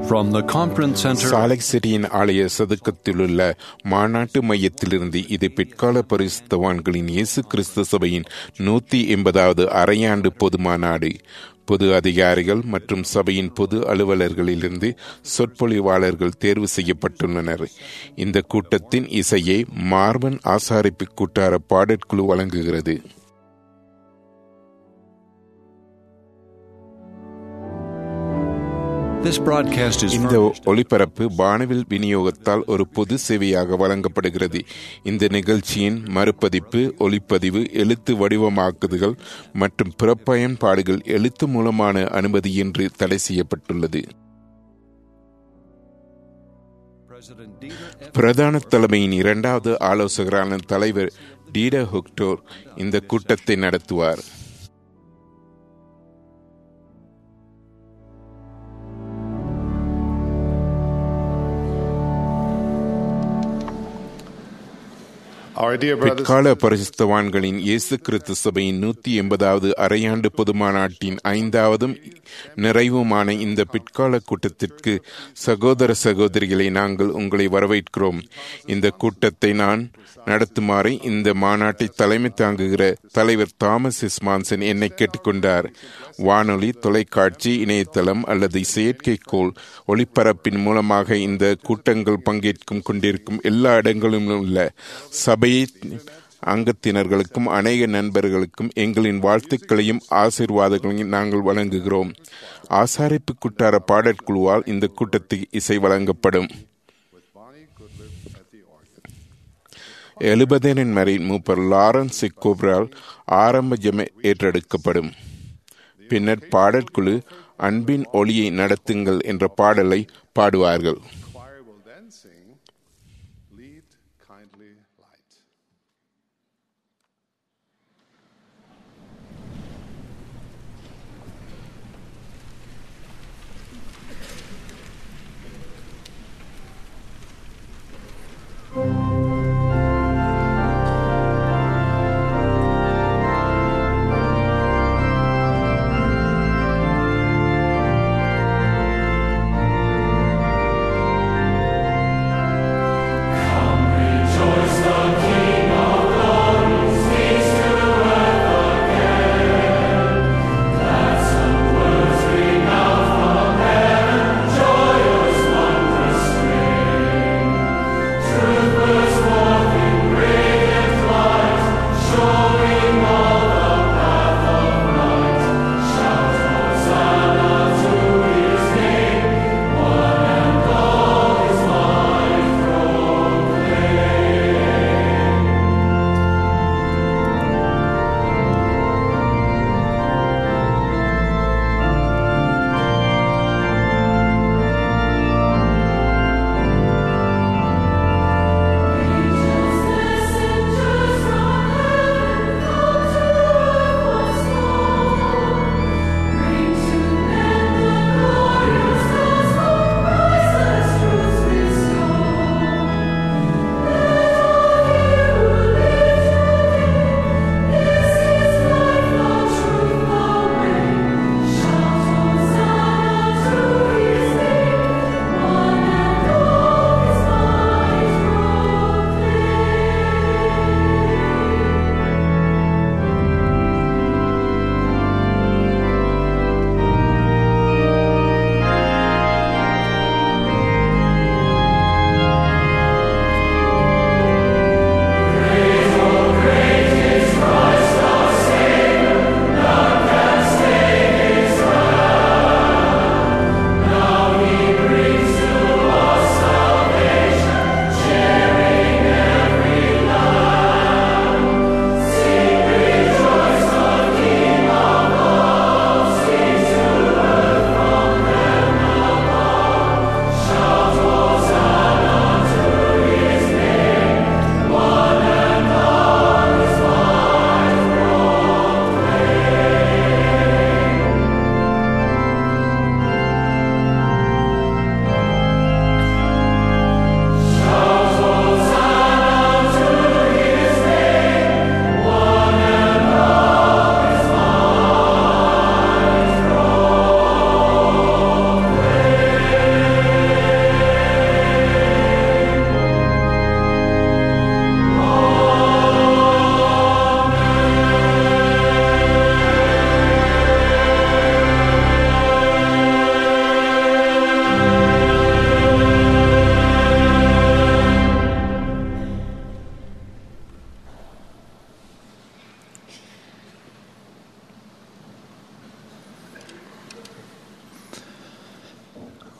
From the conference center, சாலக் சிட்டியின் ஆலய சதுக்கத்திலுள்ள மாநாட்டு மையத்திலிருந்து இது பிற்கால பரிசுத்தவான்களின் இயேசு கிறிஸ்து சபையின் நூத்தி எண்பதாவது அரையாண்டு பொது மாநாடு பொது அதிகாரிகள் மற்றும் சபையின் பொது அலுவலர்களிலிருந்து சொற்பொழிவாளர்கள் தேர்வு செய்யப்பட்டுள்ளனர் இந்த கூட்டத்தின் இசையை மார்பன் ஆசாரிப்பு கூட்டார பாடற்குழு வழங்குகிறது this broadcast is இந்த furnished ஒளிபரப்பு வானவில் விநியோகத்தால் ஒரு பொது சேவையாக வழங்கப்படுகிறது இந்த நிகழ்ச்சியின் மறுபதிப்பு ஒளிப்பதிவு எழுத்து வடிவமாக்குதல் மற்றும் பிற பயன்பாடுகள் எழுத்து மூலமான அனுமதியின்றி தடை செய்யப்பட்டுள்ளது President Dieter F. பிரதான தலைமையின் இரண்டாவது ஆலோசகரான தலைவர் டீடா ஹுக்டோர் இந்த கூட்டத்தை நடத்துவார் Our dear brothers, பிற்கால பரிசுத்தவான்களின் இயேசு கிறிஸ்து சபையின் நூத்தி எண்பதாவது அரையாண்டு பொது மாநாட்டின் ஐந்தாவதும் நிறைவுமான இந்த பிற்கால கூட்டத்திற்கு சகோதர சகோதரிகளை நாங்கள் உங்களை வரவேற்கிறோம் இந்த கூட்டத்தை நான் நடத்துமாறு இந்த மாநாட்டை தலைமை தாங்குகிற தலைவர் தாமஸ் இஸ்மான்சன் என்னை கேட்டுக்கொண்டார் வானொலி தொலைக்காட்சி இணையதளம் அல்லது செயற்கைக்கோள் ஒளிபரப்பின் மூலமாக இந்த கூட்டங்கள் பங்கேற்கும் கொண்டிருக்கும் எல்லா இடங்களிலும் உள்ள சபை அங்கத்தினர்களுக்கும் அநேக நண்பர்களுக்கும் எங்களின் வாழ்த்துக்களையும் ஆசீர்வாதங்களையும் நாங்கள் வழங்குகிறோம் ஆசாரிப்பு குட்டார பாடற்குழுவால் இந்த கூட்டத்துக்கு இசை வழங்கப்படும் எழுபதினின் மறை மூப்பர் லாரன்ஸ் கோப்ரால் ஆரம்ப ஜெம ஏற்றெடுக்கப்படும் பின்னர் பாடற்குழு அன்பின் ஒளியை நடத்துங்கள் என்ற பாடலை பாடுவார்கள் choir will then sing, Lead Kindly Light. Lead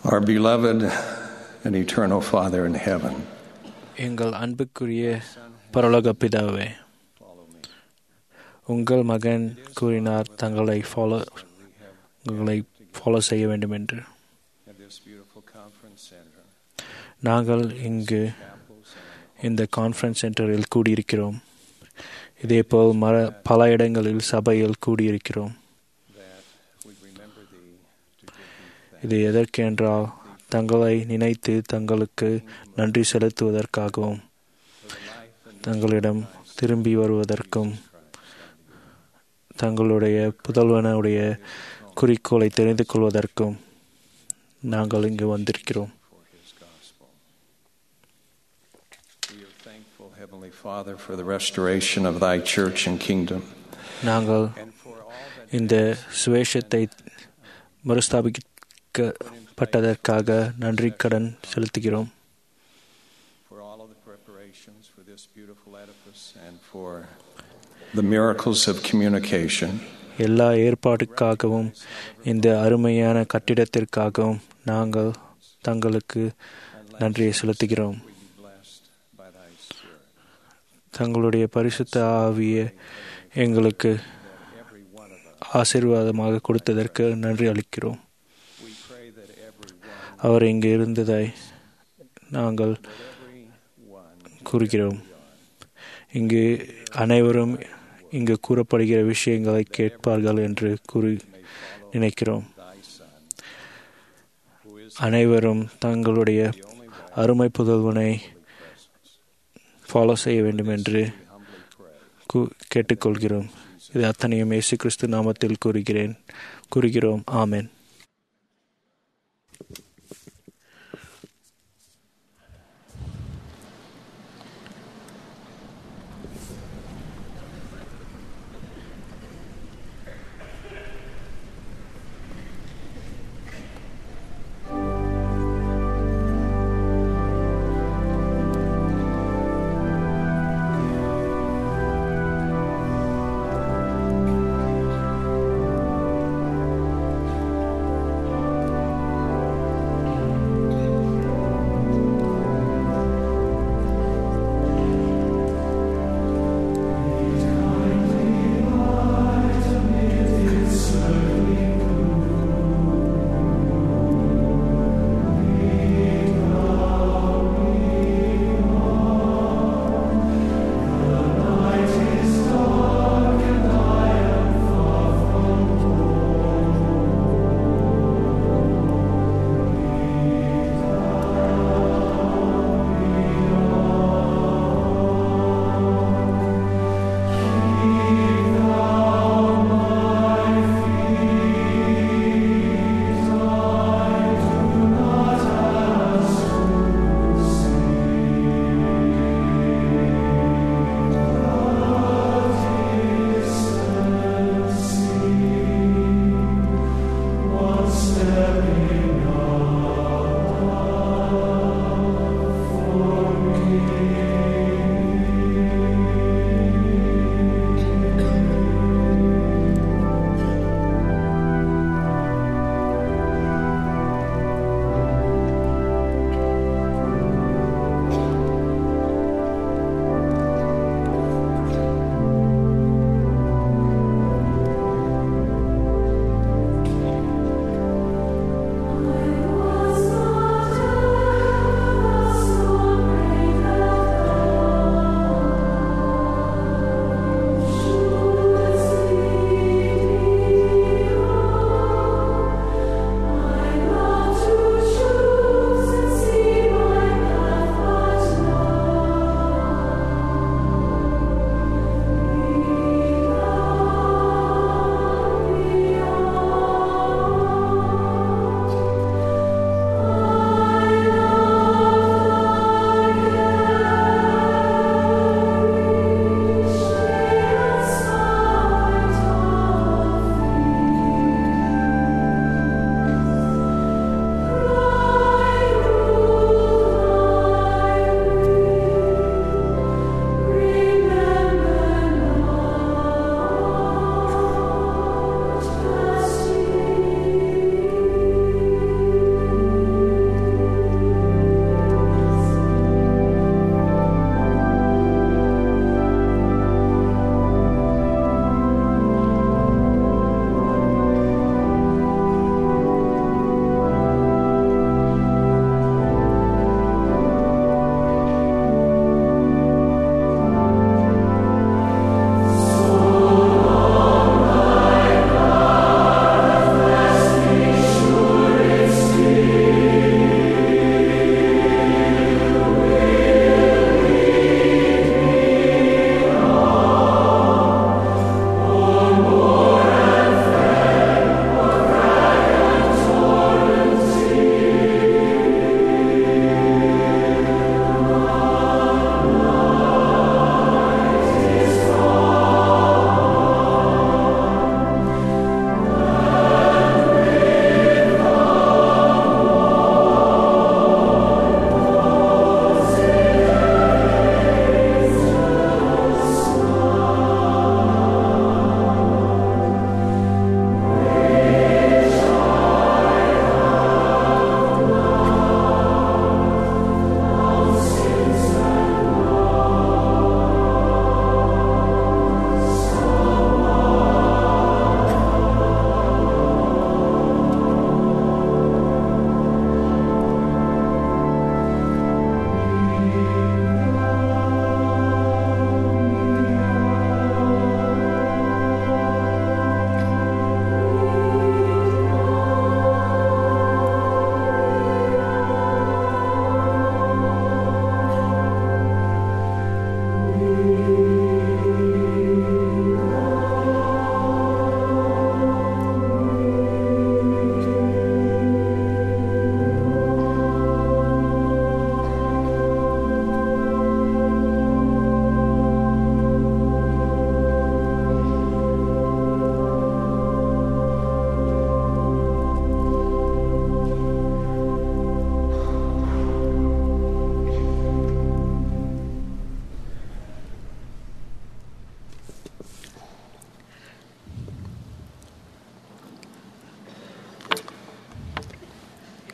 Our beloved and eternal Father in heaven, எங்கள் அன்புக்குரிய பரலோக பிதாவே உங்கள் மகன் கூறினார் தங்களை ஃபாலோ உங்களை ஃபாலோ செய்ய வேண்டும் என்று at this beautiful conference center, நாங்கள் இங்கு இந்த கான்ஃபரன்ஸ் சென்டரில் கூடியிருக்கிறோம் இதேபோல் மர பல இடங்களில் சபையில் கூடியிருக்கிறோம் that we remember Thee to give Thee இது எதற்கென்றால் தங்களை நினைத்து தங்களுக்கு நன்றி செலுத்துவதற்காகவும் தங்களிடம் திரும்பி வருவதற்கும் தங்களுடைய புதல்வனுடைய குறிக்கோளை தெரிந்து கொள்வதற்கும் நாங்கள் இங்கு வந்திருக்கிறோம் for His gospel. We are thankful, Heavenly Father, for the restoration of Thy church and kingdom, நாங்கள் and for all that இந்த சுவேஷத்தை மறுஸ்தாபிக்கப்பட்டதற்காக நன்றி கடன் செலுத்துகிறோம் for all of the preparations for this beautiful edifice and for the miracles of communication. எல்லா ஏற்பாட்டுக்காகவும் இந்த அருமையான கட்டிடத்திற்காகவும் நாங்கள் தங்களுக்கு நன்றியை செலுத்துகிறோம் We be blessed by Thy Spirit. தங்களுடைய பரிசுத்த ஆவியை எங்களுக்கு Every one of us. ஆசீர்வாதமாக கொடுத்ததற்கு நன்றி அளிக்கிறோம் We pray that every one, அவர் இங்கு இருந்ததை நாங்கள் every one கூறுகிறோம் இங்கு அனைவரும் இங்கு கூறப்படுகிற விஷயங்களை கேட்பார்கள் என்று கூறி நினைக்கிறோம் Thy Son, who is அனைவரும் தங்களுடைய the only one அருமை புதல்வனை presence. ஃபாலோ செய்ய வேண்டும் என்று We humbly pray. கூ- கேட்டுக்கொள்கிறோம் இது அத்தனையும் இயேசு கிறிஸ்து நாமத்தில் கூறுகிறேன் கூறுகிறோம் ஆமென் Thank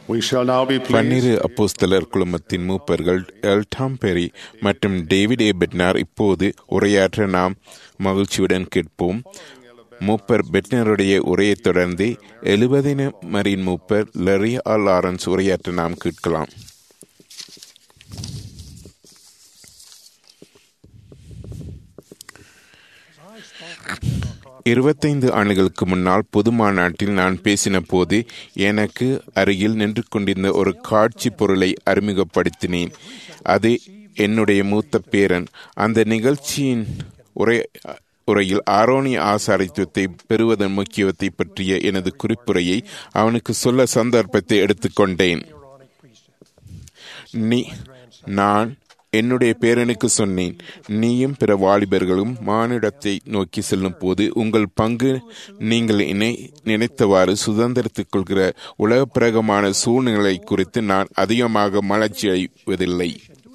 We shall now be pleased பன்னிரு அப்போஸ்தலர் குழுமத்தின் மூப்பர்கள் எல்டாம் பெரி மற்றும் டேவிட் ஏ பெட்னார் இப்போது உரையாற்ற நாம் மகிழ்ச்சியுடன் கேட்போம் மூப்பர் பெட்னருடைய உரையைத் தொடர்ந்து எழுபதின மரின் மூப்பர் லெரி ஆர் லாரன்ஸ் உரையாற்ற நாம் கேட்கலாம் இருபத்தைந்து ஆண்டுகளுக்கு முன்னால் பொது மாநாட்டில் நான் பேசின போது எனக்கு அருகில் நின்று கொண்டிருந்த ஒரு காட்சி பொருளை அறிமுகப்படுத்தினேன் அது என்னுடைய மூத்த பேரன் அந்த நிகழ்ச்சியின் உரை உரையில் ஆரோனிய ஆசாரித்துவத்தை பெறுவதன் முக்கியத்தை பற்றிய எனது குறிப்புரையை அவனுக்கு சொல்ல சந்தர்ப்பத்தை எடுத்துக்கொண்டேன் நீ நான் என்னுடைய பேரனுக்கு சொன்னேன் நீயும் பிற வாலிபர்களும் மானிடத்தை நோக்கி செல்லும் போது உங்கள் பங்கு நீங்கள் இணை நினைத்தவாறு சுதந்திரத்துக் கொள்கிற உலகப்பிரகமான சூழ்நிலை குறித்து நான் அதிகமாக மலர்ச்சி அடைவதில்லை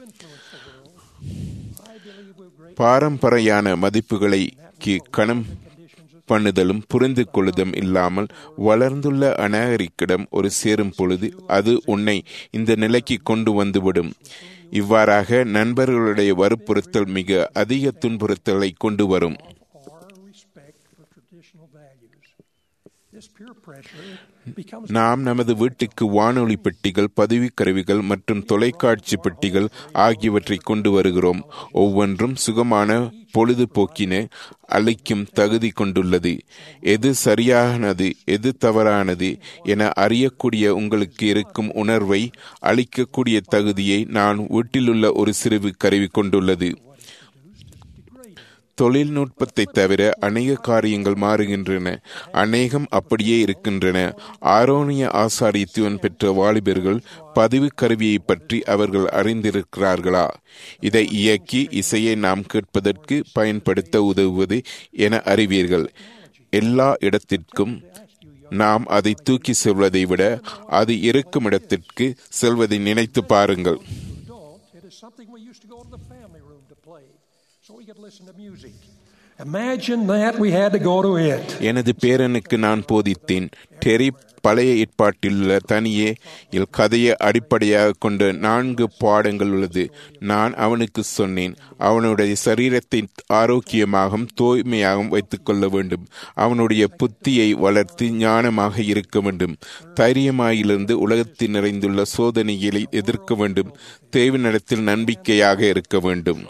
பாரம்பரையான மதிப்புகளை கணம் பண்ணுதலும் புரிந்து கொள்ளுதலும் இல்லாமல் வளர்ந்துள்ள அநாகரிக்கிடம் ஒரு சேரும் பொழுது அது உன்னை இந்த நிலைக்கு கொண்டு வந்துவிடும் இவ்வாறாக நண்பர்களுடைய வற்புறுத்தல் மிக அதிக துன்புறுத்தலை கொண்டு வரும் நாம் நமது வீட்டுக்கு வானொலி பெட்டிகள் பதிவு கருவிகள் மற்றும் தொலைக்காட்சி பெட்டிகள் ஆகியவற்றை கொண்டு வருகிறோம் ஒவ்வொன்றும் சுகமான பொழுதுபோக்கின அளிக்கும் தகுதி கொண்டுள்ளது எது சரியானது எது தவறானது என அறியக்கூடிய உங்களுக்கு இருக்கும் உணர்வை அளிக்கக்கூடிய தகுதியை நான் வீட்டிலுள்ள ஒரு சிறிவு கருவி கொண்டுள்ளது தொழில்நுட்பத்தை தவிர அநேக காரியங்கள் மாறுகின்றன அநேகம் அப்படியே இருக்கின்றன ஆரோனிய ஆசாரியத்துவன் பெற்ற வாலிபர்கள் பதிவு கருவியை பற்றி அவர்கள் அறிந்திருக்கிறார்களா இதை இயக்கி இசையை நாம் கேட்பதற்கு பயன்படுத்த உதவுவது என அறிவீர்கள் எல்லா இடத்திற்கும் நாம் அதை தூக்கி செல்வதை விட அது இருக்கும் இடத்திற்கு செல்வதை நினைத்து பாருங்கள் Imagine that we had to go to it. எனது பேரனுக்கு நான் போதித்தேன் டெரி பழைய ஏற்பாட்டிலுள்ள தனியே இல் கதையை அடிப்படையாக கொண்ட நான்கு பாடங்கள் உள்ளது நான் அவனுக்கு சொன்னேன் அவனுடைய சரீரத்தை ஆரோக்கியமாகவும் தூய்மையாகவும் வைத்துக் கொள்ள வேண்டும் அவனுடைய புத்தியை வளர்த்து ஞானமாக இருக்க வேண்டும் தைரியமாயிலிருந்து உலகத்தில் நிறைந்துள்ள சோதனைகளை எதிர்க்க வேண்டும் தேவனிடத்தில் நம்பிக்கையாக இருக்க வேண்டும்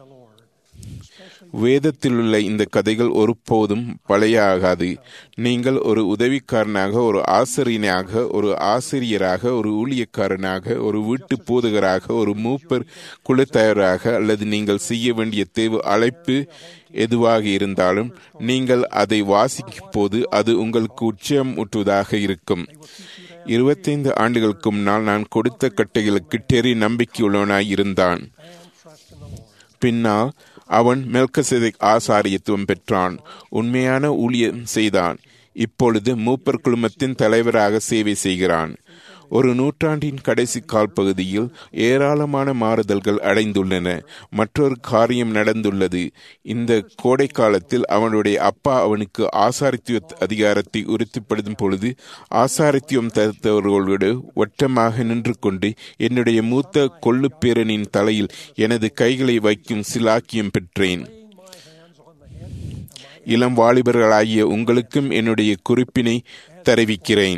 வேதத்தில் உள்ள இந்த கதைகள் ஒருபோதும் பழைய ஆகாது நீங்கள் ஒரு உதவிக்காரனாக ஒரு ஆசிரியனாக ஒரு ஆசிரியராக ஒரு ஊழியக்காரனாக ஒரு வீட்டு போதகராக ஒரு மூப்பர் குழுத்தயராக அல்லது நீங்கள் செய்ய வேண்டிய தேவை அழைப்பு எதுவாக இருந்தாலும் நீங்கள் அதை வாசிக்கும் போது அது உங்களுக்கு உச்சம் ஊட்டுவதாக இருக்கும் இருபத்தைந்து ஆண்டுகளுக்கு முன்னால் நான் கொடுத்த கட்டைகளுக்கு டெரி நம்பிக்கையுள்ளவனாய் இருந்தான் பின்னால் அவன் மெல்கசெதக் ஆசாரியத்துவம் பெற்றான் உண்மையான ஊழியம் செய்தான் இப்பொழுது மூப்பர் குழுமத்தின் தலைவராக சேவை செய்கிறான் ஒரு நூற்றாண்டின் கடைசி கால் பகுதியில் ஏராளமான மாறுதல்கள் அடைந்துள்ளன மற்றொரு காரியம் நடந்துள்ளது இந்த கோடை காலத்தில் அவனுடைய அப்பா அவனுக்கு ஆசாரித்துவ அதிகாரத்தை உறுதிப்படுத்தும் பொழுது ஆசாரித்துவம் தருத்தவர்களோடு ஒற்றமாக நின்று கொண்டு என்னுடைய மூத்த கொள்ளுப்பேரனின் தலையில் எனது கைகளை வைக்கும் சிலாக்கியம் பெற்றேன் இளம் வாலிபர்களாகிய உங்களுக்கும் என்னுடைய குறிப்பினை தெரிவிக்கிறேன்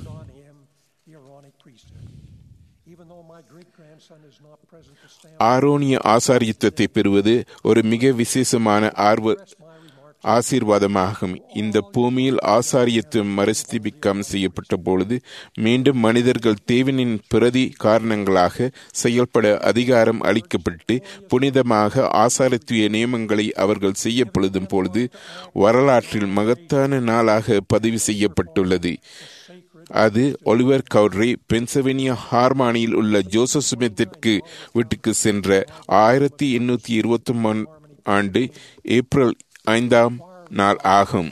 ஆரோனிய ஆசாரியத்துவத்தை பெறுவது ஒரு மிக விசேஷமான ஆர்வ ஆசீர்வாதமாகும் இந்த பூமியில் ஆசாரியத்துவம் மறுஸ்திபிக்கம் செய்யப்பட்ட பொழுது மீண்டும் மனிதர்கள் தேவனின் பிரதி காரணங்களாக செயல்பட அதிகாரம் அளிக்கப்பட்டு புனிதமாக ஆசாரத்துவ நியமங்களை அவர்கள் செய்யப்பொழுதும் பொழுது வரலாற்றில் மகத்தான நாளாக பதிவு செய்யப்பட்டுள்ளது அது ஒலிவர் கவுட்ரி பென்சவேனியா ஹார்மானியில் உள்ள ஜோசப் சுமித்திற்கு வீட்டுக்கு சென்ற ஆயிரத்தி எண்ணூத்தி இருபத்தி ஆண்டு ஏப்ரல் ஐந்தாம் நாள் ஆகும்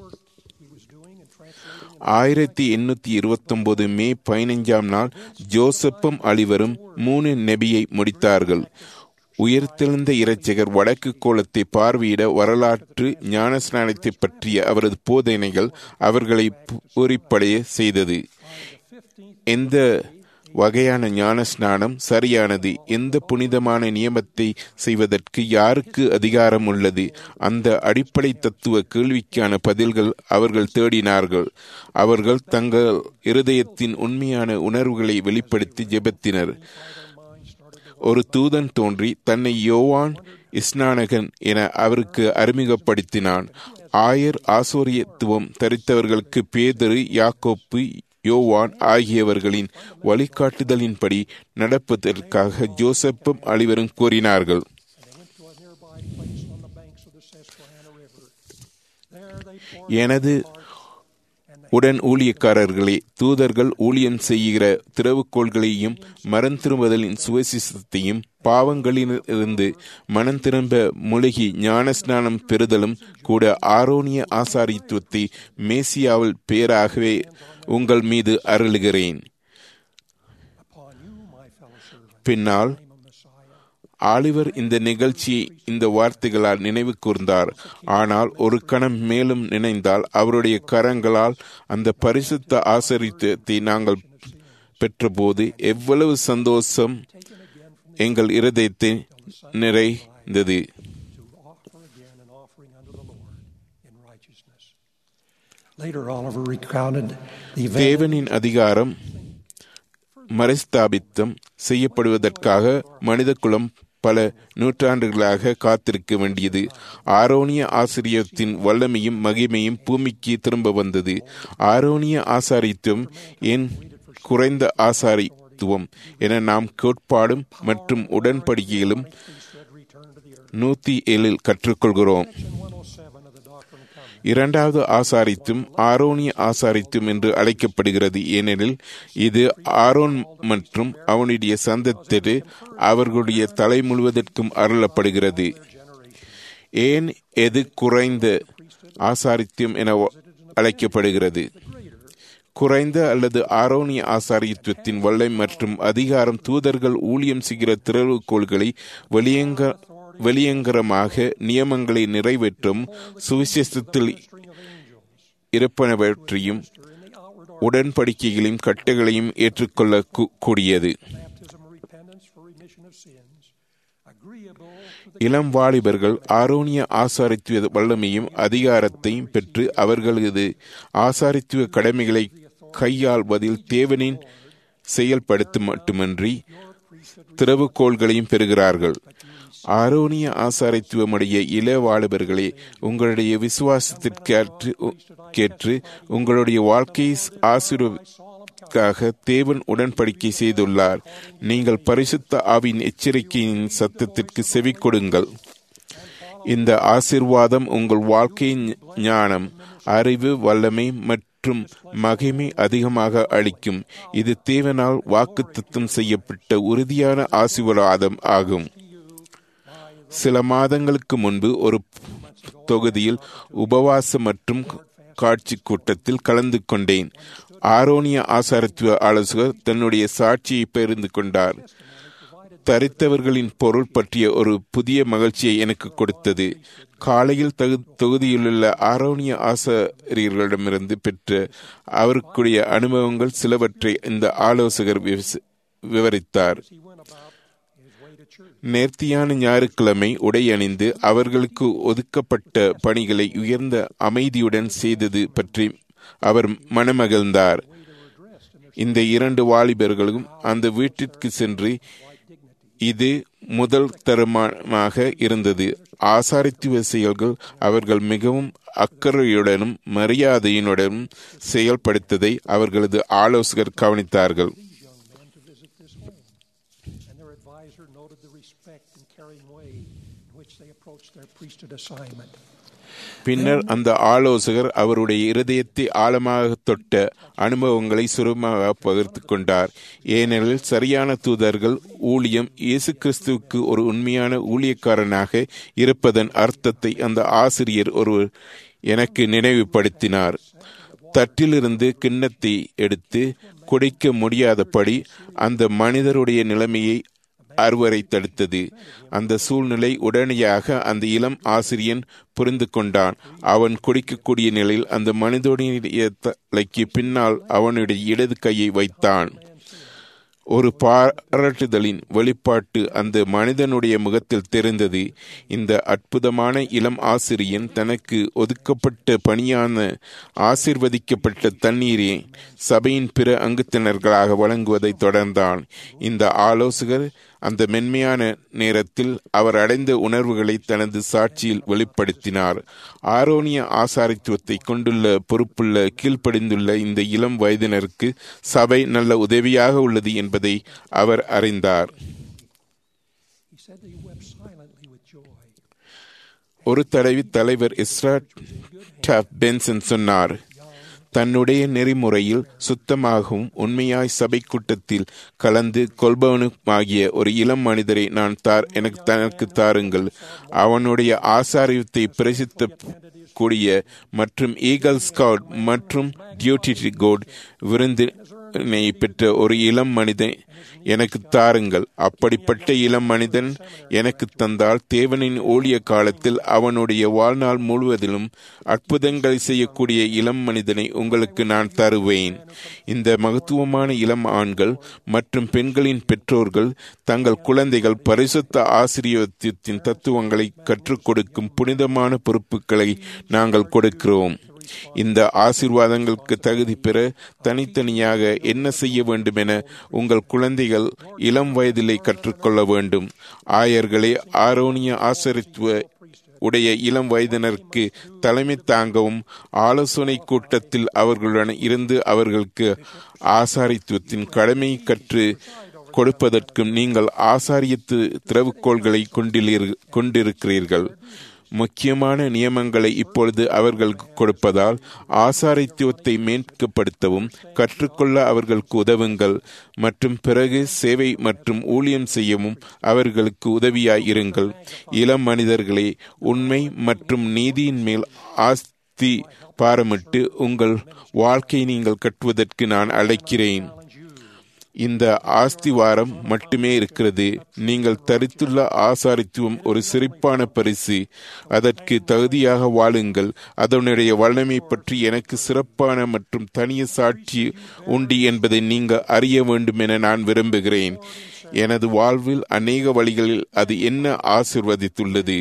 ஆயிரத்தி எண்ணூத்தி இருபத்தி ஒன்பது மே பதினைஞ்சாம் நாள் ஜோசப்பும் அலிவரும் மூணு நெபியை முடித்தார்கள் உயிர்த்தெழுந்த இறைச்சகர் வடக்கு கோலத்தை பார்வையிட வரலாற்று ஞானஸ்நானத்தை பற்றிய அவரது போதனைகள் அவர்களை பூரிப்படைய செய்தது எந்த வகையான ஞான ஸ்நானம் சரியானது எந்த புனிதமான நியமத்தை செய்வதற்கு யாருக்கு அதிகாரம் உள்ளது அந்த அடிப்படை தத்துவ கேள்விக்கான பதில்கள் அவர்கள் தேடினார்கள் அவர்கள் தங்கள் இருதயத்தின் உண்மையான உணர்வுகளை வெளிப்படுத்தி ஜெபத்தினர் ஒரு தூதன் தோன்றி தன்னை யோவான் இஸ்நானகன் என அவருக்கு அறிமுகப்படுத்தினான் ஆயர் ஆசோரியத்துவம் தரித்தவர்களுக்கு பேதரு யாக்கோப்பு யோவான் ஆகியவர்களின் வழிகாட்டுதலின்படி நடப்பதற்காக ஜோசப்பும் அழிவரும் கூறினார்கள் எனது உடன் ஊழியக்காரர்களே தூதர்கள் ஊழியம் செய்கிற திறவுகோள்களையும் மரம் திரும்புதலின் சுவசிசத்தையும் பாவங்களிலிருந்து மனம் திரும்ப முழுகி ஞானஸ்நானம் பெறுதலும் கூட ஆரோனிய ஆசாரித்துவத்தை மேசியாவில் பேராகவே உங்கள் மீது அருளுகிறேன் பின்னால் ஆலிவர் இந்த நிகழ்ச்சியை இந்த வார்த்தைகளால் நினைவு கூர்ந்தார் ஆனால் ஒரு கணம் மேலும் நினைந்தால் அவருடைய கரங்களால் அந்த பரிசுத்த ஆசரித்தத்தை நாங்கள் பெற்றபோது எவ்வளவு சந்தோஷம் எங்கள் இருதயத்தை நிறைந்தது Later, Oliver recounted the event. தேவனின் அதிகாரம் மறைஸ்தாபித்தம் செய்யப்படுவதற்காக மனிதகுலம் பல நூற்றாண்டுகளாக காத்திருக்க வேண்டியது ஆரோனிய ஆசிரியத்தின் வல்லமையும் மகிமையும் பூமிக்கு திரும்ப வந்தது ஆரோனிய ஆசாரித்துவம் ஏன் குறைந்த ஆசாரித்துவம் என நாம் கோட்பாடும் மற்றும் உடன்படிக்கைகளும் நூத்தி ஏழில் கற்றுக்கொள்கிறோம் இரண்டாவது ஆசாரித்தும் ஆரோனிய ஆசாரித்தும் என்று அழைக்கப்படுகிறது ஏனெனில் இது ஆரோன் மற்றும் அவனுடைய சந்தத்திற்கு அவர்களுடைய தலை முழுவதற்கும் அருளப்படுகிறது ஏன் எது குறைந்த ஆசாரித்தியம் என அழைக்கப்படுகிறது குறைந்த அல்லது ஆரோனிய ஆசாரியத்துவத்தின் வல்லை மற்றும் அதிகாரம் தூதர்கள் ஊழியம் செய்கிற திறவுகோள்களை வெளியங்க வெளியங்கரமாக நியமங்களை நிறைவேற்றும் சுவிசேஷத்தில் இருப்பனவற்றையும் உடன்படிக்கைகளையும் கட்டுகளையும் ஏற்றுக்கொள்ள கூடியது இளம் வாலிபர்கள் ஆரோனிய ஆசாரித்துவ வல்லமையும் அதிகாரத்தையும் பெற்று அவர்களது ஆசாரித்துவ கடமைகளை கையாள்வதில் தேவனின் செயல்படுத்த மட்டுமன்றி திறவுகோள்களையும் பெறுகிறார்கள் ஆரோனிய ஆசாரித்துவமுடைய இள வாலிபர்களே உங்களுடைய விசுவாசத்திற்கேற்று கேற்று உங்களுடைய வாழ்க்கையை ஆசீர்வதிக்காக தேவன் உடன்படிக்கை செய்துள்ளார் நீங்கள் பரிசுத்த ஆவின் எச்சரிக்கையின் சத்தத்திற்கு செவி கொடுங்கள் இந்த ஆசிர்வாதம் உங்கள் வாழ்க்கையின் ஞானம் அறிவு வல்லமை மற்றும் மகிமை அதிகமாக அளிக்கும் இது தேவனால் வாக்குத்தத்தம் செய்யப்பட்ட உறுதியான ஆசீர்வாதம் ஆகும் சில மாதங்களுக்கு முன்பு ஒரு தொகுதியில் உபவாச மற்றும் காட்சி கூட்டத்தில் கலந்து கொண்டேன் ஆரோனிய ஆசாரத்துவ ஆலோசகர் தன்னுடைய சாட்சியை பகிர்ந்து கொண்டார் தரித்தவர்களின் பொருள் பற்றிய ஒரு புதிய மகிழ்ச்சியை எனக்கு கொடுத்தது காலையில் தகு தொகுதியிலுள்ள ஆரோனிய ஆசிரியர்களிடமிருந்து பெற்ற அவருக்குரிய அனுபவங்கள் சிலவற்றை இந்த ஆலோசகர் விவரித்தார் நேர்த்தியான ஞாயிற்றுக்கிழமை உடையணிந்து அவர்களுக்கு ஒதுக்கப்பட்ட பணிகளை உயர்ந்த அமைதியுடன் செய்தது பற்றி அவர் மனமகிழ்ந்தார் இந்த இரண்டு வாலிபர்களும் அந்த வீட்டிற்கு சென்று இது முதல் தரமாக இருந்தது ஆசாரித்துவ செயல்கள் அவர்கள் மிகவும் அக்கறையுடனும் மரியாதையுடனும் செயல்படுத்ததை அவர்களது ஆலோசகர் கவனித்தார்கள் and their advisor noted the respect and caring way in which they approached their priesthood assignment. பின்னர் அந்த ஆலோசகர் அவருடைய இருதயத்தை ஆழமாக தொட்ட அனுபவங்களை சுருமாக பகிர்ந்து கொண்டார் ஏனெனில் சரியான தூதர்கள் ஊழியம் இயேசு கிறிஸ்துவுக்கு ஒரு உண்மையான ஊழியக்காரனாக இருப்பதன் அர்த்தத்தை அந்த ஆசிரியர் ஒருவர் எனக்கு நினைவுபடுத்தினார் தட்டிலிருந்து கிண்ணத்தை எடுத்து குடிக்க முடியாதபடி அந்த மனிதருடைய நிலைமையை அறுவரை தடுத்தது அந்த சூழ்நிலை உடனடியாக அந்த இளம் ஆசிரியன் புரிந்து கொண்டான் அவன் குடிக்கக்கூடிய நிலையில் அந்த மனிதனுடைய தலைக்கு பின்னால் அவனுடைய இடது கையை வைத்தான் ஒரு பாராட்டுதலின் வெளிப்பாட்டு அந்த மனிதனுடைய முகத்தில் தெரிந்தது இந்த அற்புதமான இளம் ஆசிரியன் தனக்கு ஒதுக்கப்பட்ட பணியான ஆசிர்வதிக்கப்பட்ட தண்ணீரை சபையின் பிற அங்கத்தினர்களாக வழங்குவதை தொடர்ந்தான் இந்த ஆலோசகர் அந்த மென்மையான நேரத்தில் அவர் அடைந்த உணர்வுகளை தனது சாட்சியில் வெளிப்படுத்தினார் ஆரோனிய ஆசாரித்துவத்தை கொண்டுள்ள பொறுப்புள்ள கீழ்ப்படிந்துள்ள இந்த இளம் வயதினருக்கு சபை நல்ல உதவியாக உள்ளது என்பதை அவர் அறிந்தார் He said that he wept silently with joy. ஒரு தடவை தலைவர் இஸ்ரா டாப் பென்சன் சொன்னார் தன்னுடைய நெறிமுறையில் சுத்தமாகவும் உண்மையாய் சபை கூட்டத்தில் கலந்து கொள்பவனுமாகிய ஒரு இளம் மனிதரை நான் தார் எனக்கு தனக்கு தாருங்கள் அவனுடைய ஆசாரியத்தை பிரசித்த கூடிய மற்றும் ஈகல் ஸ்கவுட் மற்றும் டியூட்டி கோட் விருந்தினை பெற்ற ஒரு இளம் மனிதன் எனக்கு தாருங்கள் அப்படிப்பட்ட இளம் மனிதன் எனக்கு தந்தால் தேவனின் ஊழிய காலத்தில் அவனுடைய வாழ்நாள் முழுவதிலும் அற்புதங்களை செய்யக்கூடிய இளம் மனிதனை உங்களுக்கு நான் தருவேன் இந்த மகத்துவமான இளம் ஆண்கள் மற்றும் பெண்களின் பெற்றோர்கள் தங்கள் குழந்தைகள் பரிசுத்த ஆசிரியத்தின் தத்துவங்களை கற்றுக் கொடுக்கும் புனிதமான பொறுப்புகளை நாங்கள் கொடுக்கிறோம் இந்த ஆசிர்வாதங்களுக்கு தகுதி பெற தனித்தனியாக என்ன செய்ய வேண்டும் என உங்கள் குழந்தைகள் இளம் வயதிலே கற்றுக்கொள்ள வேண்டும் ஆயர்களே ஆரோனிய ஆசரித்துவ உடைய இளம் வயதினருக்கு தலைமை தாங்கவும் ஆலோசனை கூட்டத்தில் அவர்களுடன் இருந்து அவர்களுக்கு ஆசாரித்துவத்தின் கடமை கற்று கொடுப்பதற்கும் நீங்கள் ஆசாரியத்து திறவுகோள்களை கொண்டிருக்கிறீர்கள் முக்கியமான நியமங்களை இப்பொழுது அவர்களுக்கு கொடுப்பதால் ஆசாரித்துவத்தை மேற்கப்படுத்தவும் கற்றுக்கொள்ள அவர்களுக்கு உதவுங்கள் மற்றும் பிறகு சேவை மற்றும் ஊழியம் செய்யவும் அவர்களுக்கு உதவியாய் இருங்கள் இளம் மனிதர்களே உண்மை மற்றும் நீதியின் மேல் ஆஸ்தி பாரமிட்டு உங்கள் வாழ்க்கையை நீங்கள் கட்டுவதற்கு நான் அழைக்கிறேன் இந்த ஆஸ்திவாரம் மட்டுமே இருக்கிறது நீங்கள் தரித்துள்ள ஆசாரித்துவம் ஒரு சிறப்பான பரிசு அதற்கு தகுதியாக வாழுங்கள் அதனுடைய வல்லமை பற்றி எனக்கு சிறப்பான மற்றும் தனிய சாட்சி உண்டு என்பதை நீங்கள் அறிய வேண்டும் என நான் விரும்புகிறேன் எனது வாழ்வில் அநேக வழிகளில் அது என்ன ஆசிர்வதித்துள்ளது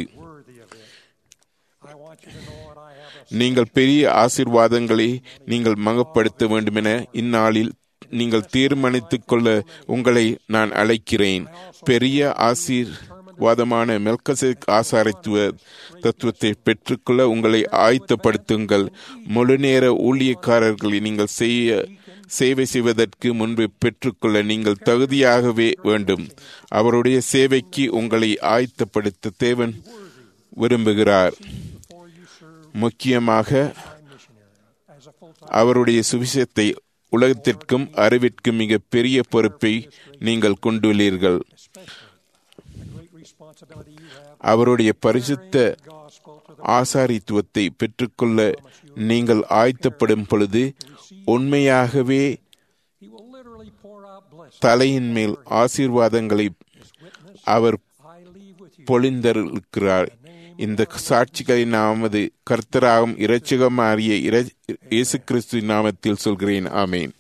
நீங்கள் பெரிய ஆசிர்வாதங்களை நீங்கள் மகப்படுத்த வேண்டும் என இந்நாளில் நீங்கள் தீர்மானித்துக் கொள்ள உங்களை நான் அழைக்கிறேன் பெரிய ஆசீர்வாதமான மெல்கசேக் ஆசாரித்துவ தத்துவத்தை பெற்றுக்கொள்ள உங்களை ஆயத்தப்படுத்துங்கள் முழுநேர ஊழியக்காரர்களை நீங்கள் செய்ய சேவை செய்வதற்கு முன்பு பெற்றுக்கொள்ள நீங்கள் தகுதியாகவே வேண்டும் அவருடைய சேவைக்கு உங்களை ஆயத்தப்படுத்த தேவன் விரும்புகிறார் முக்கியமாக அவருடைய சுவிசேஷத்தை உலகத்திற்கும் அறிவிற்கும் மிக பெரிய பொறுப்பை நீங்கள் கொண்டுள்ளீர்கள் அவருடைய பரிசுத்த ஆசாரித்துவத்தை பெற்றுக்கொள்ள நீங்கள் ஆயத்தப்படும் பொழுது உண்மையாகவே தலையின் மேல் ஆசீர்வாதங்களை அவர் பொழிந்திருக்கிறார் இந்த சாட்சிகளை நாமது கர்த்தராகும் இரட்சகமாறிய இயேசு கிறிஸ்து நாமத்தில் சொல்கிறேன் ஆமேன்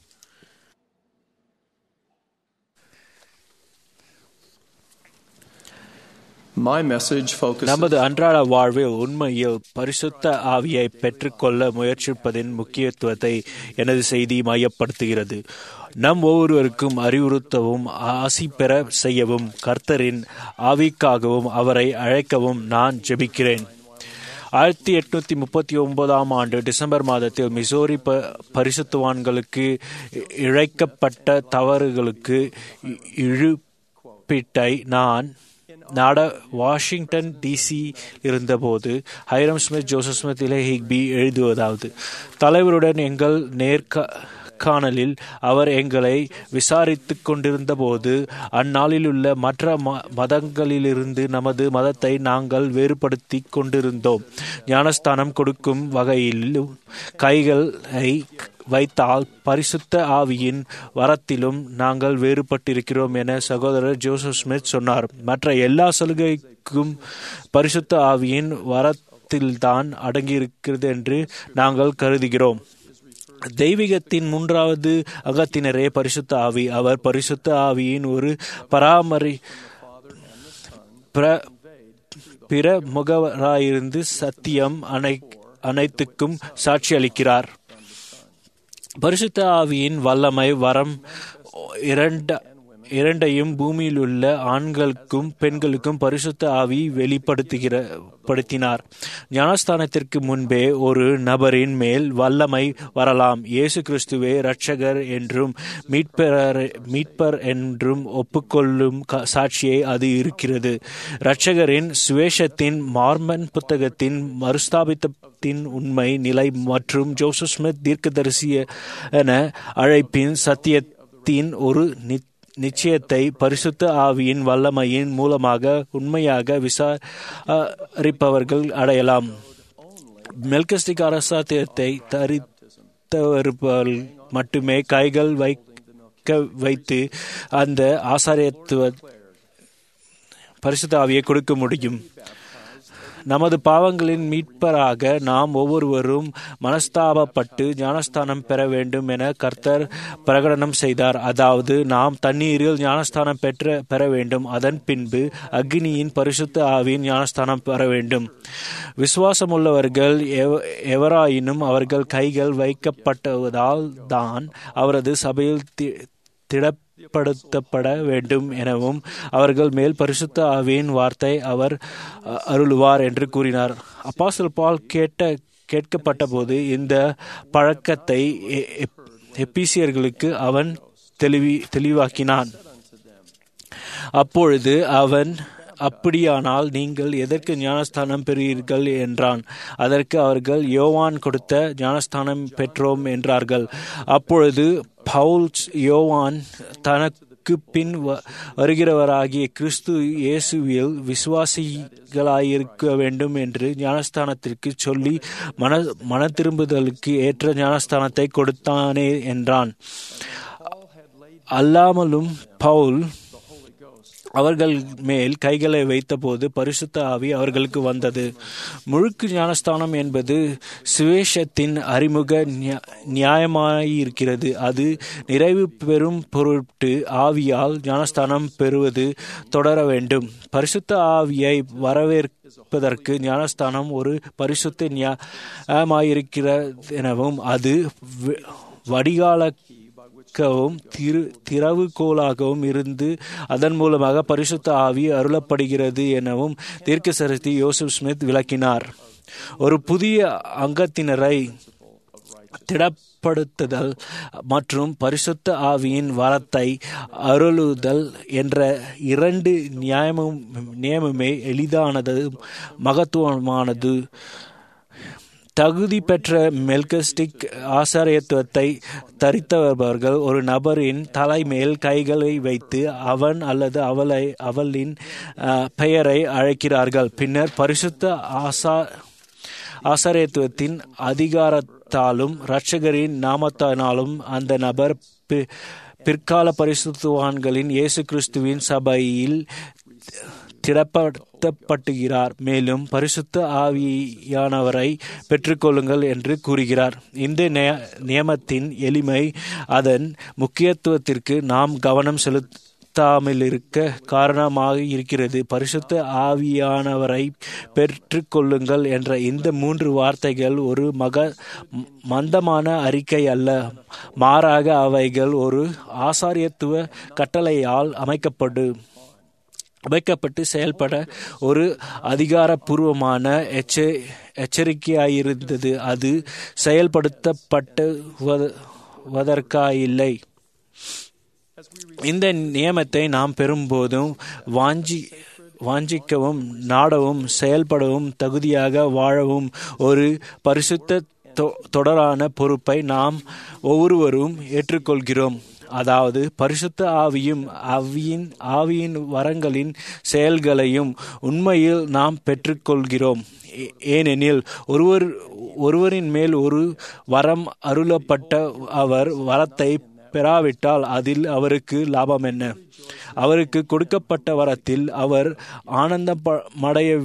நமது அன்றாட வாழ்வில் உண்மையில் பரிசுத்த ஆவியை பெற்றுக்கொள்ள முயற்சிப்பதின் முக்கியத்துவத்தை எனது செய்தி மையப்படுத்துகிறது நம் ஒவ்வொருவருக்கும் அறிவுறுத்தவும் ஆசி பெற செய்யவும் கர்த்தரின் ஆவிக்காகவும் அவரை அழைக்கவும் நான் ஜெபிக்கிறேன் ஆயிரத்தி எட்நூத்தி முப்பத்தி ஒன்பதாம் ஆண்டு டிசம்பர் மாதத்தில் மிசோரி ப பரிசுத்துவான்களுக்கு இழைக்கப்பட்ட தவறுகளுக்கு இழுப்பிட்டை நான் நாட வாஷிங்டன் டிசி இருந்தபோது ஹைரம் ஸ்மித் ஜோசப் ஸ்மித் இலே ஹிக்பி எழுதுவதாவது தலைவருடன் எங்கள் நேர்க காணலில் அவர் எங்களை விசாரித்து கொண்டிருந்த போது அந்நாளில் உள்ள மற்ற மதங்களிலிருந்து நமது மதத்தை நாங்கள் வேறுபடுத்தி கொண்டிருந்தோம் ஞானஸ்தானம் கொடுக்கும் வகையிலும் கைகளை வைத்தால் பரிசுத்த ஆவியின் வரத்திலும் நாங்கள் வேறுபட்டிருக்கிறோம் என சகோதரர் ஜோசப் ஸ்மித் சொன்னார் மற்ற எல்லா சலுகைக்கும் பரிசுத்த ஆவியின் வரத்தில்தான் அடங்கியிருக்கிறது என்று நாங்கள் கருதுகிறோம் தெய்வீகத்தின் மூன்றாவது அகத்தினரே பரிசுத்த ஆவி அவர் பரிசுத்த ஆவியின் ஒரு பராமரி பிர- பிற முகவராயிருந்து சத்தியம் அனை அனைத்துக்கும் சாட்சி அளிக்கிறார் பரிசுத்த ஆவியின் வல்லமை வரம் இரண்ட இரண்டையும் பூமியில் உள்ள ஆண்களுக்கும் பெண்களுக்கும் பரிசுத்த ஆவி வெளிப்படுத்துகிற படுத்தினார் ஞானஸ்தானத்திற்கு முன்பே ஒரு நபரின் மேல் வல்லமை வரலாம் இயேசு கிறிஸ்துவே இரட்சகர் என்றும் மீட்பர் மீட்பர் என்றும் ஒப்புக்கொள்ளும் க- சாட்சியை அது இருக்கிறது இரட்சகரின் சுவேஷத்தின் மார்மன் புத்தகத்தின் மறுஸ்தாபித்தத்தின் உண்மை நிலை மற்றும் ஜோசப் ஸ்மித் தீர்க்கதரிசிய என அழைப்பின் சத்தியத்தின் ஒரு நி- நிச்சயத்தை பரிசுத்த ஆவியின் வல்லமையின் மூலமாக உண்மையாக விசாரிப்பவர்கள் அடையலாம் மெல்கஸ்டிக் அரசாத்தியத்தை தரித்தவர்கள் மட்டுமே கைகள் வைக்க வைத்து அந்த ஆசாரியத்துவ பரிசுத்த ஆவியை கொடுக்க முடியும் நமது பாவங்களின் மீட்பராக நாம் ஒவ்வொருவரும் மனஸ்தாபப்பட்டு ஞானஸ்தானம் பெற வேண்டும் என கர்த்தர் பிரகடனம் செய்தார் அதாவது நாம் தண்ணீரில் ஞானஸ்தானம் பெற்ற பெற வேண்டும் அதன் பின்பு அக்னியின் பரிசுத்த ஆவியின் ஞானஸ்தானம் பெற வேண்டும் விசுவாசமுள்ளவர்கள் எவ- எவராயினும் அவர்கள் கைகள் வைக்கப்பட்டதால் தான் அவரது சபையில் தி- திடப்படுத்தப்பட வேண்டும் எனவும் அவர்கள் மேல் பரிசுத்த ஆவியின் வார்த்தை அவர் அ, அருளுவார் என்று கூறினார் அப்பாஸ்தலர் பால் கேட்ட கேட்கப்பட்ட போது இந்த பழக்கத்தை எ- எப்- எபீசியர்களுக்கு அவன் தெளிவி தெளிவாக்கினான் அப்பொழுது அவன் அப்படியானால் நீங்கள் எதற்கு ஞானஸ்தானம் பெறுவீர்கள் என்றான் அதற்கு அவர்கள் யோவான் கொடுத்த ஞானஸ்தானம் பெற்றோம் என்றார்கள் அப்பொழுது பவுல் யோவான் தனக்கு பின் வ- வருகிறவராகிய கிறிஸ்து இயேசுவில் விசுவாசிகளாயிருக்க வேண்டும் என்று ஞானஸ்தானத்திற்கு சொல்லி மன மன திரும்புதலுக்கு ஏற்ற ஞானஸ்தானத்தை கொடுத்தானே என்றான் அல்லாமலும் பவுல் அவர்கள் மேல் கைகளை வைத்தபோது பரிசுத்த ஆவி அவர்களுக்கு வந்தது முழுக்கு ஞானஸ்தானம் என்பது சுவேஷத்தின் அறிமுக நியா- நியாயமாயிருக்கிறது அது நிறைவு பெறும் பொருட்டு ஆவியால் ஞானஸ்தானம் பெறுவது தொடர வேண்டும் பரிசுத்த ஆவியை வரவேற்பதற்கு ஞானஸ்தானம் ஒரு பரிசுத்த நியாயமாயிருக்கிறது எனவும் அது வ- வடிகால கவும் திரு திறவுகோலாகவும் இருந்து அதன் மூலமாக பரிசுத்த ஆவி அருளப்படுகிறது எனவும் தீர்க்கசரித்தி யோசப் ஸ்மித் விளக்கினார் ஒரு புதிய அங்கத்தினரை திடப்படுத்துதல் மற்றும் பரிசுத்த ஆவியின் வரத்தை அருளுதல் என்ற இரண்டு நியாயமும் நியமமே எளிதானது மகத்துவமானது தகுதி பெற்ற மெல்கஸ்டிக் ஆசாரியத்துவத்தை தரித்தவர்கள் ஒரு நபரின் தலைமேல் கைகளை வைத்து அவன் அல்லது அவளை அவளின் அஹ், பெயரை அழைக்கிறார்கள் பின்னர் பரிசுத்த ஆசா ஆசாரியத்துவத்தின் அதிகாரத்தாலும் இரட்சகரின் நாமத்தினாலும் அந்த நபர் பி- பிற்கால பரிசுத்துவான்களின் இயேசு கிறிஸ்துவின் சபையில் திடப்படுத்தப்பட்டுகிறார் மேலும் பரிசுத்த ஆவியானவரை பெற்றுக்கொள்ளுங்கள் என்று கூறுகிறார் இந்த நிய- நியமத்தின் எளிமை அதன் முக்கியத்துவத்திற்கு நாம் கவனம் செலுத்தாமலிருக்க காரணமாக இருக்கிறது பரிசுத்த ஆவியானவரை பெற்றுக்கொள்ளுங்கள் என்ற இந்த மூன்று வார்த்தைகள் ஒரு மக மந்தமான அறிக்கை அல்ல மாறாக அவைகள் ஒரு ஆசாரியத்துவ கட்டளையால் அமைக்கப்படு அமைக்கப்பட்டு செயல்பட ஒரு அதிகாரப்பூர்வமான எச்ச எச்சரிக்கையாயிருந்தது அது செயல்படுத்தப்பட்டுவதற்காயில்லை இந்த நியமத்தை நாம் பெறும்போதும் வாஞ்சி வாஞ்சிக்கவும் நாடவும் செயல்படவும் தகுதியாக வாழவும் ஒரு பரிசுத்த தொ- தொடரான பொறுப்பை நாம் ஒவ்வொருவரும் ஏற்றுக்கொள்கிறோம் அதாவது பரிசுத்த ஆவியும் ஆவியின் ஆவியின் வரங்களின் செயல்களையும் உண்மையில் நாம் பெற்றுக்கொள்கிறோம் ஏ- ஏனெனில் ஒருவர் ஒருவரின் மேல் ஒரு வரம் அருளப்பட்ட அவர் வரத்தை பெறாவிட்டால் அதில் அவருக்கு லாபம் என்ன அவருக்கு கொடுக்கப்பட்ட வரத்தில் அவர்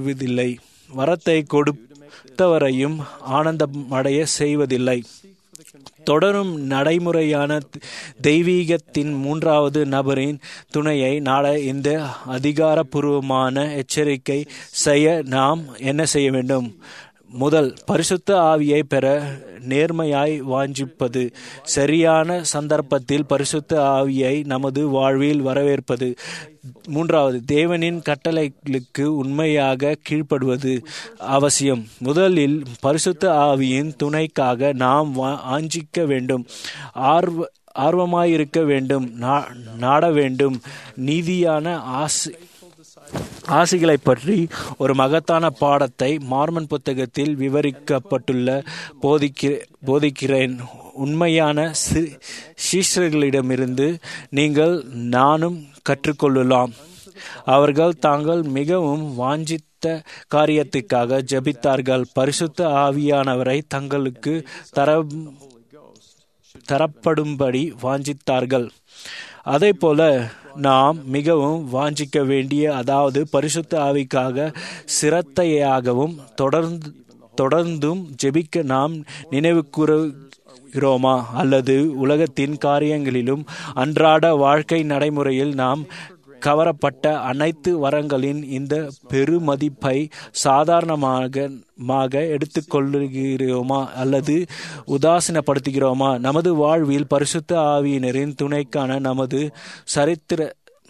ஆனந்தமடையவதில்லை வரத்தை கொடுத்தவரையும் ஆனந்தமடைய செய்வதில்லை தொடரும் நடைமுறையான தெய்வீகத்தின் மூன்றாவது நபரின் துணையை நாட இந்த அதிகாரப்பூர்வமான எச்சரிக்கை செய்ய நாம் என்ன செய்ய வேண்டும் முதல் பரிசுத்த ஆவியை பெற நேர்மையாய் வாஞ்சிப்பது சரியான சந்தர்ப்பத்தில் பரிசுத்த ஆவியை நமது வாழ்வில் வரவேற்பது மூன்றாவது தேவனின் கட்டளைகளுக்கு உண்மையாக கீழ்ப்படுவது அவசியம் முதலில் பரிசுத்த ஆவியின் துணைக்காக நாம் வாஞ்சிக்க வேண்டும் ஆர்வ ஆர்வமாயிருக்க வேண்டும் நாட வேண்டும் நீதியான ஆசை ஆசைகளை பற்றி ஒரு மகத்தான பாடத்தை மார்மன் புத்தகத்தில் விவரிக்கப்பட்டுள்ள போதிக்க போதிக்கிறேன் உண்மையான சீஷர்களிடமிருந்து நீங்கள் நானும் கற்றுக்கொள்ளலாம் அவர்கள் தாங்கள் மிகவும் வாஞ்சித்த காரியத்துக்காக ஜபித்தார்கள் பரிசுத்த ஆவியானவரை தங்களுக்கு தர தரப்படும்படி வாஞ்சித்தார்கள் அதே போல நாம் மிகவும் வாஞ்சிக்க வேண்டிய அதாவது பரிசுத்த ஆவிக்காக சிரத்தையாகவும் தொடர்ந்து தொடர்ந்தும் ஜெபிக்க நாம் நினைவு கூறுகிறோமா அல்லது உலகத்தின் காரியங்களிலும் அன்றாட வாழ்க்கை நடைமுறையில் நாம் கவரப்பட்ட அனைத்து வரங்களின் இந்த பெருமதிப்பை சாதாரணமாக எடுத்துக்கொள்கிறோமா அல்லது உதாசீனப்படுத்துகிறோமா நமது வாழ்வில் பரிசுத்த ஆவியினரின் துணைக்கான நமது சரித்திர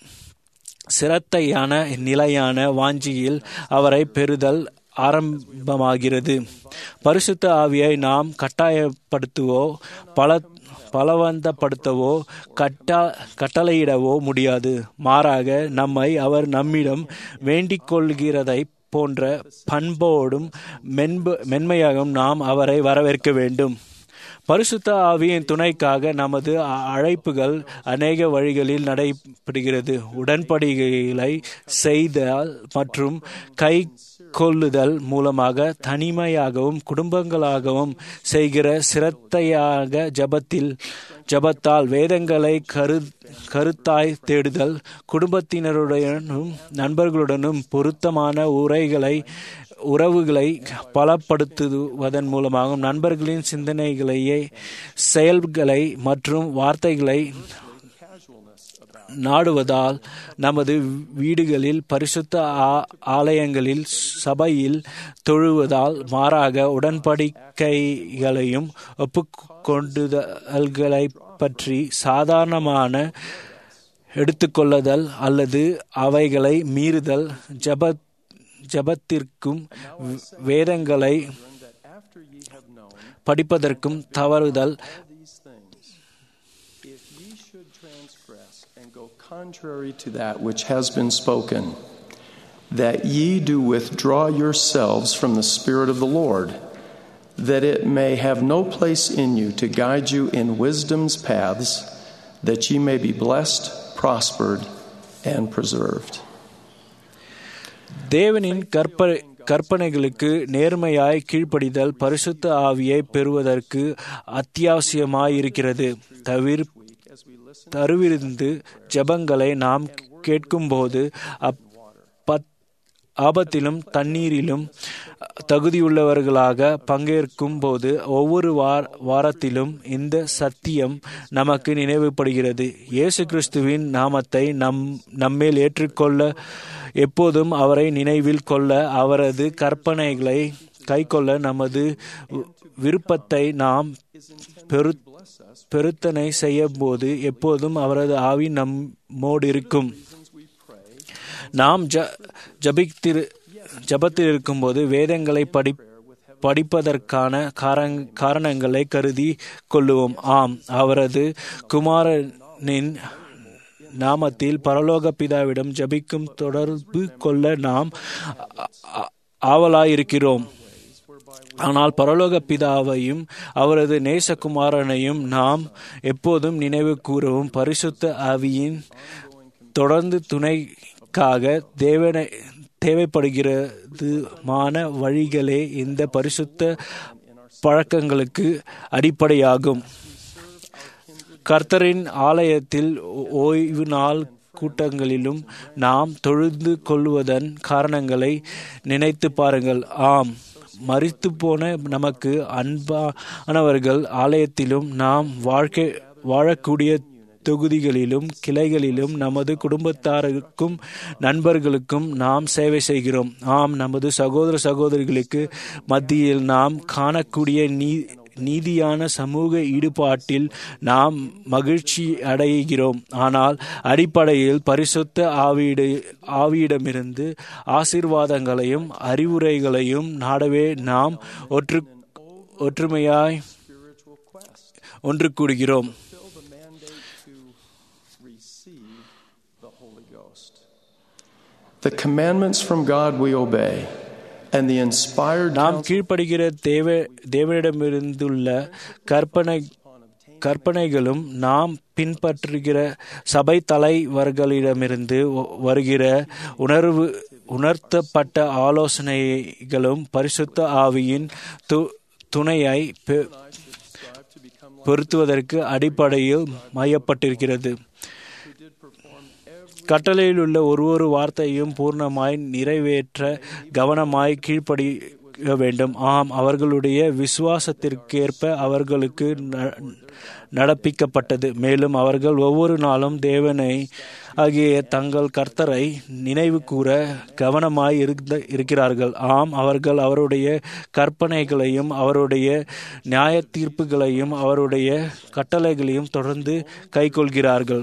சிரத்தையான நிலையான வாஞ்சியில் அவரை பெறுதல் ஆரம்பமாகிறது பரிசுத்த ஆவியை நாம் கட்டாயப்படுத்துவோ பல பலவந்தப்படுத்தவோ கட்டா கட்டளையிடவோ முடியாது மாறாக நம்மை அவர் நம்மிடம் வேண்டிக் கொள்கிறதை போன்ற பண்போடும் மென்ப மென்மையாகவும் நாம் அவரை வரவேற்க வேண்டும் பரிசுத்த ஆவியின் துணைக்காக நமது அழைப்புகள் அநேக வழிகளில் நடைபெறுகிறது உடன்படிக்கைகளை செய்தல் மற்றும் கை கொள்ளுதல் மூலமாக தனிமையாகவும் குடும்பங்களாகவும் செய்கிற சிரத்தையாக ஜபத்தில் ஜபத்தால் வேதங்களை கரு கருத்தாய் தேடுதல் குடும்பத்தினருடனும் நண்பர்களுடனும் பொருத்தமான உரைகளை உறவுகளை பலப்படுத்துவதன் மூலமாகவும் நண்பர்களின் சிந்தனைகளையே செயல்களை மற்றும் வார்த்தைகளை நாடுவதால் நமது வீடுகளில் பரிசுத்த ஆலயங்களில் சபையில் தொழுவதால் மாறாக உடன்படிக்கைகளையும் ஒப்புக்கொண்டுதல்களை பற்றி சாதாரணமான எடுத்துக்கொள்ளுதல் அல்லது அவைகளை மீறுதல் ஜப ஜபத்திற்கும் வேதங்களை படிப்பதற்கும் தவறுதல் contrary to that which has been spoken, that ye do withdraw yourselves from the Spirit of the Lord, that it may have no place in you to guide you in wisdom's paths, that ye may be blessed, prospered, and preserved. தேவனின் கற்ப கற்பனைகளுக்கு நேர்மையாய் கீழ்ப்படிதல் பரிசுத்த ஆவியை பெறுவதற்கு அத்தியாவசியமாயிருக்கிறது தவிர தருவிருந்து ஜபங்களை நாம் கேட்கும்போது அப்பத் ஆபத்திலும் தண்ணீரிலும் தகுதியுள்ளவர்களாக பங்கேற்கும் போது ஒவ்வொரு வார வாரத்திலும் இந்த சத்தியம் நமக்கு நினைவுபடுகிறது இயேசு கிறிஸ்துவின் நாமத்தை நம் நம்மேல் ஏற்றுக்கொள்ள எப்போதும் அவரை நினைவில் கொள்ள அவரது கற்பனைகளை கைக்கொள்ள நமது விருப்பத்தை நாம் பெரு பெருத்தனை செய்யும் போது எப்போதும் அவரது ஆவி நம்மோடு இருக்கும் நாம் ஜ ஜபித்திரு ஜபத்தில் இருக்கும்போது வேதங்களை படி படிப்பதற்கான காரணங்களை கருதி கொள்ளுவோம் ஆம் அவரது குமாரனின் நாமத்தில் பரலோக பிதாவிடம் ஜபிக்கும் தொடர்பு கொள்ள நாம் ஆவலாயிருக்கிறோம் ஆனால் பரலோக பிதாவையும் அவரது நேசகுமாரனையும் நாம் எப்போதும் நினைவு கூறவும் பரிசுத்த ஆவியின் தொடர்ந்து துணைக்காக தேவனை தேவைப்படுகிறதுமான வழிகளே இந்த பரிசுத்த பழக்கங்களுக்கு அடிப்படையாகும் கர்த்தரின் ஆலயத்தில் ஓய்வு நாள் கூட்டங்களிலும் நாம் தொழுது கொள்வதன் காரணங்களை நினைத்து பாருங்கள் ஆம் மறித்து போன நமக்கு அன்பானவர்கள் ஆலயத்திலும் நாம் வாழ்க்கை வாழக்கூடிய தொகுதிகளிலும் கிளைகளிலும் நமது குடும்பத்தாருக்கும் நண்பர்களுக்கும் நாம் சேவை செய்கிறோம் ஆம் நமது சகோதர சகோதரிகளுக்கு மத்தியில் நாம் காணக்கூடிய நீ நீதியான சமூக ஈடுபாட்டில் நாம் மகிழ்ச்சி அடைகிறோம் ஆனால் அடிப்படையில் பரிசுத்த ஆவியிட ஆவியிடமிருந்து ஆசீர்வாதங்களையும் அறிவுரைகளையும் நாடவே நாம் ஒற்று ஒற்றுமையாய் ஒன்று கூடுகிறோம் fulfill the mandate to receive the Holy Ghost. The commandments from God we obey, and the inspired நாம் counsel கீழ்ப்படுகிற தேவ தேவனிடமிருந்துள்ள கற்பனை கற்பனைகளும் நாம் பின்பற்றுகிற சபை தலைவர்களிடமிருந்து வ- வருகிற உணர்வு உணர்த்தப்பட்ட ஆலோசனைகளும் பரிசுத்த ஆவியின் து துணையை பெ- பொருத்துவதற்கு அடிப்படையில் மையப்பட்டிருக்கிறது கட்டளையில் உள்ள ஒரு ஒரு வார்த்தையும் பூர்ணமாய் நிறைவேற்ற கவனமாய் கீழ்ப்படிய வேண்டும் ஆம் அவர்களுடைய விசுவாசத்திற்கேற்ப அவர்களுக்கு ந- நடப்பிக்கப்பட்டது மேலும் அவர்கள் ஒவ்வொரு நாளும் தேவனை ஆகிய தங்கள் கர்த்தரை நினைவு கூற கவனமாய் இருந்த இருக்கிறார்கள் ஆம் அவர்கள் அவருடைய கற்பனைகளையும் அவருடைய நியாய தீர்ப்புகளையும் அவருடைய கட்டளைகளையும் தொடர்ந்து கைக்கொள்கிறார்கள்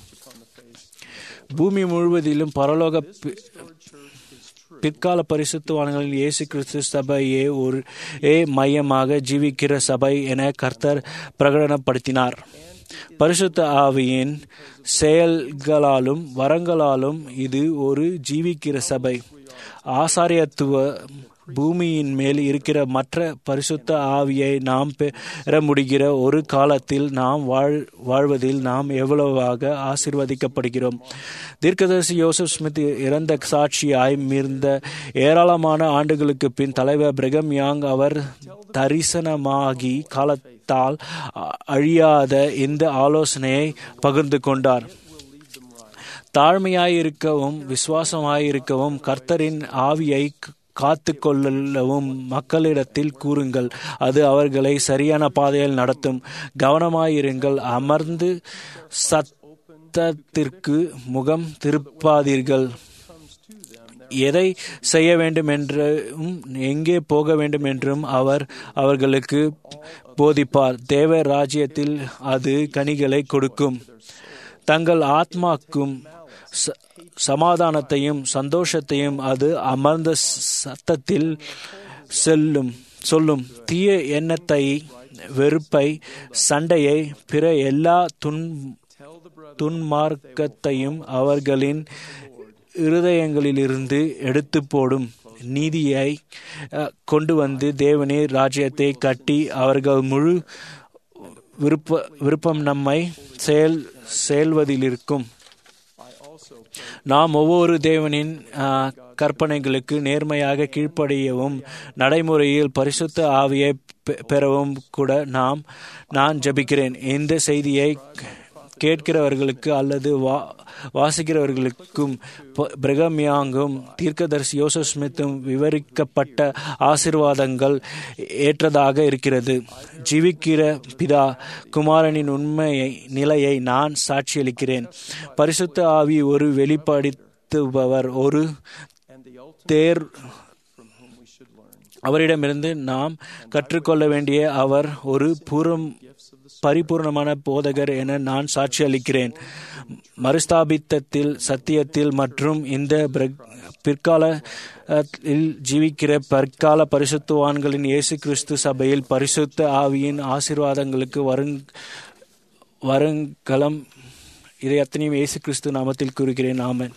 பூமி முழுவதிலும் பரலோக பி- பிற்கால பரிசுத்தவான்களில் இயேசு கிறிஸ்து சபையே ஒரு ஏ மையமாக ஜீவிக்கிற சபை என கர்த்தர் பிரகடனப்படுத்தினார் பரிசுத்த ஆவியின் செயல்களாலும் வரங்களாலும் இது ஒரு ஜீவிக்கிற சபை ஆசாரியத்துவ பூமியின் மேல் இருக்கிற மற்ற பரிசுத்த ஆவியை நாம் பெற முடிகிற ஒரு காலத்தில் நாம் வாழ் வாழ்வதில் நாம் எவ்வளவாக ஆசிர்வதிக்கப்படுகிறோம் தீர்க்கதரிசி யோசப் ஸ்மித் இறந்த சாட்சியாய் மீர்ந்த ஏராளமான ஆண்டுகளுக்கு பின் தலைவர் பிரிகம் யாங் அவர் தரிசனமாகி காலத்தால் அ- அழியாத இந்த ஆலோசனையை பகிர்ந்து கொண்டார் தாழ்மையாயிருக்கவும் விசுவாசமாயிருக்கவும் கர்த்தரின் ஆவியை காத்து கொள்ளவும் மக்களிடத்தில் கூறுங்கள் அது அவர்களை சரியான பாதையில் நடத்தும் கவனமாயிருங்கள் அமர்ந்து சத்தத்திற்கு முகம் திருப்பாதீர்கள் எதை செய்ய வேண்டும் என்றும் எங்கே போக வேண்டும் என்றும் அவர் அவர்களுக்கு போதிப்பார் தேவ ராஜ்யத்தில் அது கனிகளை கொடுக்கும் தங்கள் ஆத்மாக்கும் ச- சமாதானத்தையும் சந்தோஷத்தையும் அது அமர்ந்த சத்தத்தில் செல்லும் சொல்லும் தீய எண்ணத்தை வெறுப்பை சண்டையை பிற எல்லா துன் துன்மார்க்கத்தையும் அவர்களின் இருதயங்களிலிருந்து எடுத்து போடும் நீதியை அஹ், கொண்டு வந்து தேவனே ராஜ்யத்தை கட்டி அவர்கள் முழு விருப்ப விருப்பம் நம்மை செயல் செயல்வதிலிருக்கும் நாம் ஒவ்வொரு தேவனின் ஆ, கற்பனைகளுக்கு நேர்மையாக கீழ்ப்படியவும் நடைமுறையில் பரிசுத்த ஆவியை பெ- பெறவும் கூட நாம் நான் ஜெபிக்கிறேன் இந்த செய்தியை கேட்கிறவர்களுக்கு அல்லது வா வாசிக்கிறவர்களுக்கும் ப- பிரகம்யாங்கும் தீர்க்கதரிசி யோசப் ஸ்மித்தும் விவரிக்கப்பட்ட ஆசிர்வாதங்கள் ஏற்றதாக இருக்கிறது ஜீவிக்கிற பிதா குமாரனின் உண்மையை நிலையை நான் சாட்சியளிக்கிறேன் பரிசுத்த ஆவி ஒரு வெளிப்படுத்துபவர் ஒரு தேர் அவரிடமிருந்து நாம் கற்றுக்கொள்ள வேண்டிய அவர் ஒரு பூரம் பரிபூர்ணமான போதகர் என நான் சாட்சி அளிக்கிறேன் மறுஸ்தாபித்தத்தில் சத்தியத்தில் மற்றும் இந்த பிர- பிற்காலத்தில் ஜீவிக்கிற பிற்கால பரிசுத்தவான்களின் இயேசு கிறிஸ்து சபையில் பரிசுத்த ஆவியின் ஆசீர்வாதங்களுக்கு வருங் வருங்காலம் இதை அத்தனையும் இயேசு கிறிஸ்து நாமத்தில் கூறுகிறேன் ஆமென்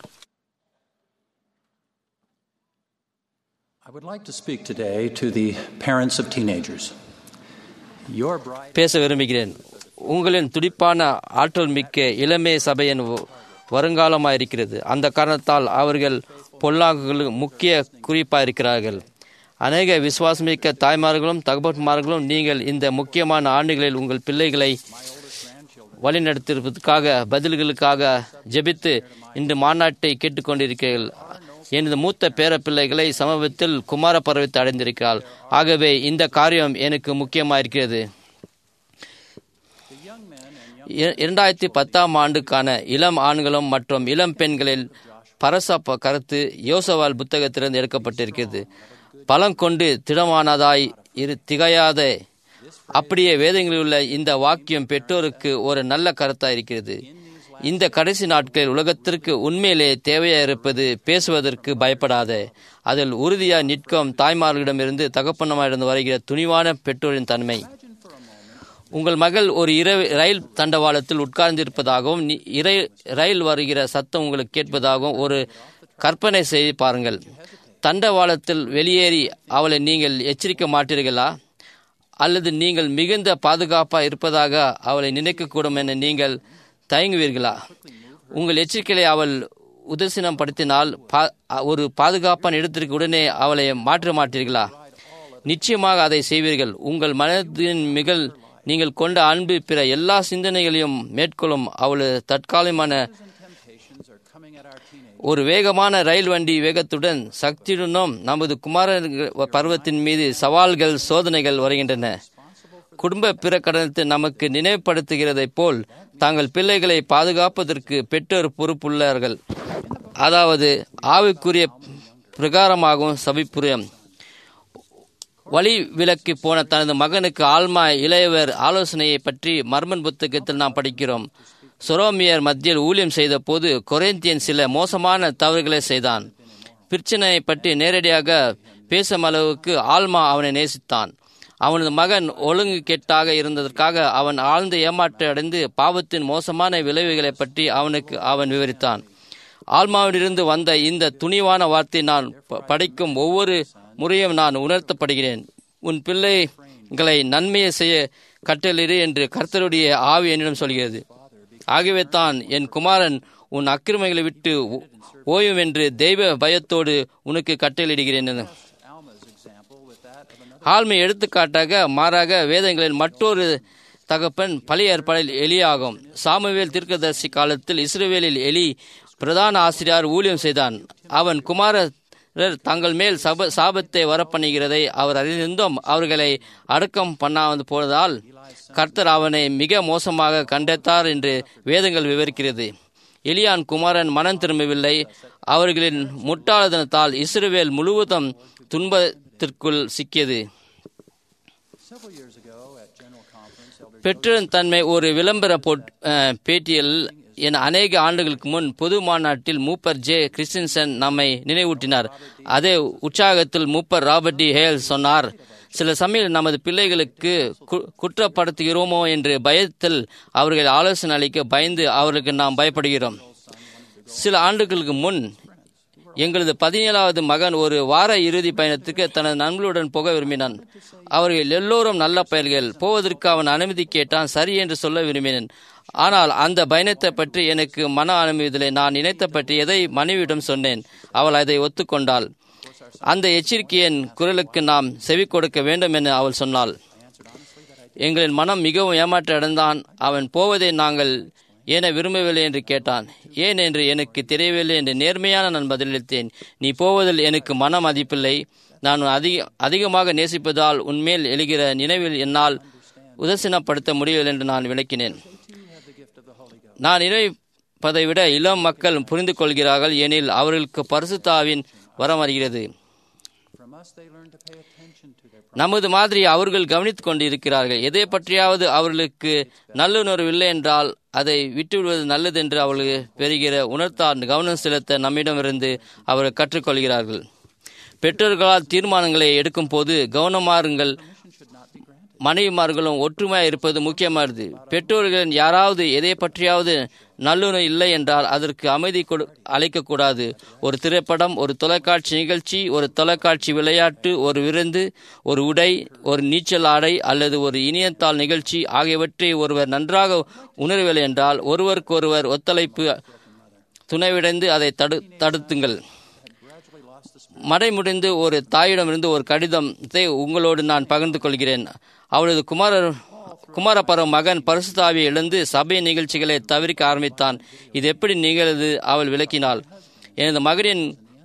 I would like to speak today to the parents of teenagers. Your bride பேச விரும்புகிறேன் உங்களின் துடிப்பான ஆற்றல் மிக்க இளமை சபையின் வ- வருங்காலமாயிருக்கிறது அந்த காரணத்தால் அவர்கள் பொல்லாங்குகளுக்கு முக்கிய குறிப்பாக இருக்கிறார்கள் அநேக விசுவாசமிக்க தாய்மார்களும் தகப்பன்மார்களும் நீங்கள் இந்த முக்கியமான ஆண்டுகளில் உங்கள் பிள்ளைகளை வழிநடத்துவதற்காக பதில்களுக்காக ஜெபித்து இன்று மாநாட்டை கேட்டுக்கொண்டிருக்கிறீர்கள் எனது மூத்த பேரப்பிள்ளைகளை சமீபத்தில் குமார பருவத்தை அடைந்திருக்கிறாள் ஆகவே இந்த காரியம் எனக்கு முக்கியமாயிருக்கிறது இர- இரண்டாயிரத்தி பத்தாம் ஆண்டுக்கான இளம் ஆண்களும் மற்றும் இளம் பெண்களில் பரச ப- கருத்து யோசவால் புத்தகத்திலிருந்து எடுக்கப்பட்டிருக்கிறது பலம் கொண்டு திடமானதாய் இரு திகையாத அப்படியே வேதங்களில் உள்ள இந்த வாக்கியம் பெற்றோருக்கு ஒரு நல்ல கருத்தாக இருக்கிறது இந்த கடைசி நாட்களில் உலகத்திற்கு உண்மையிலே தேவையா இருப்பது பேசுவதற்கு பயப்படாத அதில் உறுதியா நிற்கும் தாய்மார்களிடமிருந்து தகப்பனமாயிருந்து வருகிற துணிவான பெற்றோரின் தன்மை உங்கள் மகள் ஒரு இரவு ரயில் தண்டவாளத்தில் உட்கார்ந்திருப்பதாகவும் நி- இரை- ரயில் வருகிற சத்தம் உங்களுக்கு கேட்பதாகவும் ஒரு கற்பனை செய்து பாருங்கள் தண்டவாளத்தில் வெளியேறி அவளை நீங்கள் எச்சரிக்க மாட்டீர்களா அல்லது நீங்கள் மிகுந்த பாதுகாப்பா இருப்பதாக அவளை நினைக்கக்கூடும் என நீங்கள் தயங்குவீர்களா உங்கள் எச்சரிக்கையை அவள் உதர்சனம் படுத்தினால் பா- ஒரு பாதுகாப்பான இடத்திற்கு உடனே அவளை மாற்ற மாட்டீர்களா நிச்சயமாக அதை செய்வீர்கள் உங்கள் மனதின் மிகல் நீங்கள் கொண்ட அன்பு பிற எல்லா சிந்தனைகளையும் மேற்கொள்ளும் அவளது தற்காலிகமான ஒரு வேகமான ரயில் வண்டி வேகத்துடன் சக்தியுடனும் நமது குமார பருவத்தின் மீது சவால்கள் சோதனைகள் வருகின்றன குடும்ப பிரகடனத்தை நமக்கு நினைவுபடுத்துகிறதைப் போல் தாங்கள் பிள்ளைகளை பாதுகாப்பதற்கு பெற்றோர் பொறுப்புள்ளார்கள் அதாவது ஆவிக்குரிய பிரகாரமாகவும் சபிப்புரியம் வழி விலக்கி போன தனது மகனுக்கு ஆல்மா இளையவர் ஆலோசனையை பற்றி மர்மன் புத்தகத்தில் நாம் படிக்கிறோம் சொரோமியர் மத்தியில் ஊழியம் செய்த போது கொரேந்தியன் சில மோசமான தவறுகளை செய்தான் பிரச்சனையை பற்றி நேரடியாக பேசும் அளவுக்கு ஆல்மா அவனை நேசித்தான் அவனது மகன் ஒழுங்கு கெட்டாக இருந்ததற்காக அவன் ஆழ்ந்த ஏமாற்றம் அடைந்து பாவத்தின் மோசமான விளைவுகளை பற்றி அவனுக்கு அவன் விவரித்தான் ஆல்மாவிலிருந்து வந்த இந்த துணிவான வார்த்தை நான் ப- படிக்கும் ஒவ்வொரு முறையும் நான் உணர்த்தப்படுகிறேன் உன் பிள்ளைகளை நன்மையை செய்ய கட்டளிடு என்று கர்த்தருடைய ஆவி என்னிடம் சொல்கிறது ஆகவே தான் என் குமாரன் உன் அக்கிரமைகளை விட்டு ஓ- ஓயும் என்று தெய்வ பயத்தோடு உனக்கு கட்டளையிடுகிறேன் என. ஆழ்மை எடுத்துக்காட்டாக மாறாக வேதங்களில் மற்றொரு தகப்பன் பழைய ஏற்பாடில் எலியாகும் சாமுவேல் தீர்க்கதரிசி காலத்தில் இஸ்ரவேலில் எலி பிரதான ஆசிரியர் ஊழியம் செய்தான் அவன் குமாரர் தங்கள் மேல் சப சாபத்தை வரப்பண்ணுகிறதை அவர் அறிந்திருந்தும் அவர்களை அடக்கம் பண்ணாமல் போனதால் கர்த்தர் அவனை மிக மோசமாக கண்டத்தார் என்று வேதங்கள் விவரிக்கிறது எலியான் குமாரன் மனம் திரும்பவில்லை அவர்களின் முட்டாளதனத்தால் இஸ்ரவேல் முழுவதும் துன்பத்திற்குள் சிக்கியது பெற்றோரின் தன்மை ஒரு விளம்பர போட்- அஹ், பேட்டியில் என அநேக ஆண்டுகளுக்கு முன் பொது மாநாட்டில் மூப்பர் ஜே கிறிஸ்டின்சன் நம்மை நினைவூட்டினார் அதே உற்சாகத்தில் மூப்பர் ராபர்ட் டி ஹேல் சொன்னார் சில சமயம் நமது பிள்ளைகளுக்கு கு- குற்றப்படுத்துகிறோமோ என்று பயத்தில் அவர்கள் ஆலோசனை அளிக்க பயந்து அவர்களுக்கு நாம் பயப்படுகிறோம் சில ஆண்டுகளுக்கு முன் எங்களது பதினேழாவது மகன் ஒரு வார இறுதி பயணத்துக்கு தனது நண்பர்களுடன் போக விரும்பினான் அவர்கள் எல்லோரும் நல்ல பயல்கள் போவதற்கு அவன் அனுமதி கேட்டான் சரி என்று சொல்ல விரும்பினேன் ஆனால் அந்த பயணத்தை பற்றி எனக்கு மன அனுமதியில்லை நான் நினைத்த பற்றி எதை மனைவியிடம் சொன்னேன் அவள் அதை ஒத்துக்கொண்டாள் அந்த எச்சரிக்கையின் குரலுக்கு நாம் செவி கொடுக்க வேண்டும் என அவள் சொன்னாள் எங்களின் மனம் மிகவும் ஏமாற்ற அடைந்தான் அவன் போவதை நாங்கள் ஏன விரும்பவில்லை என்று கேட்டான் ஏன் என்று எனக்கு தெரியவில்லை என்று நேர்மையான நான் பதிலளித்தேன் நீ போவதில் எனக்கு மன மதிப்பில்லை நான் உன்னை அதிக அதிகமாக நேசிப்பதால் உன்மேல் எழுகிற நினைவில் என்னால் உதர்சனப்படுத்த முடியவில்லை என்று நான் விளக்கினேன் நான் நினைப்பதை விட இளம் மக்கள் புரிந்து கொள்கிறார்கள் எனில் அவர்களுக்கு பரிசுத்தாவின் வரம் வருகிறது நமது மாதிரி அவர்கள் கவனித்துக் கொண்டிருக்கிறார்கள் எதை பற்றியாவது அவர்களுக்கு நல்லுணர்வு இல்லை என்றால் அதை விட்டுவிடுவது நல்லது என்று அவர்கள் பெறுகிற உணர்த்தால் கவனம் செலுத்த நம்மிடமிருந்து அவர்கள் கற்றுக்கொள்கிறார்கள் பெற்றோர்களால் தீர்மானங்களை எடுக்கும் போது கவனமாருங்கள் மனைவிமார்களும் ஒற்றுமையாக இருப்பது முக்கியமானது பெற்றோர்கள் யாராவது எதை பற்றியாவது நல்லுணர்வு இல்லை என்றால் அதற்கு அமைதி கொடு அளிக்கக்கூடாது ஒரு திரைப்படம் ஒரு தொலைக்காட்சி நிகழ்ச்சி ஒரு தொலைக்காட்சி விளையாட்டு ஒரு விருந்து ஒரு உடை ஒரு நீச்சல் ஆடை அல்லது ஒரு இணையத்தாள் நிகழ்ச்சி ஆகியவற்றை ஒருவர் நன்றாக உணரவில்லை என்றால் ஒருவருக்கொருவர் ஒத்துழைப்பு துணைவிடைந்து அதை தடு தடுத்துங்கள் மடைமுடிந்து ஒரு தாயிடமிருந்து ஒரு கடிதத்தை உங்களோடு நான் பகிர்ந்து கொள்கிறேன் அவளது குமாரர் குமாரப்பருவ மகன் பரிசுத்தாவியை இழந்து சபை நிகழ்ச்சிகளை தவிர்க்க ஆரம்பித்தான் இது எப்படி நிகழ்து அவள் விளக்கினாள் எனது மகனின்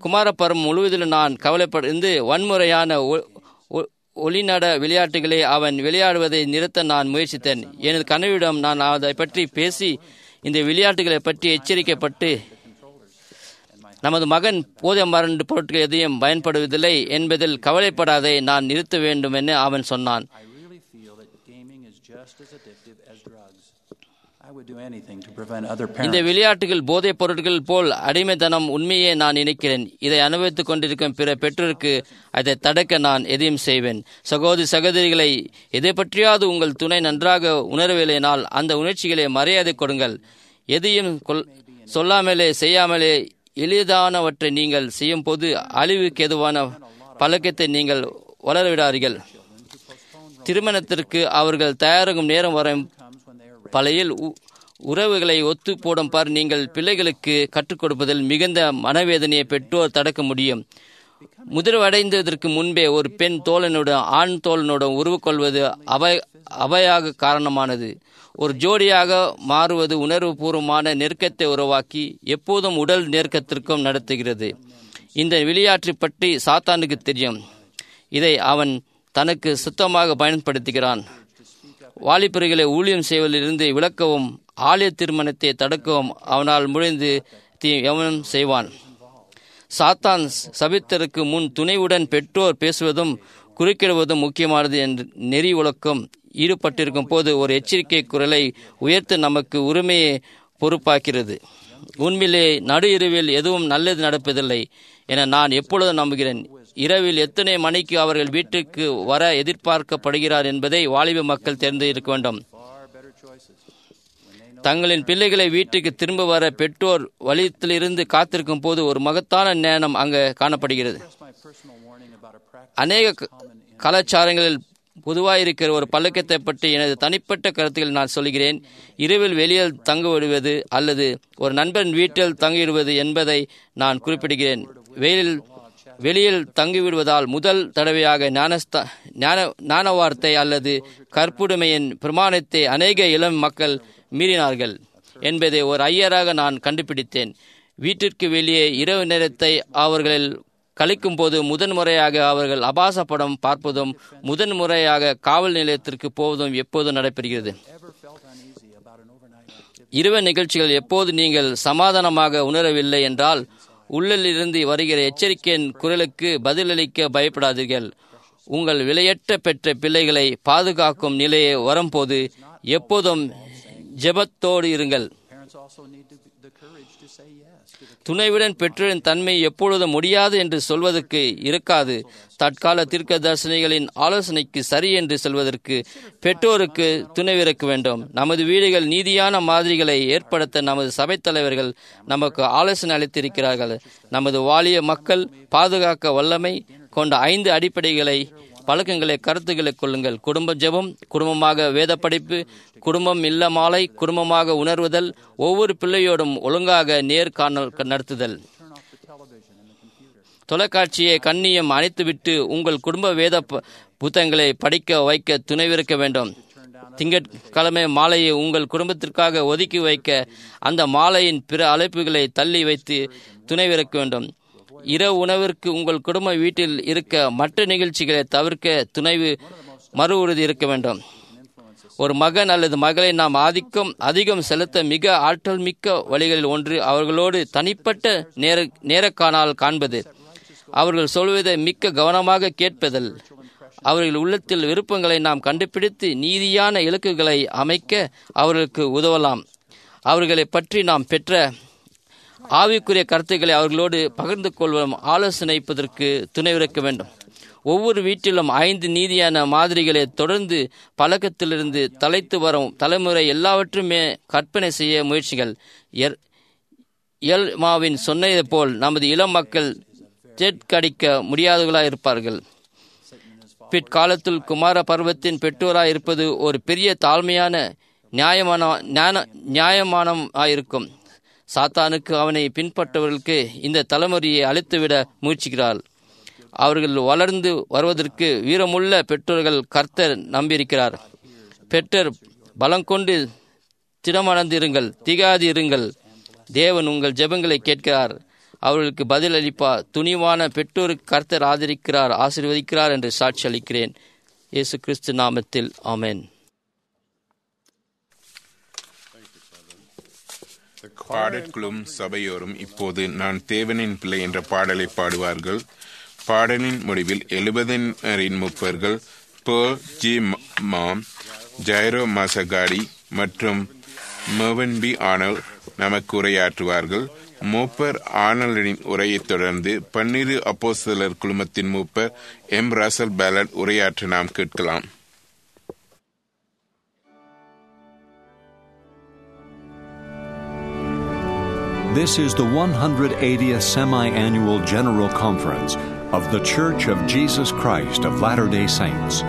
குமாரப்பருவம் முழுவதிலும் நான் கவலைப்படிருந்து வன்முறையான ஒ- ஒ- ஒளிநட விளையாட்டுகளை அவன் விளையாடுவதை நிறுத்த நான் முயற்சித்தேன் எனது கனவிடம் நான் அதை பற்றி பேசி இந்த விளையாட்டுகளை பற்றி எச்சரிக்கப்பட்டு நமது மகன் போதை மருந்து பொருட்கள் எதையும் பயன்படுவதில்லை என்பதில் கவலைப்படாதே நான் நிறுத்த வேண்டும் என அவன் சொன்னான் I really feel that gaming is just as addictive as drugs. I would do anything to prevent other இந்த parents. விளையாட்டுகள் போதைப் பொருட்கள் போல் அடிமைத்தனம் உண்மையே நான் நினைக்கிறேன் இதை அனுபவித்துக் கொண்டிருக்கும் பிற பெற்றோருக்கு அதை தடுக்க நான் எதையும் செய்வேன் சகோதரி சகோதரிகளை எதை பற்றியாவது உங்கள் துணை நன்றாக உணரவில்லைனால் அந்த உணர்ச்சிகளை மரியாதை கொடுங்கள் எதையும் கொல்- சொல்லாமலே செய்யாமலே எளிதானவற்றை நீங்கள் செய்யும் போது அழிவுக்கு எதுவான பழக்கத்தை நீங்கள் வளரவிடாதீர்கள் திருமணத்திற்கு அவர்கள் தயாராகும் நேரம் வரும் பலையில் உ- உறவுகளை ஒத்து போடும் பார் நீங்கள் பிள்ளைகளுக்கு கற்றுக் கொடுப்பதில் மிகுந்த மனவேதனையை பெற்றோர் தடுக்க முடியும் முதிர்வடைந்ததற்கு முன்பே ஒரு பெண் தோழனுடன் ஆண் தோழனுடன் உருவுக்கொள்வது அவை அவையாக காரணமானது ஒரு ஜோடியாக மாறுவது உணர்வுபூர்வமான நெருக்கத்தை உருவாக்கி எப்போதும் உடல் நெருக்கத்திற்கும் நடத்துகிறது இந்த விளையாட்டு பற்றி சாத்தானுக்கு தெரியும் இதை அவன் தனக்கு சுத்தமாக பயன்படுத்துகிறான் வாலிபர்களை ஊழியம் செய்வதிலிருந்து விளக்கவும் ஆலய திருமணத்தை தடுக்கவும் அவனால் முடிந்து தீ எவனும் செய்வான் சாத்தான் சபித்தருக்கு முன் துணைவுடன் பெற்றோர் பேசுவதும் குறுக்கிடுவதும் முக்கியமானது என்று நெறி உலக்கம் ஈடுபட்டிருக்கும் போது ஒரு எச்சரிக்கை குரலை உயர்த்த நமக்கு உரிமையை பொறுப்பாக்கிறது உண்மையிலே நடு இரவில் எதுவும் நல்லது நடப்பதில்லை என நான் எப்பொழுதும் நம்புகிறேன் இரவில் எத்தனை மணிக்கு அவர்கள் வீட்டுக்கு வர எதிர்பார்க்கப்படுகிறார் என்பதை வாலிப மக்கள் தெரிந்து இருக்க வேண்டும் தங்களின் பிள்ளைகளை வீட்டுக்கு திரும்ப வர பெற்றோர் வழியத்திலிருந்து காத்திருக்கும் போது ஒரு மகத்தான நேரம் அங்கு காணப்படுகிறது அநேக க- கலாச்சாரங்களில் பொதுவாயிருக்கிற ஒரு பழக்கத்தை பற்றி எனது தனிப்பட்ட கருத்துக்கள் நான் சொல்கிறேன் இரவில் வெளியில் தங்க விடுவது அல்லது ஒரு நண்பன் வீட்டில் தங்கிவிடுவது என்பதை நான் குறிப்பிடுகிறேன் வெயிலில் வெளியில் தங்கிவிடுவதால் முதல் தடவையாக ஞானஸ்த ஞான ஞான வார்த்தை அல்லது கற்புடைமையின் பிரமாணத்தை அநேக இளம் மக்கள் மீறினார்கள் என்பதை ஒரு ஐயராக நான் கண்டுபிடித்தேன் வீட்டிற்கு வெளியே இரவு நேரத்தை அவர்கள் கழிக்கும் போது முதன் முறையாக அவர்கள் அபாச படம் பார்ப்பதும் முதன் முறையாக காவல் நிலையத்திற்கு போவதும் எப்போதும் நடைபெறுகிறது இரவு நிகழ்ச்சிகள் எப்போது நீங்கள் சமாதானமாக உணரவில்லை என்றால் உள்ளிலிருந்து வருகிற எச்சரிக்கையின் குரலுக்கு பதிலளிக்க பயப்படாதீர்கள் உங்கள் விலையற்ற பெற்ற பிள்ளைகளை பாதுகாக்கும் நிலையை வரும்போது எப்போதும் ஜெபத்தோடு இருங்கள் Parents also need to, the courage to say yes to the துணைவுடன் பெற்றோரின் தன்மை எப்பொழுதும் முடியாது என்று சொல்வதற்கு இருக்காது தற்கால தீர்க்க தரிசனிகளின் ஆலோசனைக்கு சரி என்று சொல்வதற்கு பெற்றோருக்கு துணைவிருக்க வேண்டும் நமது வீடுகள் நீதியான மாதிரிகளை ஏற்படுத்த நமது சபைத் தலைவர்கள் நமக்கு ஆலோசனை அளித்திருக்கிறார்கள் நமது வாலிய மக்கள் பாதுகாக்க வல்லமை கொண்ட ஐந்து அடிப்படைகளை பழக்கங்களை கருத்துக்களை கொள்ளுங்கள் குடும்ப ஜெபம் குடும்பமாக வேத படிப்பு குடும்பம் இல்ல மாலை குடும்பமாக உணர்வுதல் ஒவ்வொரு பிள்ளையோடும் ஒழுங்காக நேர்காணல் நடத்துதல் தொலைக்காட்சியை கண்ணியம் அணைத்துவிட்டு உங்கள் குடும்ப வேத ப- புத்தகங்களை படிக்க வைக்க துணைவிருக்க வேண்டும் திங்கட்கிழமை மாலையை உங்கள் குடும்பத்திற்காக ஒதுக்கி வைக்க அந்த மாலையின் பிற அழைப்புகளை தள்ளி வைத்து துணைவிருக்க வேண்டும் இரவு உணவிற்கு உங்கள் குடும்ப வீட்டில் இருக்க மற்ற நிகழ்ச்சிகளை தவிர்க்க துணைவு மறு உறுதி இருக்க வேண்டும் ஒரு மகன் அல்லது மகளை நாம் ஆதிக்கம் அதிகம் செலுத்த மிக ஆற்றல் மிக்க வழிகளில் ஒன்று அவர்களோடு தனிப்பட்ட நேர நேரக்காணால் காண்பது அவர்கள் சொல்வதை மிக்க கவனமாக கேட்பதல் அவர்கள் உள்ளத்தில் விருப்பங்களை நாம் கண்டுபிடித்து நீதியான இலக்குகளை அமைக்க அவர்களுக்கு உதவலாம் அவர்களை பற்றி நாம் பெற்ற ஆவிக்குரிய கருத்துக்களை அவர்களோடு பகிர்ந்து கொள்வோம் ஆலோசனைப்பதற்கு துணைவிருக்க வேண்டும் ஒவ்வொரு வீட்டிலும் ஐந்து நீதியான மாதிரிகளை தொடர்ந்து பழக்கத்திலிருந்து தலைத்து வரும் தலைமுறை எல்லாவற்றுமே கற்பனை செய்ய முயற்சிகள் எர்- எல்மாவின் சொன்னது போல் நமது இளம் மக்கள் தேட்கடிக்க முடியாதவர்களாக இருப்பார்கள் பிற்காலத்தில் குமார பருவத்தின் பெற்றோராய் இருப்பது ஒரு பெரிய தாழ்மையான நியாயமான ஞான நியாயமானமாயிருக்கும் சாத்தானுக்கு அவனை பின்பற்றவர்களுக்கு இந்த தலைமுறையை அழித்துவிட முயற்சிக்கிறார் அவர்கள் வளர்ந்து வருவதற்கு வீரமுள்ள பெற்றோர்கள் கர்த்தர் நம்பியிருக்கிறார் பெற்றோர் பலங்கொண்டு திடமணர்ந்து இருங்கள் திகாதி இருங்கள் தேவன் உங்கள் ஜெபங்களை கேட்கிறார் அவர்களுக்கு பதில் அளிப்பார் துணிவான பெற்றோருக்கு கர்த்தர் ஆதரிக்கிறார் ஆசீர்வதிக்கிறார் என்று சாட்சி அளிக்கிறேன் இயேசு கிறிஸ்து நாமத்தில் ஆமென் பாடற்குழும் சபையோரும் இப்போது நான் தேவனின் பிள்ளை என்ற பாடலை பாடுவார்கள் பாடலின் முடிவில் எழுபதினரின் முப்பர்கள் பேர் ஜி மாம் ஜைரோ மசகாடி மற்றும் மெவன் பி ஆனல் நமக்கு உரையாற்றுவார்கள் மூப்பர் ஆனலின் உரையைத் தொடர்ந்து பன்னிரு அப்போஸ்தலர் குழுமத்தின் மூப்பர் எம் ரசல் பேலட் உரையாற்ற நாம் கேட்கலாம் This is the 180th semi annual General Conference of The Church of Jesus Christ of Latter day Saints.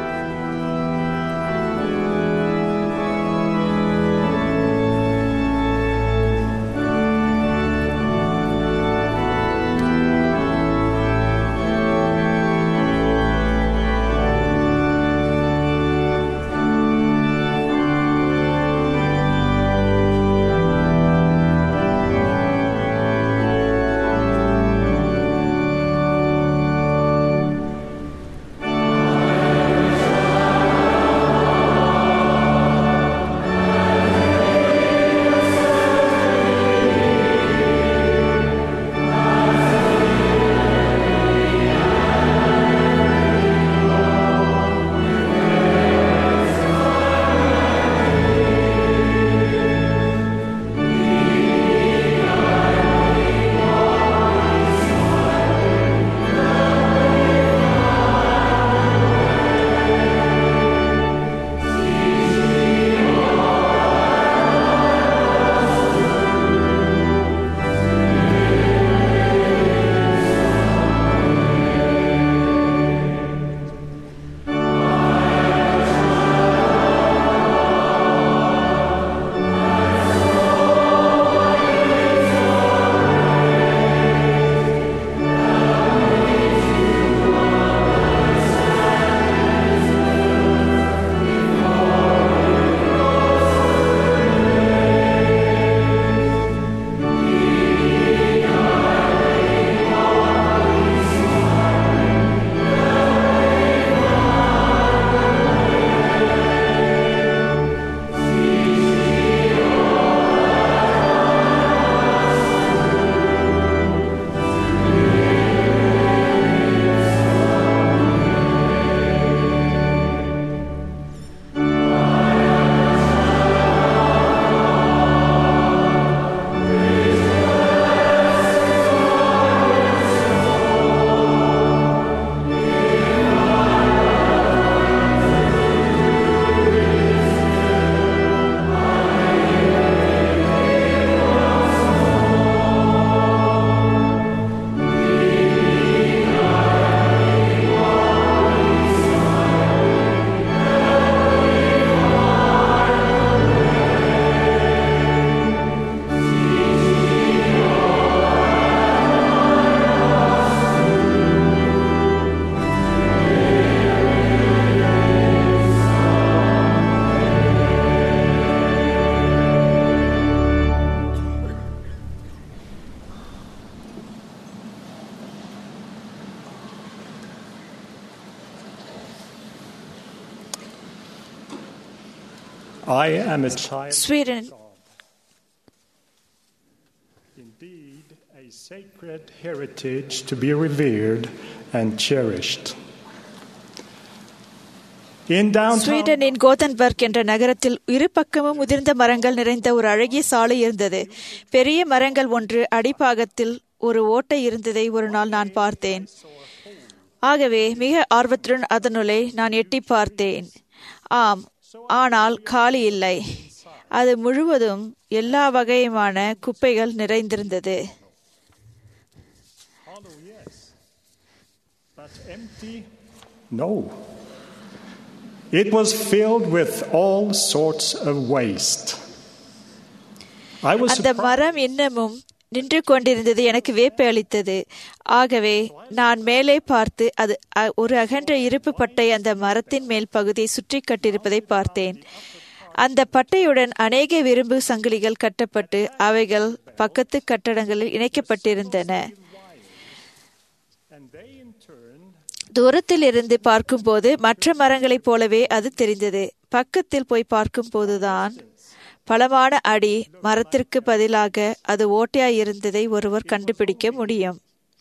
I am a child Sweden. indeed a sacred heritage to be revered and cherished. In downtown ஸ்வீடனின் கோதன்பர்க் என்ற நகரத்தில் இரு பக்கமும் உதிர்ந்த மரங்கள் நிறைந்த ஒரு அழகிய சாலை இருந்தது பெரிய மரங்கள் ஒன்று அடிப்பாகத்தில் ஒரு ஓட்டை இருந்ததை ஒரு நாள் நான் பார்த்தேன் ஆகவே மிக ஆர்வத்துடன் அதனுள்ளே நான் எட்டி பார்த்தேன் ஆம் ஆனால் காலி இல்லை அது முழுவதும் எல்லா வகையுமான குப்பைகள் நிறைந்திருந்தது hollow, yes, but empty, no. It was filled with all sorts of waste. I was அந்த surprised. மரம் இன்னமும் நின்று கொண்டிருந்தது எனக்கு வேப்பை அளித்தது ஆகவே நான் மேலே பார்த்து அது அ- ஒரு அகன்ற இருப்பு பட்டை அந்த மரத்தின் மேல் பகுதியை சுற்றி கட்டியிருப்பதை பார்த்தேன் அந்த பட்டையுடன் அநேக விரும்பு சங்கிலிகள் கட்டப்பட்டு அவைகள் பக்கத்து கட்டடங்களில் இணைக்கப்பட்டிருந்தன and they in turn தூரத்தில் இருந்து பார்க்கும்போது மற்ற மரங்களைப் போலவே அது தெரிந்தது பக்கத்தில் போய் பார்க்கும்போதுதான் பலமான அடி மரத்திற்கு பதிலாக அது ஓட்டையாய் இருந்ததை ஒருவர் கண்டுபிடிக்க முடியும்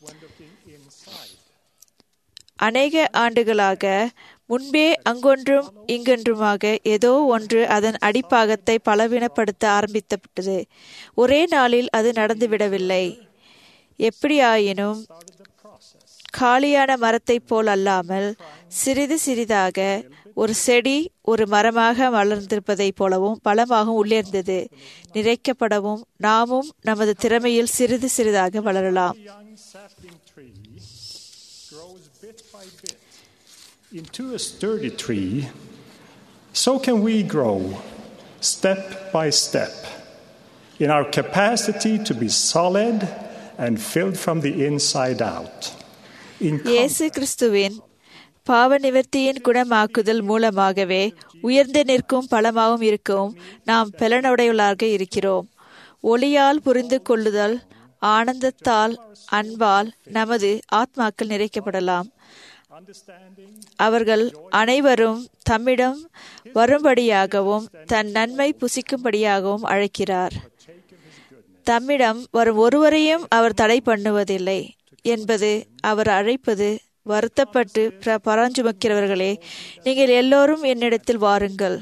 அநேக ஆண்டுகளாக முன்பே அங்கொன்றும் இங்கொன்றுமாக ஏதோ ஒன்று அதன் அடிப்பாகத்தை பலவீனப்படுத்த ஆரம்பித்தப்பட்டது ஒரே நாளில் அது நடந்துவிடவில்லை எப்படியாயினும் காலியான மரத்தைப் போல் அல்லாமல் சிறிது சிறிதாக ஒரு செடி ஒரு மரமாக வளர்ந்திருப்பதைப் போலவும் பலமாகவும் உள்ளேர்ந்தது நிறைக்கப்படவும் நாமும் நமது திறமையில் சிறிது சிறிதாக வளரலாம் young sapling tree grows bit by bit into a sturdy tree, so can we grow step by step in our capacity to be solid and filled from the inside out. In இயேசு கிறிஸ்துவின் பாவ நிவர்த்தியின் குணமாக்குதல் மூலமாகவே உயர்ந்து நிற்கும் பலமாகவும் இருக்கும் நாம் பலனுடையவர்களாக இருக்கிறோம் ஒளியால் புரிந்து கொள்ளுதல் ஆனந்தத்தால் அன்பால் நமது ஆத்மாக்கள் நிறைக்கப்படலாம் understanding அவர்கள் அனைவரும் தம்மிடம் வரும்படியாகவும் தன் நன்மை புசிக்கும்படியாகவும் அழைக்கிறார் தம்மிடம் வரும் ஒருவரையும் அவர் தடை பண்ணுவதில்லை என்பது அவர் அழைப்பது வருத்தப்பட்டு பிர- பராஞ்சுமக்கிறவர்களே நீங்கள் எல்லோரும் என்னிடத்தில் வாருங்கள்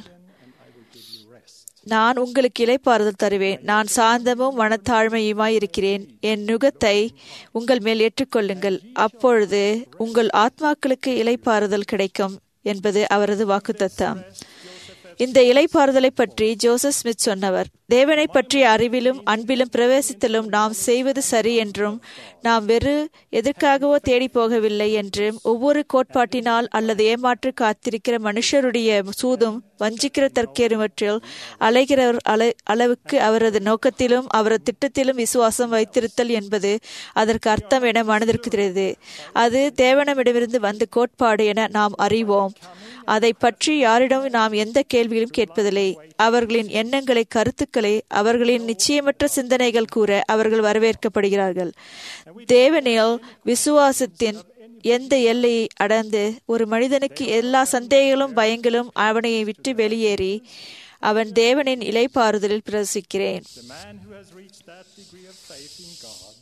நான் உங்களுக்கு இளைப்பாறுதல் தருவேன் நான் சாந்தமும் மனத்தாழ்மையுமாய் இருக்கிறேன் என் நுகத்தை உங்கள் மேல் ஏற்றுக்கொள்ளுங்கள் அப்பொழுது உங்கள் ஆத்மாக்களுக்கு இளைப்பாறுதல் கிடைக்கும் என்பது அவரது வாக்குத்தத்தம் இந்த இலைப்பாறுதலை பற்றி ஜோசப் ஸ்மித் சொன்னவர் தேவனை பற்றிய அறிவிலும் அன்பிலும் பிரவேசித்தலும் நாம் செய்வது சரி என்றும் நாம் வெறு எதற்காகவோ தேடி போகவில்லை என்றும் ஒவ்வொரு கோட்பாட்டினால் அல்லது ஏமாற்று காத்திருக்கிற மனுஷருடைய சூதும் வஞ்சிக்கிற தற்கேறுமற்றில் அலைகிற அலை அளவுக்கு அவரது நோக்கத்திலும் அவரது திட்டத்திலும் விசுவாசம் வைத்திருத்தல் என்பது அதற்கு அர்த்தம் என மனதிற்கு தெரியுது அது தேவனமிடமிருந்து வந்த கோட்பாடு என நாம் அறிவோம் அதை பற்றி யாரிடம் நாம் எந்த கேள்வியும் கேட்பதில்லை அவர்களின் எண்ணங்களை கருத்துக்களை அவர்களின் நிச்சயமற்ற சிந்தனைகள் கூற அவர்கள் வரவேற்கப்படுகிறார்கள் தேவனில் விசுவாசத்தின் எந்த எல்லையை அடர்ந்து ஒரு மனிதனுக்கு எல்லா சந்தேகங்களும் பயங்களும் அவனை விட்டு வெளியேறி அவன் தேவனின் இலைப்பாறுதலில் பிரசிக்கிறேன் the man who has reached that degree of faith in God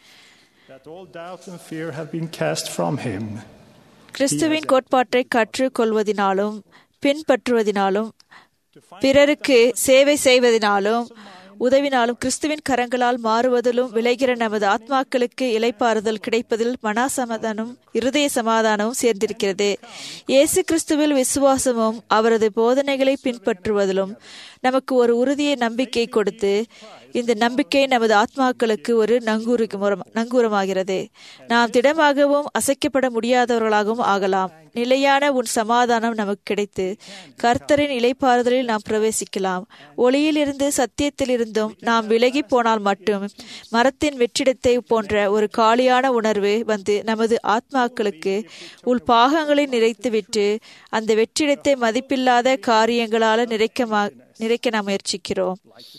that all doubt and fear have been cast from him கிறிஸ்துவின் கோட்பாட்டை கற்றுக்கொள்வதினாலும் பின்பற்றுவதினாலும் பிறருக்கு சேவை செய்வதினாலும் உதவினாலும் கிறிஸ்துவின் கரங்களால் மாறுவதிலும் விளைகிற நமது ஆத்மாக்களுக்கு இலைப்பாறுதல் கிடைப்பதில் மனாசமாதானம் இருதய சமாதானமும் சேர்ந்திருக்கிறது இயேசு கிறிஸ்துவில் விசுவாசமும் அவரது போதனைகளை பின்பற்றுவதிலும் நமக்கு ஒரு உறுதியை நம்பிக்கை கொடுத்து இந்த நம்பிக்கை நமது ஆத்மாக்களுக்கு ஒரு நங்கூரம் நங்கூரமாகிறது நாம் திடமாகவும் அசைக்கப்பட முடியாதவர்களாகவும் ஆகலாம் நிலையான உன் சமாதானம் நமக்கு கிடைத்து கர்த்தரின் இலைப்பாறுதலில் நாம் பிரவேசிக்கலாம் ஒளியிலிருந்து சத்தியத்திலிருந்தும் நாம் விலகி போனால் மட்டும் மரத்தின் வெற்றிடத்தை போன்ற ஒரு காலியான உணர்வு வந்து நமது ஆத்மாக்களுக்கு உள் பாகங்களை நிறைத்துவிட்டு அந்த வெற்றிடத்தை மதிப்பில்லாத காரியங்களால நிறைக்க நிறைக்க நாம் முயற்சிக்கிறோம்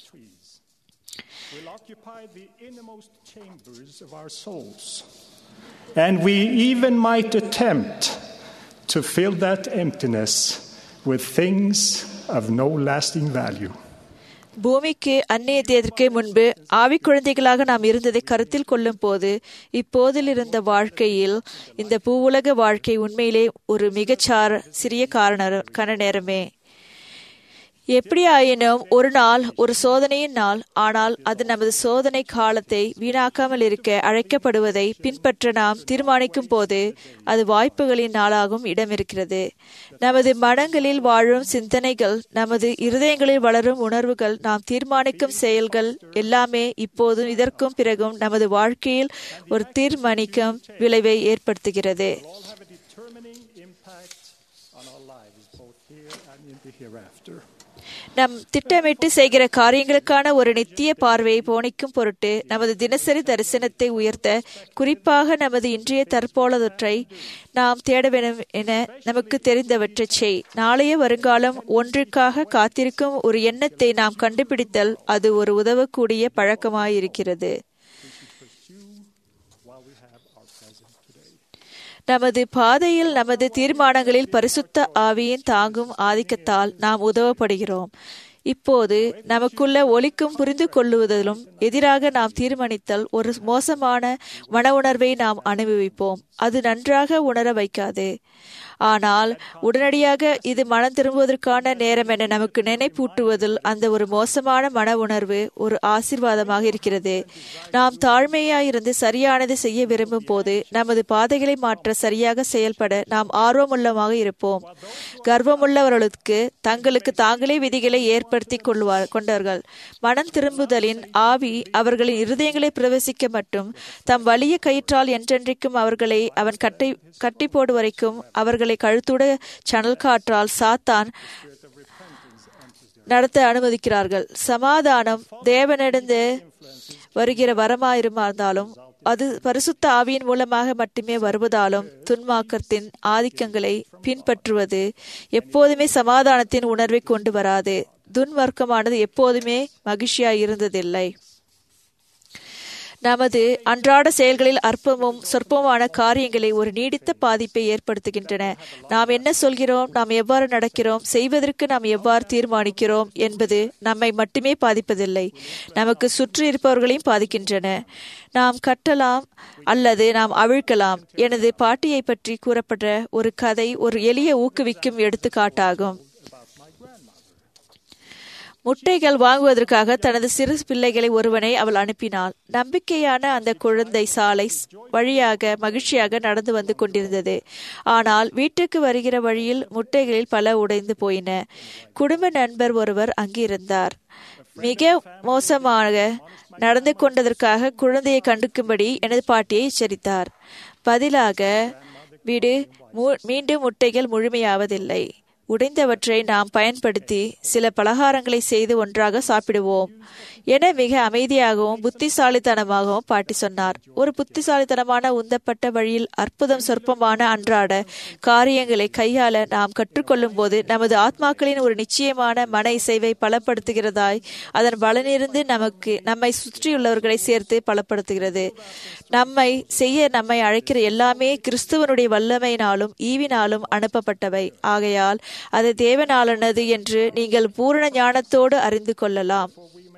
will occupy the innermost chambers of our souls. And we even might attempt to fill that emptiness with things of no lasting value. பூமிக்கு அந்நியத்திற்கு முன்பு ஆவி குழந்தைகளாக நாம் இருந்ததை கருத்தில் கொள்ளும் போது இப்போதில் இருந்த வாழ்க்கையில் இந்த பூவுலக வாழ்க்கை உண்மையிலே ஒரு மிகச்சார சிறிய காரண கன நேரமே எப்படியாயினும் ஒரு நாள் ஒரு சோதனையின் நாள் ஆனால் அது நமது சோதனை காலத்தை வீணாக்காமல் இருக்க அழைக்கப்படுவதை பின்பற்ற நாம் தீர்மானிக்கும் போது அது வாய்ப்புகளின் நாளாகவும் இடம் இருக்கிறது நமது மனங்களில் வாழும் சிந்தனைகள் நமது இருதயங்களில் வளரும் உணர்வுகள் நாம் தீர்மானிக்கும் செயல்கள் எல்லாமே இப்போதும் இதற்கும் பிறகும் நமது வாழ்க்கையில் ஒரு தீர்மானிக்கும் விளைவை ஏற்படுத்துகிறது All have a determining impact on our lives, both here and in the hereafter. நம் திட்டமிட்டு செய்கிற காரியங்களுக்கான ஒரு நித்திய பார்வையை போனிக்கும் பொருட்டு நமது தினசரி தரிசனத்தை உயர்த்த குறிப்பாக நமது இன்றைய தற்போலவற்றை நாம் தேட வேண்டும் என நமக்கு தெரிந்தவற்றை செய் நாளைய வருங்காலம் ஒன்றுக்காக காத்திருக்கும் ஒரு எண்ணத்தை நாம் கண்டுபிடித்தல் அது ஒரு உதவக்கூடிய பழக்கமாயிருக்கிறது நமது பாதையில் நமது தீர்மானங்களில் பரிசுத்த ஆவியின் தாங்கும் ஆதிக்கத்தால் நாம் உதவப்படுகிறோம் இப்போது நமக்குள்ள ஒலிக்கும் புரிந்து கொள்ளுவதிலும் எதிராக நாம் தீர்மானித்தல் ஒரு மோசமான மன உணர்வை நாம் அனுபவிப்போம் அது நன்றாக உணர வைக்காது ஆனால் உடனடியாக இது மனம் திரும்புவதற்கான நேரம் என நமக்கு நினைப்பூட்டுவதில் அந்த ஒரு மோசமான மன உணர்வு ஒரு ஆசீர்வாதமாக இருக்கிறது நாம் தாழ்மையாயிருந்து சரியானதை செய்ய விரும்பும் போது நமது பாதைகளை மாற்ற சரியாக செயல்பட நாம் ஆர்வமுள்ளமாக இருப்போம் கர்வமுள்ளவர்களுக்கு தங்களுக்கு தாங்களே விதிகளை ஏற்படுத்தி கொள்வார் கொண்டவர்கள் மனம் திரும்புதலின் ஆவி அவர்களின் இருதயங்களை பிரவேசிக்க மட்டும் தம் வலிய கயிற்றால் என்றென்றைக்கும் அவர்களை அவன் கட்டை கட்டி போடு வரைக்கும் அவர்களை கழுத்துட சணல் காற்றால் சாத்தான் நடத்த அனுமதிக்கிறார்கள் சமாதானம் தேவனிடந்து வருகிற வரமாயிருந்தாலும் அது பரிசுத்த ஆவியின் மூலமாக மட்டுமே வருவதாலும் துன்மாக்கத்தின் ஆதிக்கங்களை பின்பற்றுவது எப்போதுமே சமாதானத்தின் உணர்வை கொண்டு வராது துன்வர்க்கமானது எப்போதுமே மகிழ்ச்சியாய் இருந்ததில்லை நமது அன்றாட செயல்களில் அற்பமும் சொற்பமான காரியங்களை ஒரு நீடித்த பாதிப்பை ஏற்படுத்துகின்றன நாம் என்ன சொல்கிறோம் நாம் எவ்வாறு நடக்கிறோம் செய்வதற்கு நாம் எவ்வாறு தீர்மானிக்கிறோம் என்பது நம்மை மட்டுமே பாதிப்பதில்லை நமக்கு சுற்றி இருப்பவர்களையும் பாதிக்கின்றன நாம் கட்டலாம் அல்லது நாம் அவிழ்க்கலாம் எனது பாட்டியை பற்றி கூறப்பட்ட ஒரு கதை ஒரு எளிய ஊக்குவிக்கும் எடுத்துக்காட்டாகும் முட்டைகள் வாங்குவதற்காக தனது சிறு பிள்ளைகளை ஒருவனை அவள் அனுப்பினாள் நம்பிக்கையான அந்த குழந்தை சாலை வழியாக மகிழ்ச்சியாக நடந்து வந்து கொண்டிருந்தது ஆனால் வீட்டுக்கு வருகிற வழியில் முட்டைகளில் பல உடைந்து போயின குடும்ப நண்பர் ஒருவர் அங்கிருந்தார் மிக மோசமாக நடந்து கொண்டதற்காக குழந்தையை கண்டுக்கும்படி எனது பாட்டியை எச்சரித்தார் பதிலாக வீடு மீண்டும் முட்டைகள் முழுமையாவதில்லை உடைந்தவற்றை நாம் பயன்படுத்தி சில பலகாரங்களை செய்து ஒன்றாக சாப்பிடுவோம் என மிக அமைதியாகவும் புத்திசாலித்தனமாகவும் பாட்டி சொன்னார் ஒரு புத்திசாலித்தனமான உந்தப்பட்ட வழியில் அற்புதம் சொற்பமான அன்றாட காரியங்களை கையாள நாம் கற்றுக்கொள்ளும் போது நமது ஆத்மாக்களின் ஒரு நிச்சயமான மன இசைவை பலப்படுத்துகிறதாய் அதன் பலனிருந்து நமக்கு நம்மை சுற்றியுள்ளவர்களை சேர்த்து பலப்படுத்துகிறது நம்மை செய்ய நம்மை அழைக்கிற எல்லாமே கிறிஸ்துவனுடைய வல்லமையினாலும் ஈவினாலும் அனுப்பப்பட்டவை ஆகையால் அது தேவனாலானது என்று நீங்கள் பூரண ஞானத்தோடு அறிந்து கொள்ளலாம்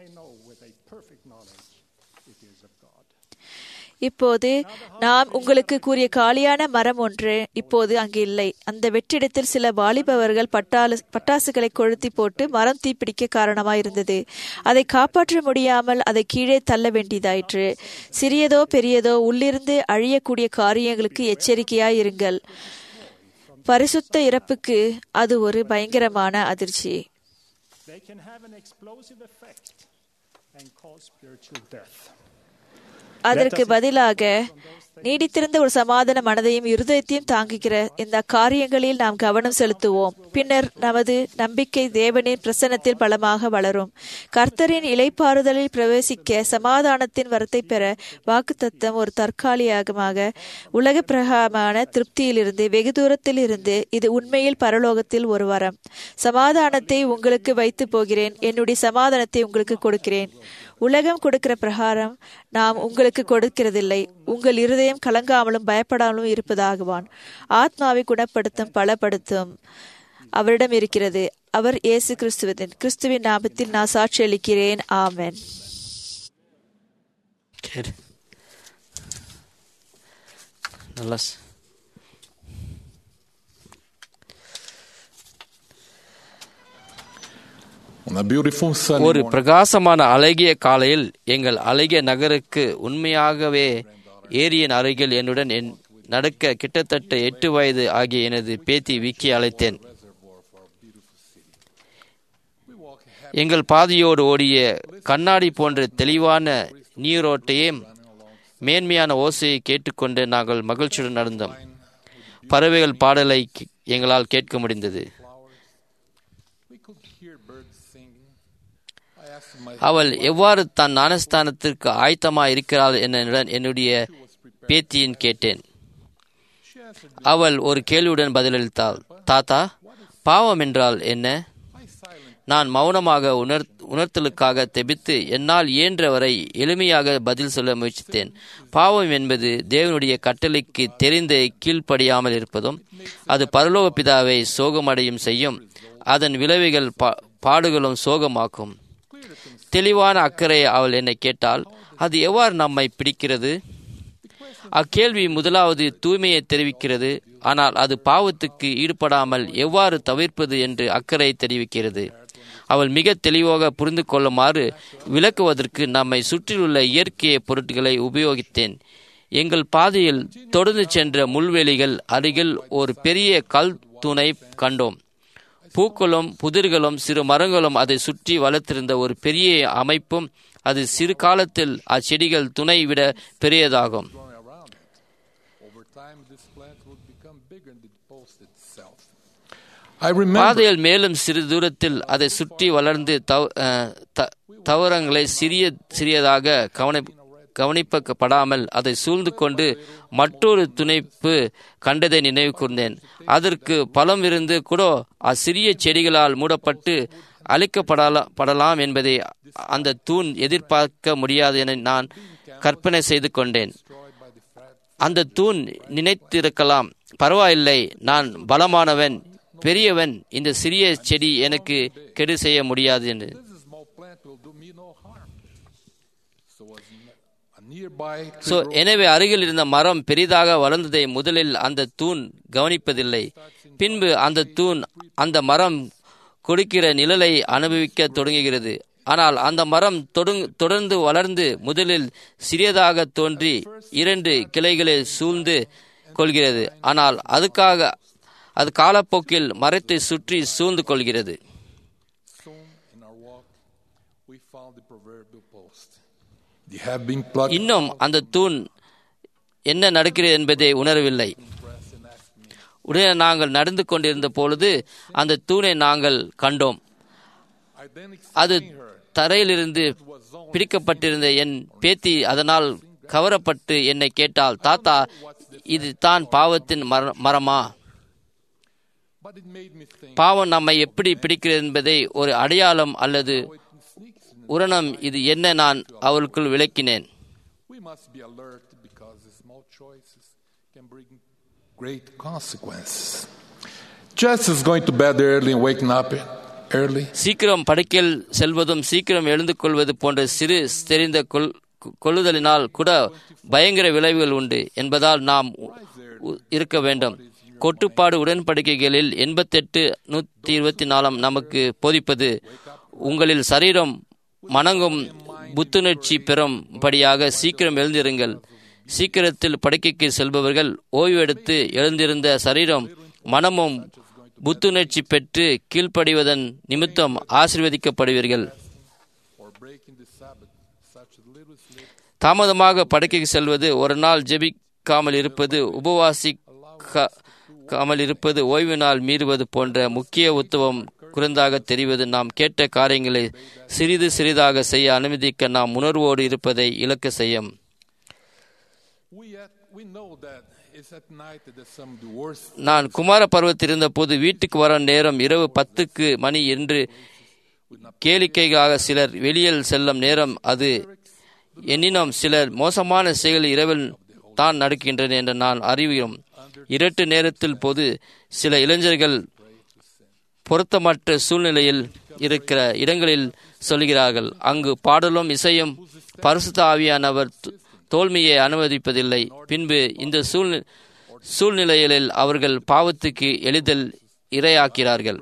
இப்போது நாம் உங்களுக்கு கூறிய காலியான மரம் ஒன்று இப்போது அங்கு இல்லை அந்த வெற்றிடத்தில் சில வாலிபவர்கள் பட்டாளு பட்டாசுகளை கொளுத்தி போட்டு மரம் தீப்பிடிக்க காரணமாயிருந்தது அதை காப்பாற்ற முடியாமல் அதை கீழே தள்ள வேண்டியதாயிற்று சிறியதோ பெரியதோ உள்ளிருந்து அழியக்கூடிய காரியங்களுக்கு எச்சரிக்கையாயிருங்கள் பரிசுத்த இறப்புக்கு அது ஒரு பயங்கரமான அதிர்ச்சி They can have an explosive effect and cause spiritual death. அதற்கு பதிலாக நீடித்திருந்த ஒரு சமாதான மனதையும் இருதயத்தையும் தாங்குகிற இந்த காரியங்களில் நாம் கவனம் செலுத்துவோம் பின்னர் நமது நம்பிக்கை தேவனின் பிரசன்னத்தில் பலமாக வளரும் கர்த்தரின் இலைப்பாறுதலில் பிரவேசிக்க சமாதானத்தின் வரத்தை பெற வாக்குத்தத்தம் ஒரு தற்காலிகமாக உலக பிரகாரமான திருப்தியிலிருந்து வெகு தூரத்தில் இருந்து இது உண்மையில் பரலோகத்தில் ஒரு வரம் சமாதானத்தை உங்களுக்கு வைத்து போகிறேன் என்னுடைய சமாதானத்தை உங்களுக்கு கொடுக்கிறேன் உலகம் கொடுக்கிற பிரகாரம் நாம் உங்களுக்கு கொடுக்கிறதில்லை உங்கள் இருதயம் கலங்காமலும் பயப்படாமலும் இருப்பதாகுவான் ஆத்மாவை குணப்படுத்தும் பலப்படுத்தும் அவரிடம் இருக்கிறது அவர் இயேசு கிறிஸ்துவின் கிறிஸ்துவின் நாமத்தில் நான் சாட்சி அளிக்கிறேன் ஆமென் சரி நல்லா ஸ்- On a beautiful sunny ஒரு morning, பிரகாசமான அழகிய காலையில் எங்கள் அழகிய நகருக்கு உண்மையாகவே ஏரியின் அருகில் என்னுடன் என் நடக்க கிட்டத்தட்ட எட்டு வயது ஆகிய எனது பேத்தி விக்கி அழைத்தேன் எங்கள் பாதையோடு ஓடிய கண்ணாடி போன்ற தெளிவான நீரோட்டையும் மேன்மையான ஓசையை கேட்டுக்கொண்டு நாங்கள் மகிழ்ச்சியுடன் நடந்தோம் பறவைகள் பாடலை கே- எங்களால் கேட்க முடிந்தது we could hear birds sing அவள் எவ்வாறு தன் ஞானஸ்தானத்திற்கு ஆயத்தமாக இருக்கிறாள் என என்னுடைய பேத்தியின் கேட்டேன் அவள் ஒரு கேள்வியுடன் பதிலளித்தாள் தாத்தா பாவம் என்றால் என்ன நான் மௌனமாக உணர் உணர்த்தலுக்காக தெபித்து என்னால் இயன்றவரை எளிமையாக பதில் சொல்ல முயற்சித்தேன் பாவம் என்பது தேவனுடைய கட்டளைக்கு தெரிந்த கீழ்ப்படியாமல் இருப்பதும் அது பரலோக பிதாவை சோகமடையும் செய்யும் அதன் விளைவுகள் பாடுகளும் சோகமாக்கும் தெளிவான அக்கறை அவள் என்னை கேட்டால் அது எவ்வாறு நம்மை பிடிக்கிறது அக்கேள்வி முதலாவது தூய்மையை தெரிவிக்கிறது ஆனால் அது பாவத்துக்கு ஈடுபடாமல் எவ்வாறு தவிர்ப்பது என்று அக்கறை தெரிவிக்கிறது அவள் மிக தெளிவாக புரிந்து கொள்ளுமாறு விளக்குவதற்கு நம்மை சுற்றியுள்ள இயற்கைய பொருட்களை உபயோகித்தேன் எங்கள் பாதையில் தொடர்ந்து சென்ற முள்வெளிகள் அருகில் ஒரு பெரிய கல் தூணை கண்டோம் பூக்களும் புதிர்களும் சிறு மரங்களும் அதை சுற்றி வளர்த்திருந்த ஒரு பெரிய அமைப்பும் அது சிறு காலத்தில் அச்செடிகள் துணை விட பெரியதாகும் பாதையில் மேலும் சிறு தூரத்தில் அதை சுற்றி வளர்ந்து தவறங்களை சிறிய சிறியதாக கவனி கவனிப்பப்படாமல் அதை சூழ்ந்து கொண்டு மற்றொரு துணைப்பு கண்டதை நினைவு கூர்ந்தேன் அதற்கு பலம் இருந்து கூட அச்சிறிய செடிகளால் மூடப்பட்டு அழிக்கப்படலாம் படலாம் என்பதை அந்த தூண் எதிர்பார்க்க முடியாது என நான் கற்பனை செய்து கொண்டேன் அந்த தூண் நினைத்திருக்கலாம் பரவாயில்லை நான் பலமானவன் பெரியவன் இந்த சிறிய செடி எனக்கு கெடு செய்ய முடியாது என்று சோ எனவே அருகில் இருந்த மரம் பெரிதாக வளர்ந்ததை முதலில் அந்த தூண் கவனிப்பதில்லை பின்பு அந்த தூண் அந்த மரம் கொடுக்கிற நிழலை அனுபவிக்க தொடங்குகிறது ஆனால் அந்த மரம் தொடர்ந்து வளர்ந்து முதலில் சிறியதாக தோன்றி இரண்டு கிளைகளை சூழ்ந்து கொள்கிறது ஆனால் அதுக்காக அது காலப்போக்கில் மரத்தை சுற்றி சூழ்ந்து கொள்கிறது இன்னும் அந்த தூண் என்ன நடக்கிறது என்பதை உணரவில்லை உடனே நாங்கள் நடந்து கொண்டிருந்த பொழுது அந்த தூணை நாங்கள் கண்டோம் அது தரையிலிருந்து பிடிக்கப்பட்டிருந்த என் பேத்தி அதனால் கவரப்பட்டு என்னை கேட்டால் தாத்தா இது தான் பாவத்தின் மரமா பாவம் நம்மை எப்படி பிடிக்கிறது என்பதை ஒரு அடையாளம் அல்லது உரணம் இது என்ன நான் அவளுக்குள் விளக்கினேன் great consequences. Just as going to bed early and waking up early. சீக்கிரம் படுக்கையில் செல்வதும் சீக்கிரம் எழுந்து கொள்வது போன்ற சிறு தெரிந்த கொள் கொள்ளுதலினால் கூட பயங்கர விளைவுகள் உண்டு என்பதால் நாம் இருக்க வேண்டும் கொட்டுப்பாடு உடன்படிக்கைகளில் எண்பத்தெட்டு நூற்றி இருபத்தி நாலாம் நமக்கு போதிப்பது உங்களில் சரீரம் மணங்கும் புத்துணர்ச்சி பெறும்படியாக சீக்கிரம் எழுந்திருங்கள் சீக்கிரத்தில் படுக்கைக்கு செல்பவர்கள் ஓய்வெடுத்து எழுந்திருந்த சரீரம் மனமும் புத்துணர்ச்சி பெற்று கீழ்ப்படிவதன் நிமித்தம் ஆசிர்வதிக்கப்படுவீர்கள் தாமதமாக படுக்கைக்கு செல்வது ஒரு நாள் ஜெபிக்காமல் இருப்பது உபவாசிக்காமல் இருப்பது ஓய்வு நாள் மீறுவது போன்ற முக்கிய உத்துவம் குறைந்தாக தெரிவது நாம் கேட்ட காரியங்களை சிறிது சிறிதாக செய்ய அனுமதிக்க நாம் உணர்வோடு இருப்பதை இலக்கு செய்யும் நான் குமார பருவத்தில் இருந்த போது வீட்டுக்கு வர நேரம் இரவு பத்துக்கு மணி என்று கேளிக்கைக்காக சிலர் வெளியில் செல்லும் நேரம் அது எண்ணினம் சிலர் மோசமான செயல் இரவில் தான் நடக்கின்றன என்று நான் அறிவுகிறோம் இரட்டு நேரத்தில் போது சில இளைஞர்கள் பொருத்தமற்ற சூழ்நிலையில் இருக்கிற இடங்களில் சொல்கிறார்கள் அங்கு பாடலும் இசையும் பரிசுத்த ஆவியானவர் தோல்மையை அனுமதிப்பதில்லை பின்பு இந்த சூழ்நிலை சூழ்நிலைகளில் அவர்கள் பாவத்துக்கு எளிதில் இரையாக்கிறார்கள்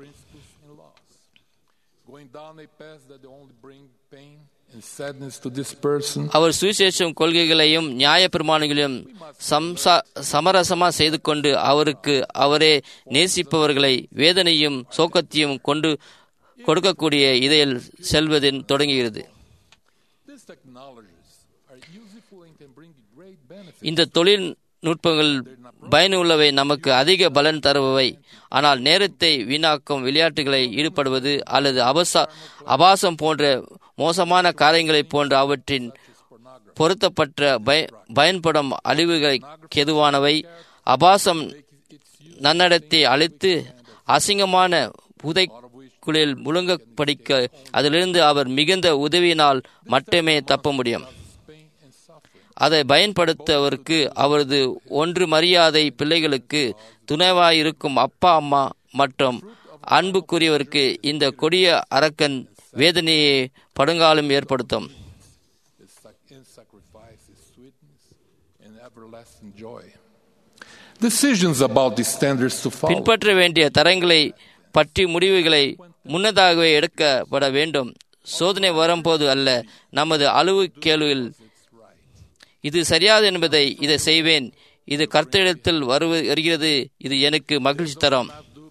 அவர் சுவிசேஷம் கொள்கைகளையும் நியாய பிரமாணங்களையும் சமரசமா செய்து கொண்டு அவருக்கு அவரே நேசிப்பவர்களை வேதனையும் சோக்கத்தையும் கொண்டு கொடுக்கக்கூடிய இதையில் செல்வதில் தொடங்குகிறது இந்த தொழில் நுட்பங்கள் பயனுள்ளவை நமக்கு அதிக பலன் தருபவை ஆனால் நேரத்தை வீணாக்கும் விளையாட்டுகளை ஈடுபடுவது அல்லது அபசா அபாசம் போன்ற மோசமான காரியங்களைப் போன்ற அவற்றின் பொருத்தப்பட்ட பய பயன்படும் அழிவுகளுக்கு எதுவானவை அபாசம் நன்னடத்தை அழித்து அசிங்கமான புதைக்குளில் முழுங்க படிக்க அதிலிருந்து அவர் மிகுந்த உதவியினால் மட்டுமே தப்ப முடியும் அதை பயன்படுத்தவருக்கு அவரது ஒன்று மரியாதை பிள்ளைகளுக்கு துணைவாயிருக்கும் அப்பா அம்மா மற்றும் அன்புக்குரியவருக்கு இந்த கொடிய அரக்கன் வேதனையை படுங்காலம் ஏற்படுத்தும் In sacrifice is sweetness and everlasting joy. Decisions about the standards to follow. பின்பற்ற வேண்டிய தரங்களை பற்றி முடிவுகளை முன்னதாகவே எடுக்கப்பட வேண்டும் சோதனை வரும்போது அல்ல நமது அளவு கேள்வியில் இது சரியாது என்பதை இதை செய்வேன் இது கர்த்தரிடத்தில் வருவ வருகிறது இது எனக்கு மகிழ்ச்சி தரும்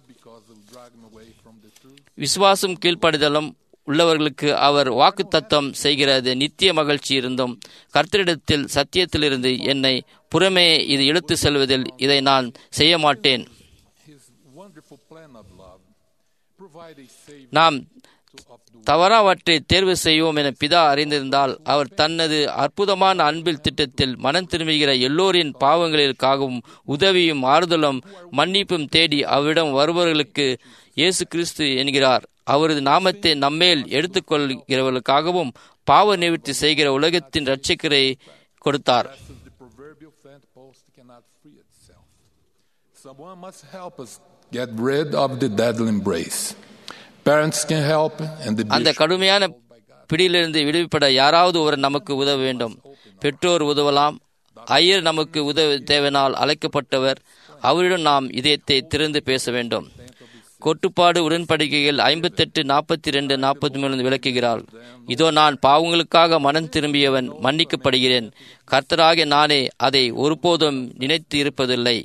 விசுவாசம் கீழ்ப்படிதலும் உள்ளவர்களுக்கு அவர் வாக்கு தத்தம் செய்கிறது நித்திய மகிழ்ச்சி இருந்தும் கர்த்தரிடத்தில் சத்தியத்திலிருந்து என்னை புறமே இது இழுத்து செல்வதில் இதை நான் செய்ய மாட்டேன் His wonderful plan of love provide a savior நாம் தவறாவற்றை தேர்வு செய்வோம் என பிதா அறிந்திருந்தால் அவர் தனது அற்புதமான அன்பில் திட்டத்தில் மனம் திரும்புகிற எல்லோரின் பாவங்களிற்காகவும் உதவியும் ஆறுதலும் மன்னிப்பும் தேடி அவரிடம் வருபவர்களுக்கு இயேசு கிறிஸ்து என்கிறார் அவரது நாமத்தை நம்மேல் எடுத்துக்கொள்கிறவர்களுக்காகவும் பாவ நிவர்த்தி செய்கிற உலகத்தின் இரட்சகரை கொடுத்தார் as the proverbial fence post cannot free itself. Someone must help us get rid of the deadly embrace. Parents can help, and the அந்த bishop கடுமையான பிடியிலிருந்து விடுவிப்பட யாராவது ஒரு நமக்கு உதவ வேண்டும் பெற்றோர் உதவலாம் ஐயர் நமக்கு உதவி தேவனால் அழைக்கப்பட்டவர் அவரிடம் நாம் இதயத்தை திறந்து பேச வேண்டும் கொட்டுப்பாடு உடன்படிக்கைகள் ஐம்பத்தெட்டு நாற்பத்தி ரெண்டு நாற்பத்தி மூணு விளக்குகிறாள் இதோ நான் பாவங்களுக்காக மனம் திரும்பியவன் மன்னிக்கப்படுகிறேன் கர்த்தராக நானே அதை ஒருபோதும் நினைத்து இருப்பதில்லை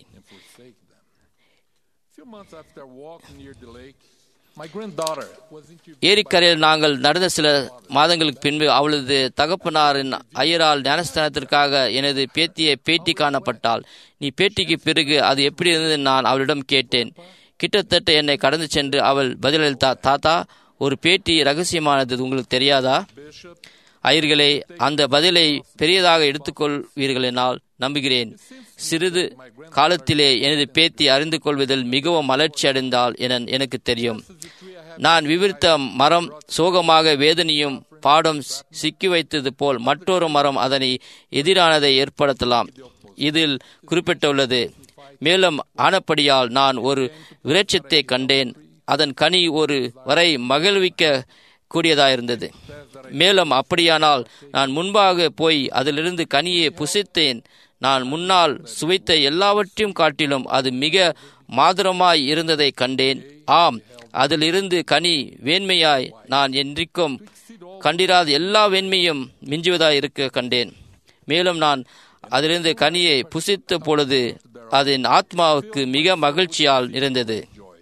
A few months after walking near the lake, my granddaughter was interviewed. ஏரிக்கரையில் நாங்கள் நடந்த சில மாதங்களுக்கு பின்பு அவளது தகப்பனாரின் ஐயரால் ஞானஸ்தானத்திற்காக எனது பேத்தியை பேட்டி காணப்பட்டாள் நீ பேட்டிக்கு பிறகு அது எப்படி இருந்தது நான் அவளிடம் கேட்டேன் கிட்டத்தட்ட என்னை கடந்து சென்று அவள் பதிலளித்தா தாத்தா ஒரு பேட்டி ரகசியமானது உங்களுக்கு தெரியாதா ஐயர்களே அந்த பதிலை பெரியதாக எடுத்துக்கொள்வீர்கள் என்னால் நம்புகிறேன் சிறிது காலத்திலே எனது பேத்தி அறிந்து கொள்வதில் மிகவும் மலர்ச்சி அடைந்தால் என எனக்கு தெரியும் நான் விவரித்த மரம் சோகமாக வேதனையும் பாடம் சிக்கி வைத்தது போல் மற்றொரு மரம் அதனை எதிரானதை ஏற்படுத்தலாம் இதில் குறிப்பிட்டுள்ளது மேலும் ஆனப்படியால் நான் ஒரு விரட்சத்தை கண்டேன் அதன் கனி ஒரு வரை மகிழ்விக்க கூடியதாயிருந்தது மேலும் அப்படியானால் நான் முன்பாக போய் அதிலிருந்து கனியை புசித்தேன் நான் முன்னால் சுவைத்த எல்லாவற்றையும் காட்டிலும் அது மிக மாதுரமாய் இருந்ததை கண்டேன் ஆம் அதிலிருந்து கனி வேண்மையாய் நான் என்றைக்கும் கண்டிராத எல்லா வெண்மையும் மிஞ்சுவதாய் இருக்க கண்டேன் மேலும் நான் அதிலிருந்து கனியை புசித்த பொழுது அதன் ஆத்மாவுக்கு மிக மகிழ்ச்சியால் இருந்தது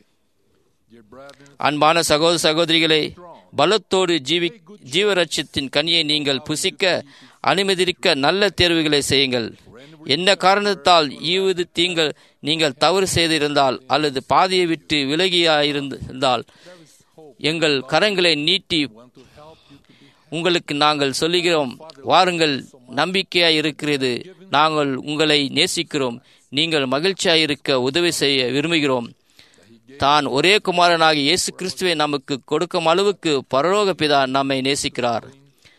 அன்பான சகோதர சகோதரிகளே பலத்தோடு ஜீவி ஜீவரட்சத்தின் கனியை நீங்கள் புசிக்க அனுமதிக்க நல்ல தேர்வுகளை செய்யுங்கள் என்ன காரணத்தால் ஈவது தீங்கள் நீங்கள் தவறு செய்திருந்தால் அல்லது பாதையை விட்டு விலகியாயிருந்தால் எங்கள் கரங்களை நீட்டி உங்களுக்கு நாங்கள் சொல்லுகிறோம் வாருங்கள் நம்பிக்கையாய் இருக்கிறது நாங்கள் உங்களை நேசிக்கிறோம் நீங்கள் மகிழ்ச்சியாய் இருக்க உதவி செய்ய விரும்புகிறோம் தான் ஒரே குமாரனாக இயேசு கிறிஸ்துவை நமக்கு கொடுக்கும் அளவுக்கு பரலோக பிதா நம்மை நேசிக்கிறார்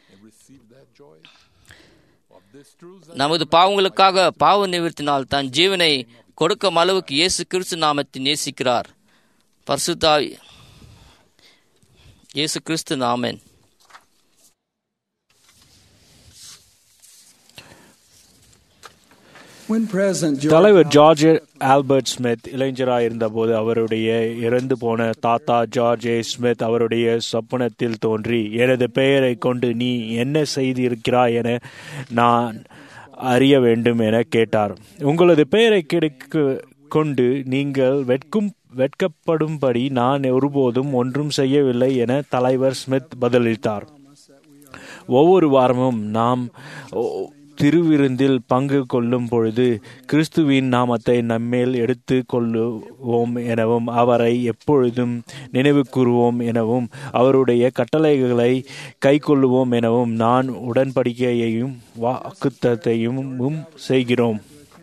நமது பாவங்களுக்காக பாவ நிவர்த்தினால் தன் ஜீவனை கொடுக்கும் அளவுக்கு இயேசு கிறிஸ்து நாமத்தை நேசிக்கிறார் பரிசுத்தா இயேசு கிறிஸ்து நாமன் தலைவர் ஜார்ஜ் ஆல்பர்ட் ஸ்மித் இளைஞராக இருந்தபோது அவருடைய இறந்து போன தாத்தா ஜார்ஜ் ஏ ஸ்மித் அவருடைய சொப்பனத்தில் தோன்றி எனது பெயரை கொண்டு நீ என்ன செய்திருக்கிறாய் என நான் அறிய வேண்டும் என கேட்டார் உங்களது பெயரை கிடைக்க கொண்டு நீங்கள் வெட்கும் வெட்கப்படும்படி நான் ஒருபோதும் ஒன்றும் செய்யவில்லை என தலைவர் ஸ்மித் பதிலளித்தார் ஒவ்வொரு வாரமும் நாம் திருவிருந்தில் பங்கு கொள்ளும் பொழுது கிறிஸ்துவின் நாமத்தை நம்மேல் எடுத்து கொள்ளுவோம் எனவும் அவரை எப்பொழுதும் நினைவு கூறுவோம் எனவும் அவருடைய கட்டளைகளை கை கொள்ளுவோம் எனவும் நான் உடன்படிக்கையையும் வாக்குத்தையும் செய்கிறோம்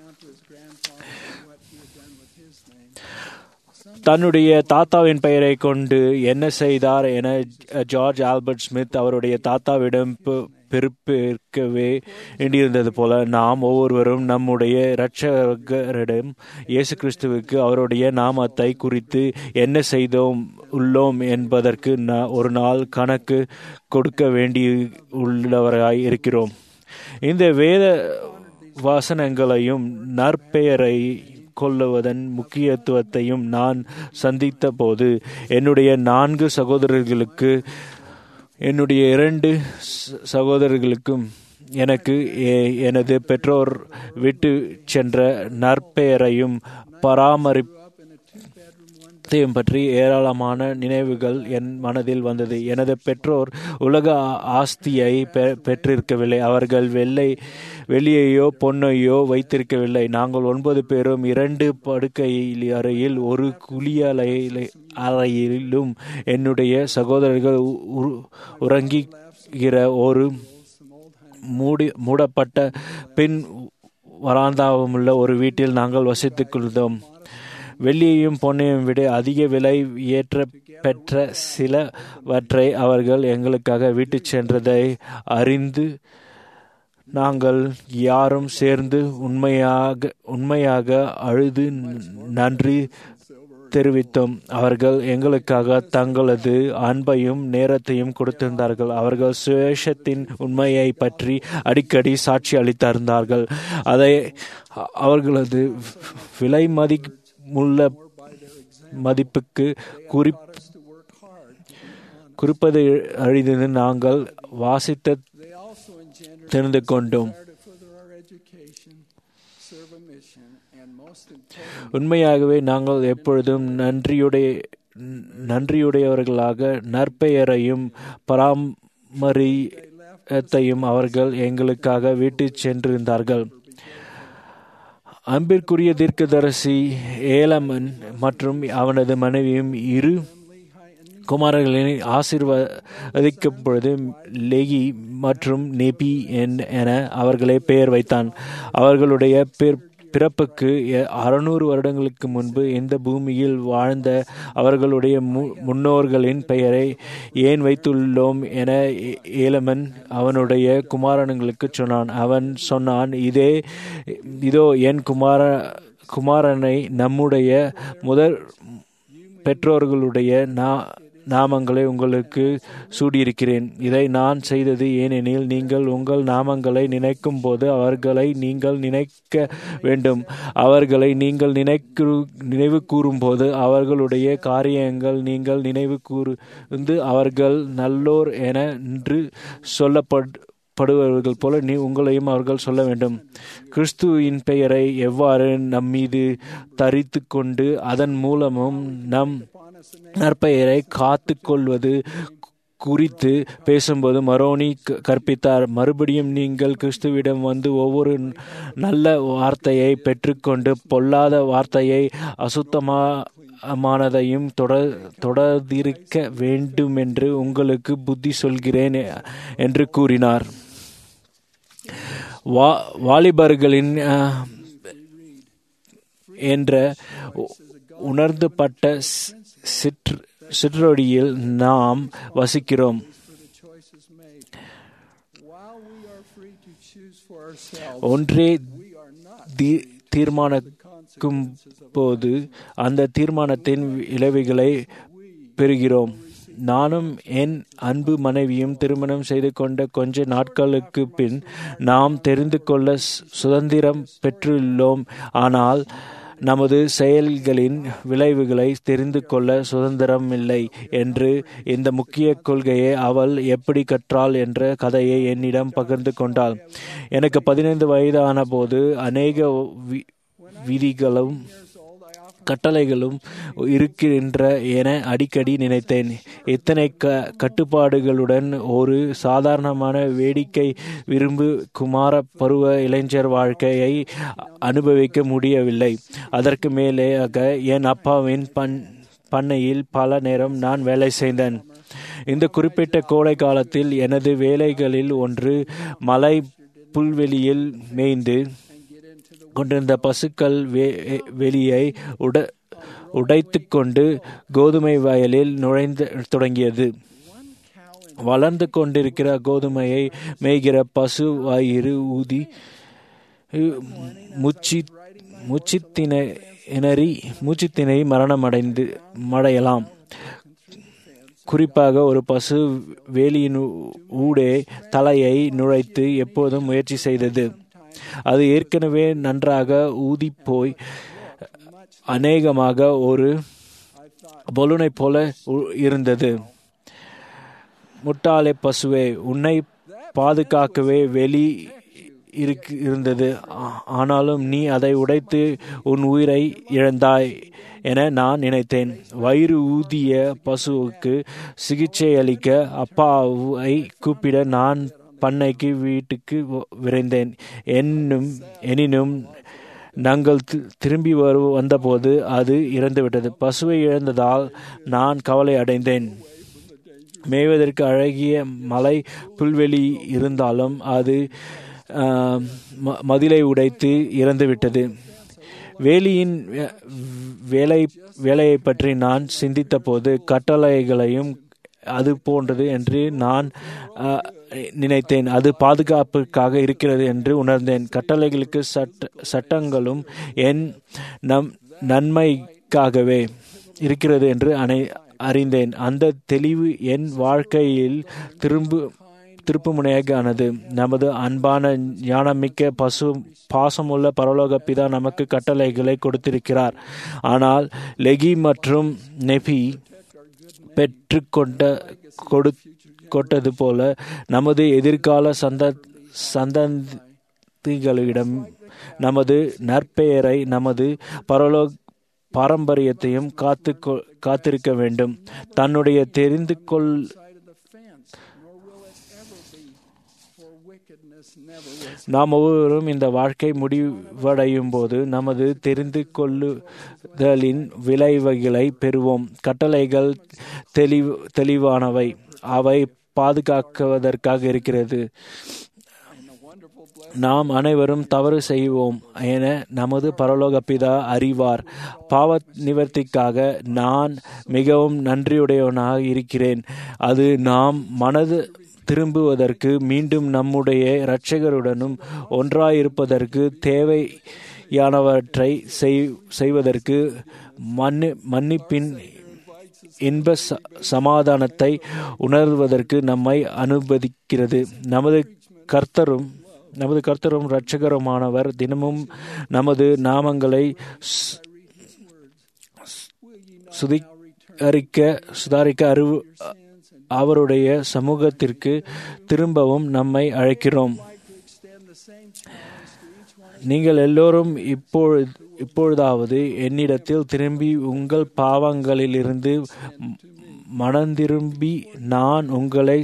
தன்னுடைய தாத்தாவின் பெயரை கொண்டு என்ன செய்தார் என ஜார்ஜ் ஆல்பர்ட் ஸ்மித் அவருடைய தாத்தாவிடம் பெருப்பிற்கவே வேண்டியிருந்தது போல நாம் ஒவ்வொருவரும் நம்முடைய இரட்சகரிடம் இயேசு கிறிஸ்துவுக்கு அவருடைய நாமத்தை குறித்து என்ன செய்தோம் உள்ளோம் என்பதற்கு ஒரு நாள் கணக்கு கொடுக்க வேண்டி உள்ளவராய் இருக்கிறோம் இந்த வேத வாசனங்களையும் நற்பெயரை கொள்ளுவதன் முக்கியத்துவத்தையும் நான் சந்தித்த போது என்னுடைய நான்கு சகோதரர்களுக்கு என்னுடைய இரண்டு சகோதரர்களுக்கும் எனக்கு எனது பெற்றோர் விட்டு சென்ற நற்பெயரையும் பராமரிப்பு சத்தியம் பற்றி ஏராளமான நினைவுகள் என் மனதில் வந்தது எனது பெற்றோர் உலக ஆஸ்தியை பெற்றிருக்கவில்லை அவர்கள் வெள்ளை வெளியையோ பொன்னையோ வைத்திருக்கவில்லை நாங்கள் ஒன்பது பேரும் இரண்டு படுக்கை அறையில் ஒரு குளியலை அறையிலும் என்னுடைய சகோதரர்கள் உறங்குகிற ஒரு மூடி மூடப்பட்ட பின் வராந்தாவுமுள்ள ஒரு வீட்டில் நாங்கள் வசித்துக் கொள்தோம் வெள்ளியையும் பொன்னையும் விட அதிக விலை ஏற்ற பெற்ற சிலவற்றை அவர்கள் எங்களுக்காக விட்டு சென்றதை அறிந்து நாங்கள் யாரும் சேர்ந்து உண்மையாக உண்மையாக அழுது நன்றி தெரிவித்தோம் அவர்கள் எங்களுக்காக தங்களது அன்பையும் நேரத்தையும் கொடுத்திருந்தார்கள் அவர்கள் சுவேஷத்தின் உண்மையை பற்றி அடிக்கடி சாட்சி அளித்திருந்தார்கள் அதை அவர்களது விலை மதி முள்ள மதிப்புக்கு குறி குறிப்பது அழிந்து நாங்கள் வாசித்த தெரிந்து கொண்டோம் உண்மையாகவே நாங்கள் எப்பொழுதும் நன்றியுடைய நன்றியுடையவர்களாக நற்பெயரையும் பராமரியத்தையும் அவர்கள் எங்களுக்காக விட்டு சென்றிருந்தார்கள் அன்பிற்குரிய தீர்க்கதரிசி ஏலமன் மற்றும் அவனது மனைவியும் இரு குமாரர்களின் ஆசிர்வதிக்கும் பொழுது லெகி மற்றும் நெபி என அவர்களே பெயர் வைத்தான் அவர்களுடைய பிறப்புக்கு அறுநூறு வருடங்களுக்கு முன்பு இந்த பூமியில் வாழ்ந்த அவர்களுடைய முன்னோர்களின் பெயரை ஏன் வைத்துள்ளோம் என ஏலமன் அவனுடைய குமாரனுங்களுக்கு சொன்னான் அவன் சொன்னான் இதே இதோ என் குமார குமாரனை நம்முடைய முதற் பெற்றோர்களுடைய நா நாமங்களை உங்களுக்கு சூடியிருக்கிறேன் இதை நான் செய்தது ஏனெனில் நீங்கள் உங்கள் நாமங்களை நினைக்கும் போது அவர்களை நீங்கள் நினைக்க வேண்டும் அவர்களை நீங்கள் நினைக்கு நினைவு கூறும்போது அவர்களுடைய காரியங்கள் நீங்கள் நினைவு கூர்ந்து அவர்கள் நல்லோர் என என்று சொல்லப்பட் படுபவர்கள் போல நீ உங்களையும் அவர்கள் சொல்ல வேண்டும் கிறிஸ்துவின் பெயரை எவ்வாறு நம்மீது தரித்து கொண்டு அதன் மூலமும் நம் நற்பெயரை காத்து கொள்வது குறித்து பேசும்போது மரோனி கற்பித்தார் மறுபடியும் நீங்கள் கிறிஸ்துவிடம் வந்து ஒவ்வொரு நல்ல வார்த்தையை பெற்றுக்கொண்டு பொல்லாத வார்த்தையை அசுத்தமா மானதையும் தொடர்ந்திருக்க வேண்டும் என்று உங்களுக்கு புத்தி சொல்கிறேன் என்று கூறினார் வா வாலிபர்களின் என்ற உணர்ந்துபட்ட சிற்று சிற்றொடியில் நாம் வசிக்கிறோம் ஒன்றே தீர்மானிக்கும் போது அந்த தீர்மானத்தின் விளைவுகளை பெறுகிறோம் நானும் என் அன்பு மனைவியும் திருமணம் செய்து கொண்ட கொஞ்ச நாட்களுக்கு பின் நாம் தெரிந்து கொள்ள சுதந்திரம் பெற்றுள்ளோம் ஆனால் நமது செயல்களின் விளைவுகளை தெரிந்து கொள்ள சுதந்திரம் இல்லை என்று இந்த முக்கிய கொள்கையை அவள் எப்படி கற்றாள் என்ற கதையை என்னிடம் பகிர்ந்து கொண்டாள் எனக்கு பதினைந்து வயதான போது அநேக விதிகளும் கட்டளைகளும் இருக்கின்ற என அடிக்கடி நினைத்தேன் இத்தனை க கட்டுப்பாடுகளுடன் ஒரு சாதாரணமான வேடிக்கை விரும்பு குமார பருவ இளைஞர் வாழ்க்கையை அனுபவிக்க முடியவில்லை அதற்கு மேலேயாக என் அப்பாவின் பண் பண்ணையில் பல நேரம் நான் வேலை செய்தேன் இந்த குறிப்பிட்ட கோடை காலத்தில் எனது வேலைகளில் ஒன்று மலை புல்வெளியில் மேய்ந்து கொண்டிருந்த பசுக்கள் வெளியை உட உடைத்து கொண்டு கோதுமை வயலில் நுழைந்து தொடங்கியது வளர்ந்து கொண்டிருக்கிற கோதுமையை மேய்கிற பசு வயிறு ஊதி முச்சி முச்சித்திணறி மூச்சுத்திணறி மரணமடைந்து மடையலாம் குறிப்பாக ஒரு பசு வேலியின் ஊடே தலையை நுழைத்து எப்போதும் முயற்சி செய்தது அது ஏற்கனவே நன்றாக ஊதிப்போய் அநேகமாக ஒரு பலூனை போல இருந்தது முட்டாளே பசுவே உன்னை பாதுகாக்கவே வெளி இருந்தது ஆனாலும் நீ அதை உடைத்து உன் உயிரை இழந்தாய் என நான் நினைத்தேன் வயிறு ஊதிய பசுவுக்கு சிகிச்சை அளிக்க அப்பாவை கூப்பிட நான் பண்ணைக்கு வீட்டுக்கு விரைந்தேன் என்னும் எனினும் நாங்கள் திரும்பி வரு வந்தபோது அது இறந்துவிட்டது பசுவை இழந்ததால் நான் கவலை அடைந்தேன் மேய்வதற்கு அழகிய மலை புல்வெளி இருந்தாலும் அது மதிலை உடைத்து இறந்துவிட்டது வேலியின் வேலை வேலையை பற்றி நான் சிந்தித்த போது கட்டளைகளையும் அது போன்றது என்று நான் நினைத்தேன் அது பாதுகாப்புக்காக இருக்கிறது என்று உணர்ந்தேன் கட்டளைகளுக்கு சட்ட சட்டங்களும் என் நம் நன்மைக்காகவே இருக்கிறது என்று அனை அறிந்தேன் அந்த தெளிவு என் வாழ்க்கையில் திரும்ப திருப்புமுனையாக ஆனது நமது அன்பான ஞானமிக்க பசு பாசமுள்ள பரலோக பிதா நமக்கு கட்டளைகளை கொடுத்திருக்கிறார் ஆனால் லெகி மற்றும் நெபி பெற்றுக்கொண்ட கொடு கொட்டது போல நமது எதிர்கால சந்த சந்ததிகளிடம் நமது நற்பெயரை நமது பரலோக பாரம்பரியத்தையும் காத்து காத்திருக்க வேண்டும் தன்னுடைய தெரிந்து கொள் நாம் ஒவ்வொருவரும் இந்த வாழ்க்கை முடிவடையும் போது நமது தெரிந்து கொள்ளுதலின் விளைவுகளை பெறுவோம் கட்டளைகள் தெளிவு தெளிவானவை அவை பாதுகாக்குவதற்காக இருக்கிறது நாம் அனைவரும் தவறு செய்வோம் என நமது பரலோக பிதா அறிவார் பாவ நிவர்த்திக்காக நான் மிகவும் நன்றியுடையவனாக இருக்கிறேன் அது நாம் மனது திரும்புவதற்கு மீண்டும் நம்முடைய இரட்சகருடனும் ஒன்றாயிருப்பதற்கு தேவையானவற்றை செய்வதற்கு மன்னி மன்னிப்பின் இன்ப சமாதானத்தை உணர்வதற்கு நம்மை அனுமதிக்கிறது நமது கர்த்தரும் நமது கர்த்தரும் இரட்சகருமானவர் தினமும் நமது நாமங்களை சுதிகரிக்க சுதாரிக்க அறிவு அவருடைய சமூகத்திற்கு திரும்பவும் நம்மை அழைக்கிறோம் நீங்கள் எல்லோரும் இப்பொழுது இப்பொழுதாவது என்னிடத்தில் திரும்பி உங்கள் பாவங்களிலிருந்து மனந்திரும்பி நான் உங்களை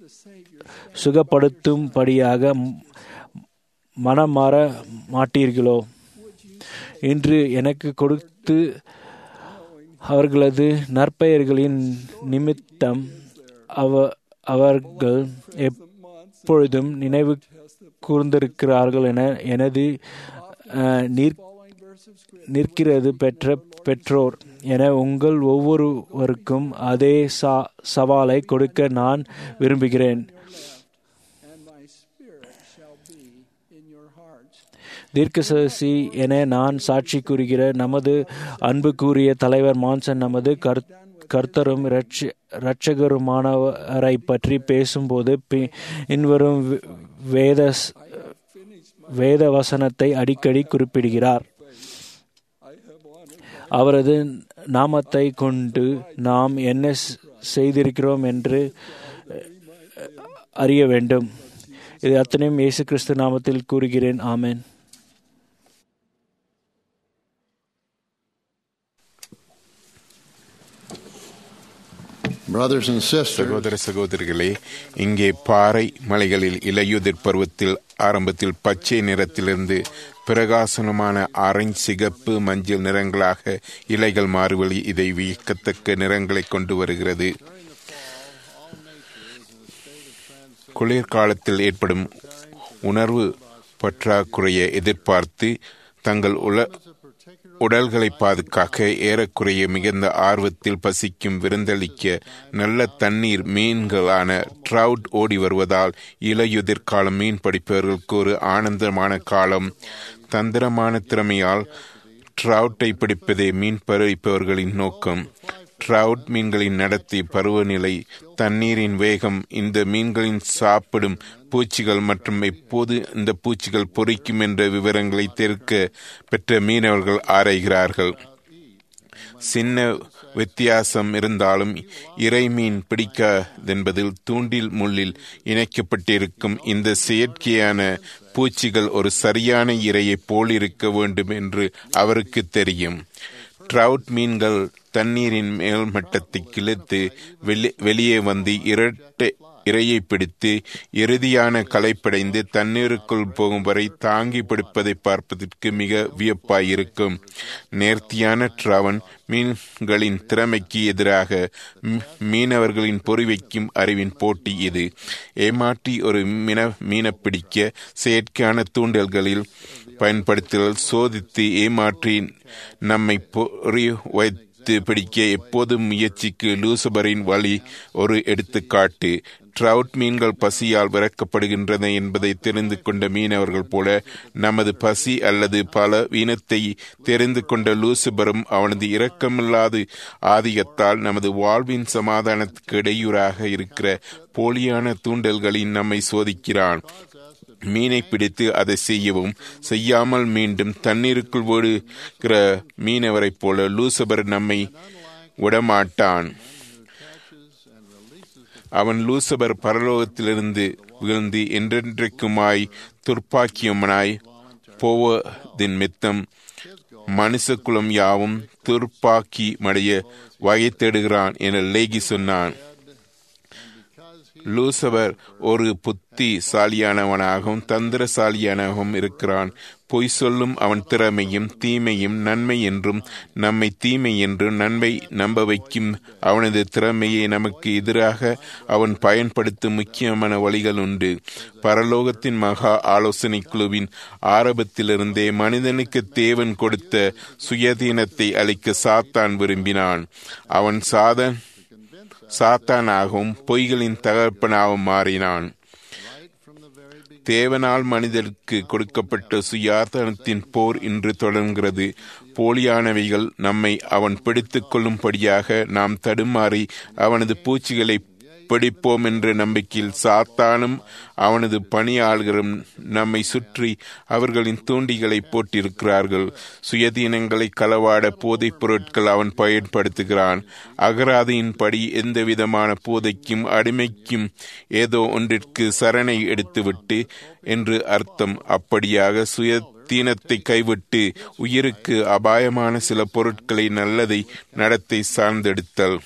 சுகப்படுத்தும்படியாக மனம் மாற மாட்டீர்களோ இன்று எனக்கு கொடுத்து அவர்களது நற்பெயர்களின் நிமித்தம் அவ அவர்கள் எப்பொழுதும் நினைவு கூர்ந்திருக்கிறார்கள் என எனது நீர் நிற்கிறது பெற்ற பெற்றோர் என உங்கள் ஒவ்வொருவருக்கும் அதே சா சவாலை கொடுக்க நான் விரும்புகிறேன் தீர்க்கசசி என நான் சாட்சி கூறுகிற நமது அன்பு கூறிய தலைவர் மான்சன் நமது கர் கர்த்தரும் இரட்சகருமானவரை பற்றி பேசும்போது பின்வரும் வேத வேத வசனத்தை அடிக்கடி குறிப்பிடுகிறார் அவரது நாமத்தை கொண்டு நாம் என்ன செய்திருக்கிறோம் என்று அறிய வேண்டும் இது அத்தனையும் இயேசு கிறிஸ்து நாமத்தில் கூறுகிறேன் ஆமேன் Brothers and sisters, சகோதர சகோதரிகளே இங்கே பாறை மலைகளில் இலையுதிர் பருவத்தில் ஆரம்பத்தில் பச்சை நிறத்திலிருந்து பிரகாசனமான ஆரஞ்சு சிகப்பு மஞ்சள் நிறங்களாக இலைகள் மாறுவழி இதை வியக்கத்தக்க நிறங்களை கொண்டு வருகிறது குளிர்காலத்தில் ஏற்படும் உணர்வு பற்றாக்குறையை எதிர்பார்த்து தங்கள் உல உடல்களை பாதுகாக்க ஏறக்குறைய மிகுந்த ஆர்வத்தில் பசிக்கும் விருந்தளிக்க நல்ல தண்ணீர் மீன்களான ட்ரவுட் ஓடி வருவதால் இலையுதிர் காலம் மீன் படிப்பவர்களுக்கு ஒரு ஆனந்தமான காலம் தந்திரமான திறமையால் ட்ரவுட்டை பிடிப்பதே மீன் பறிப்பவர்களின் நோக்கம் ட்ரவுட் மீன்களின் நடத்தை பருவநிலை தண்ணீரின் வேகம் இந்த மீன்களின் சாப்பிடும் பூச்சிகள் மற்றும் எப்போது இந்த பூச்சிகள் பொறிக்கும் என்ற விவரங்களை தெரிவிக்க பெற்ற மீனவர்கள் ஆராய்கிறார்கள் சின்ன வித்தியாசம் இருந்தாலும் இறை மீன் பிடிக்காதென்பதில் தூண்டில் முள்ளில் இணைக்கப்பட்டிருக்கும் இந்த செயற்கையான பூச்சிகள் ஒரு சரியான இரையை போல் இருக்க வேண்டும் என்று அவருக்கு தெரியும் ட்ரவுட் மீன்கள் தண்ணீரின் மேல் மட்டத்தை கிழித்து வெளியே வந்து இரட்டை இரையை பிடித்து இறுதியான களைப்படைந்து தண்ணீருக்குள் போகும் வரை தாங்கி பிடிப்பதை பார்ப்பதற்கு மிக வியப்பாயிருக்கும் நேர்த்தியான ட்ரவன் மீன்களின் திறமைக்கு எதிராக மீனவர்களின் பொறிவைக்கும் அறிவின் போட்டி இது ஏமாற்றி ஒரு மீன மீன பிடிக்க செயற்கையான தூண்டல்களில் பயன்படுத்துதல் சோதித்து ஏமாற்றி நம்மை பொறி வைத்து பிடிக்க எப்போதும் முயற்சிக்கு லூசபரின் வழி ஒரு எடுத்துக்காட்டு ட்ரவுட் மீன்கள் பசியால் விறக்கப்படுகின்றன என்பதை தெரிந்து கொண்ட மீனவர்கள் போல நமது பசி அல்லது பல வீணத்தை தெரிந்து கொண்ட லூசிபரும் அவனது இரக்கமில்லாத ஆதிக்கத்தால் நமது வாழ்வின் சமாதானத்துக்கு இடையூறாக இருக்கிற போலியான தூண்டல்களில் நம்மை சோதிக்கிறான் மீனை பிடித்து அதை செய்யவும் செய்யாமல் மீண்டும் தண்ணீருக்குள் ஓடுகிற மீனவரைப் போல லூசபர் நம்மை விடமாட்டான் அவன் லூசபர் பரலோகத்திலிருந்து விழுந்து என்றென்றைக்குமாய் துர்ப்பாக்கியமனாய் போவதின் மித்தம் மனுஷகுலம் யாவும் துர்ப்பாக்கி மடைய வகை தேடுகிறான் என லேகி சொன்னான் லூசபர் ஒரு புத்திசாலியானவனாகவும் தந்திரசாலியானவும் இருக்கிறான் பொய் சொல்லும் அவன் திறமையும் தீமையும் நன்மை என்றும் நம்மை தீமை என்றும் நன்மை நம்ப வைக்கும் அவனது திறமையை நமக்கு எதிராக அவன் பயன்படுத்தும் முக்கியமான வழிகள் உண்டு பரலோகத்தின் மகா ஆலோசனை குழுவின் ஆரம்பத்திலிருந்தே மனிதனுக்கு தேவன் கொடுத்த சுயதீனத்தை அளிக்க சாத்தான் விரும்பினான் அவன் சாதன் சாத்தானாகவும் பொய்களின் தகப்பனாகவும் மாறினான் தேவனால் மனிதருக்கு கொடுக்கப்பட்ட சுயாதனத்தின் போர் இன்று தொடர்கிறது போலியானவைகள் நம்மை அவன் பிடித்துக் கொள்ளும்படியாக நாம் தடுமாறி அவனது பூச்சிகளை பிடிப்போம் என்ற நம்பிக்கையில் சாத்தானும் அவனது பணியாளர்களும் நம்மை சுற்றி அவர்களின் தூண்டிகளை போட்டிருக்கிறார்கள் சுயதீனங்களை களவாட போதைப் பொருட்கள் அவன் பயன்படுத்துகிறான் அகராதியின்படி எந்த விதமான போதைக்கும் அடிமைக்கும் ஏதோ ஒன்றிற்கு சரணை எடுத்துவிட்டு என்று அர்த்தம் அப்படியாக சுய தீனத்தை கைவிட்டு உயிருக்கு அபாயமான சில பொருட்களை நல்லதை நடத்தை சார்ந்தெடுத்தல்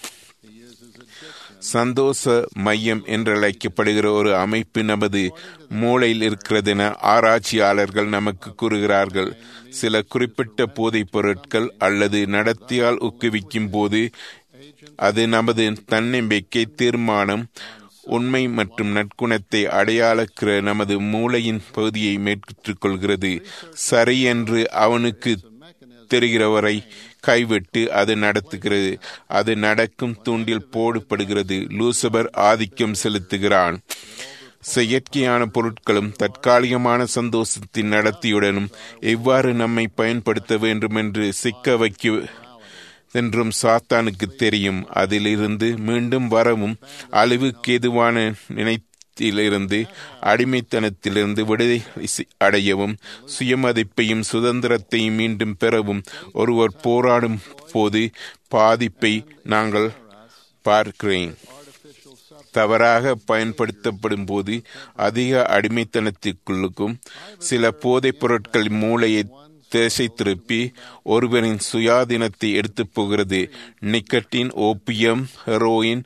சந்தோஷ மையம் என்றழைக்கப்படுகிற ஒரு அமைப்பு நமது மூளையில் இருக்கிறதென ஆராய்ச்சியாளர்கள் நமக்கு கூறுகிறார்கள் சில குறிப்பிட்ட போதைப் பொருட்கள் அல்லது நடத்தியால் ஊக்குவிக்கும் போது அது நமது தன்னம்பிக்கை தீர்மானம் உண்மை மற்றும் நற்குணத்தை அடையாளக்கிற நமது மூளையின் பகுதியை மேற்கொள்கிறது சரி என்று அவனுக்கு தெரிகிறவரை கைவிட்டு அது நடத்துகிறது அது நடக்கும் தூண்டில் போடுபடுகிறது லூசபர் ஆதிக்கம் செலுத்துகிறான் செயற்கையான பொருட்களும் தற்காலிகமான சந்தோஷத்தின் நடத்தியுடனும் எவ்வாறு நம்மை பயன்படுத்த வேண்டும் என்று சிக்க வைக்க என்றும் சாத்தானுக்கு தெரியும் அதிலிருந்து மீண்டும் வரவும் அழிவுக்கு எதுவான நினைத்திலிருந்து அடிமைத்தனத்திலிருந்து விடுதலை அடையவும் சுயமதிப்பையும் சுதந்திரத்தையும் மீண்டும் பெறவும் ஒருவர் போராடும் போது பாதிப்பை நாங்கள் பார்க்கிறேன் தவறாக பயன்படுத்தப்படும் போது அதிக அடிமைத்தனத்திற்குள்ளுக்கும் சில போதைப் பொருட்கள் மூளையை திசை திருப்பி ஒருவரின் சுயாதீனத்தை எடுத்து போகிறது நிக்கட்டின் ஓப்பியம் ஹெரோயின்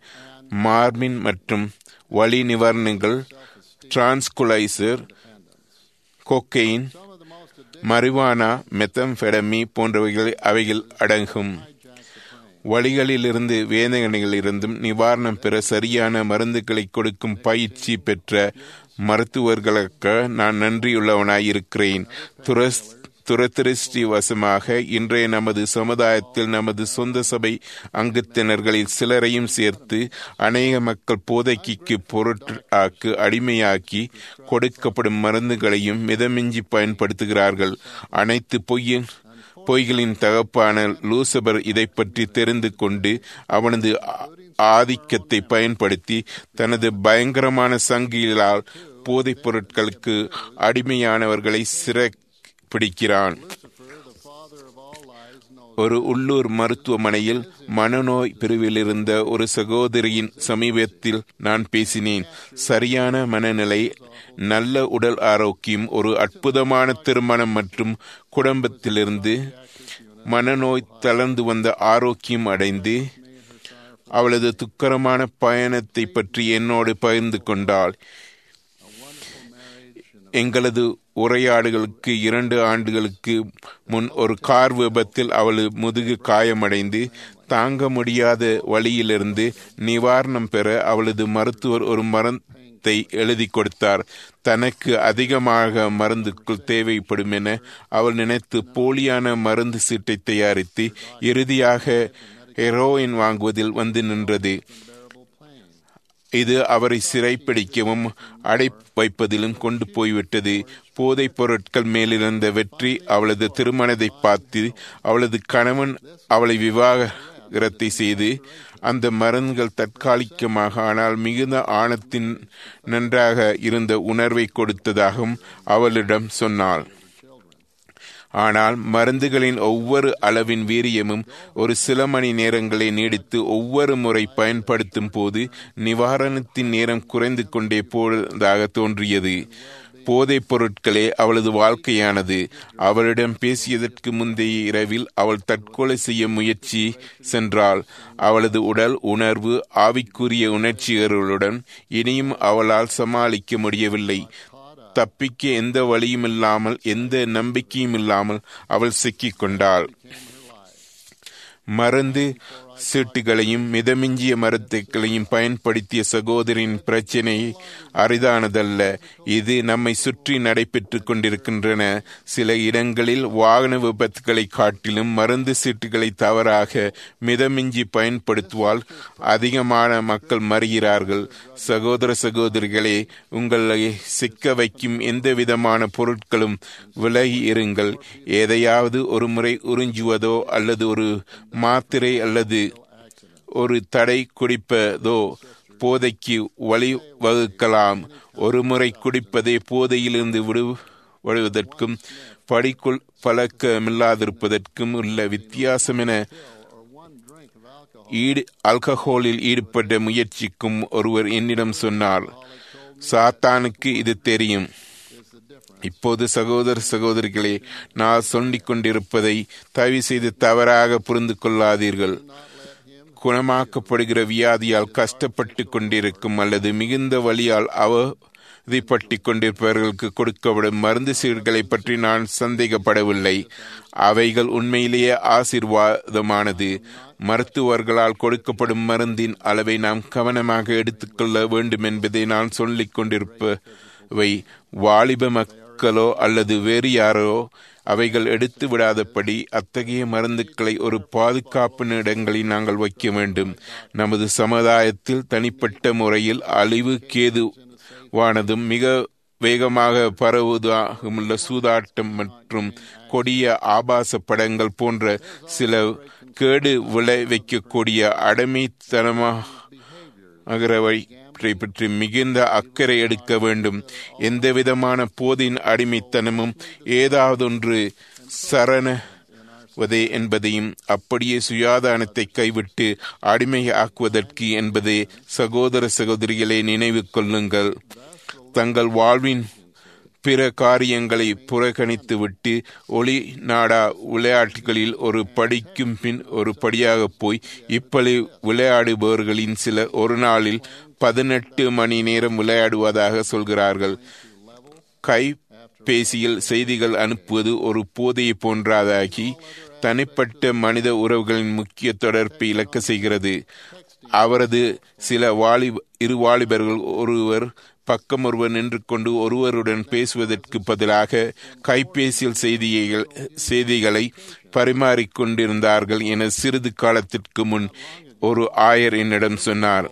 மார்பின் மற்றும் வலி நிவாரணங்கள் டிரான்ஸ்குலைசர் கொக்கெயின் மரிவானா மெத்தம்ஃபெடமி போன்றவைகள் அவைகள் அடங்கும் வழிகளிலிருந்து வேதனைகளிலிருந்தும் நிவாரணம் பெற சரியான மருந்துகளை கொடுக்கும் பயிற்சி பெற்ற மருத்துவர்களுக்கு நான் நன்றியுள்ளவனாய் இருக்கிறேன் துரஸ் துரதிருஷ்டிவசமாக இன்றைய நமது சமுதாயத்தில் நமது சொந்த சபை அங்கத்தினர்களில் சிலரையும் சேர்த்து அநேக மக்கள் போதைக்கு பொருட்களாக்கு அடிமையாக்கி கொடுக்கப்படும் மருந்துகளையும் மிதமிஞ்சி பயன்படுத்துகிறார்கள் அனைத்து பொய்யின் பொய்களின் தகப்பான லூசபர் இதை பற்றி தெரிந்து கொண்டு அவனது ஆதிக்கத்தை பயன்படுத்தி தனது பயங்கரமான சங்கிலால் போதைப் பொருட்களுக்கு அடிமையானவர்களை சிறை பிடிக்கிறான் ஒரு உள்ளூர் மருத்துவமனையில் மனநோய் பிரிவில் இருந்த ஒரு சகோதரியின் சமீபத்தில் நான் பேசினேன் சரியான மனநிலை நல்ல உடல் ஆரோக்கியம் ஒரு அற்புதமான திருமணம் மற்றும் குடும்பத்திலிருந்து மனநோய் தளர்ந்து வந்த ஆரோக்கியம் அடைந்து அவளது துக்கரமான பயணத்தை பற்றி என்னோடு பகிர்ந்து கொண்டாள் எங்களது உரையாடுகளுக்கு இரண்டு ஆண்டுகளுக்கு முன் ஒரு கார் விபத்தில் அவள் முதுகு காயமடைந்து தாங்க முடியாத வழியிலிருந்து நிவாரணம் பெற அவளது மருத்துவர் ஒரு மருந்தை எழுதி கொடுத்தார் தனக்கு அதிகமாக மருந்துக்குள் தேவைப்படும் என அவள் நினைத்து போலியான மருந்து சீட்டை தயாரித்து இறுதியாக ஹெரோயின் வாங்குவதில் வந்து நின்றது இது அவரை சிறைப்பிடிக்கவும் அடை வைப்பதிலும் கொண்டு போய்விட்டது போதைப் பொருட்கள் மேலிருந்த வெற்றி அவளது திருமணத்தை பார்த்து அவளது கணவன் அவளை விவாகரத்தை செய்து அந்த மருந்துகள் தற்காலிகமாக ஆனால் மிகுந்த ஆணத்தின் நன்றாக இருந்த உணர்வை கொடுத்ததாகவும் அவளிடம் சொன்னாள் ஆனால் மருந்துகளின் ஒவ்வொரு அளவின் வீரியமும் ஒரு சில மணி நேரங்களை நீடித்து ஒவ்வொரு முறை பயன்படுத்தும் போது நிவாரணத்தின் நேரம் குறைந்து கொண்டே போவதாக தோன்றியது போதைப் பொருட்களே அவளது வாழ்க்கையானது அவளிடம் பேசியதற்கு முந்தைய இரவில் அவள் தற்கொலை செய்ய முயற்சி சென்றாள் அவளது உடல் உணர்வு ஆவிக்குரிய உணர்ச்சிகளுடன் இனியும் அவளால் சமாளிக்க முடியவில்லை தப்பிக்க எந்த வழியும் இல்லாமல் எந்த நம்பிக்கையும் இல்லாமல் அவள் சிக்கிக் கொண்டாள் மருந்து சீட்டுகளையும் மிதமிஞ்சிய மருத்துக்களையும் பயன்படுத்திய சகோதரின் பிரச்சினை அரிதானதல்ல இது நம்மை சுற்றி நடைபெற்று கொண்டிருக்கின்றன சில இடங்களில் வாகன விபத்துகளை காட்டிலும் மருந்து சீட்டுகளை தவறாக மிதமிஞ்சி பயன்படுத்துவால் அதிகமான மக்கள் மறுகிறார்கள் சகோதர சகோதரிகளே உங்களை சிக்க வைக்கும் எந்த விதமான பொருட்களும் விலகி இருங்கள் எதையாவது ஒரு முறை உறிஞ்சுவதோ அல்லது ஒரு மாத்திரை அல்லது ஒரு தடை குடிப்பதோ போதைக்கு வழிவகுக்கலாம் ஒரு முறை குடிப்பதே போதையிலிருந்து விடுவதற்கும் படிக்குள் பழக்கமில்லாதிருப்பதற்கும் உள்ள வித்தியாசம் என ஈடு ஆல்கஹோலில் ஈடுபட்ட முயற்சிக்கும் ஒருவர் என்னிடம் சொன்னார் சாத்தானுக்கு இது தெரியும் இப்போது சகோதர சகோதரிகளே நான் சொல்லிக் கொண்டிருப்பதை தயவு செய்து தவறாக புரிந்து கொள்ளாதீர்கள் குணமாக்கப்படுகிற வியாதியால் கஷ்டப்பட்டு கொண்டிருக்கும் அல்லது மிகுந்த வழியால் அவதிப்பட்டு கொண்டிருப்பவர்களுக்கு கொடுக்கப்படும் மருந்து சீர்களை பற்றி நான் சந்தேகப்படவில்லை அவைகள் உண்மையிலேயே ஆசீர்வாதமானது மருத்துவர்களால் கொடுக்கப்படும் மருந்தின் அளவை நாம் கவனமாக எடுத்துக்கொள்ள வேண்டும் என்பதை நான் சொல்லிக் கொண்டிருப்பவை வாலிப மக்களோ அல்லது வேறு யாரோ அவைகள் எடுத்து விடாதபடி அத்தகைய மருந்துக்களை ஒரு பாதுகாப்பு இடங்களில் நாங்கள் வைக்க வேண்டும் நமது சமுதாயத்தில் தனிப்பட்ட முறையில் அழிவு கேதுவானதும் மிக வேகமாக பரவுவதாகவுள்ள சூதாட்டம் மற்றும் கொடிய ஆபாச படங்கள் போன்ற சில கேடு விளைவிக்கக்கூடிய அடிமைத்தனமாகிறவை பற்றி மிகுந்த அக்கறை எடுக்க வேண்டும் எந்த விதமான போதின் அடிமைத்தனமும் ஏதாவதொன்று சரணவதே என்பதையும் அப்படியே சுயாதானத்தை கைவிட்டு அடிமையாக்குவதற்கு என்பதை சகோதர சகோதரிகளை நினைவு கொள்ளுங்கள் தங்கள் வாழ்வின் பிற காரியங்களை புறக்கணித்துவிட்டு ஒளி நாடா விளையாட்டுகளில் ஒரு படிக்கும் பின் ஒரு படியாக போய் இப்படி விளையாடுபவர்களின் சில ஒரு நாளில் பதினெட்டு மணி நேரம் விளையாடுவதாக சொல்கிறார்கள் கைபேசியில் செய்திகள் அனுப்புவது ஒரு போதையை போன்றதாகி தனிப்பட்ட மனித உறவுகளின் முக்கிய தொடர்பை இழக்க செய்கிறது அவரது சில வாலி இரு வாலிபர்கள் ஒருவர் பக்கம் ஒருவர் நின்று கொண்டு ஒருவருடன் பேசுவதற்கு பதிலாக கைபேசியில் செய்திகள் செய்திகளை பரிமாறிக்கொண்டிருந்தார்கள் என சிறிது காலத்திற்கு முன் ஒரு ஆயர் என்னிடம் சொன்னார்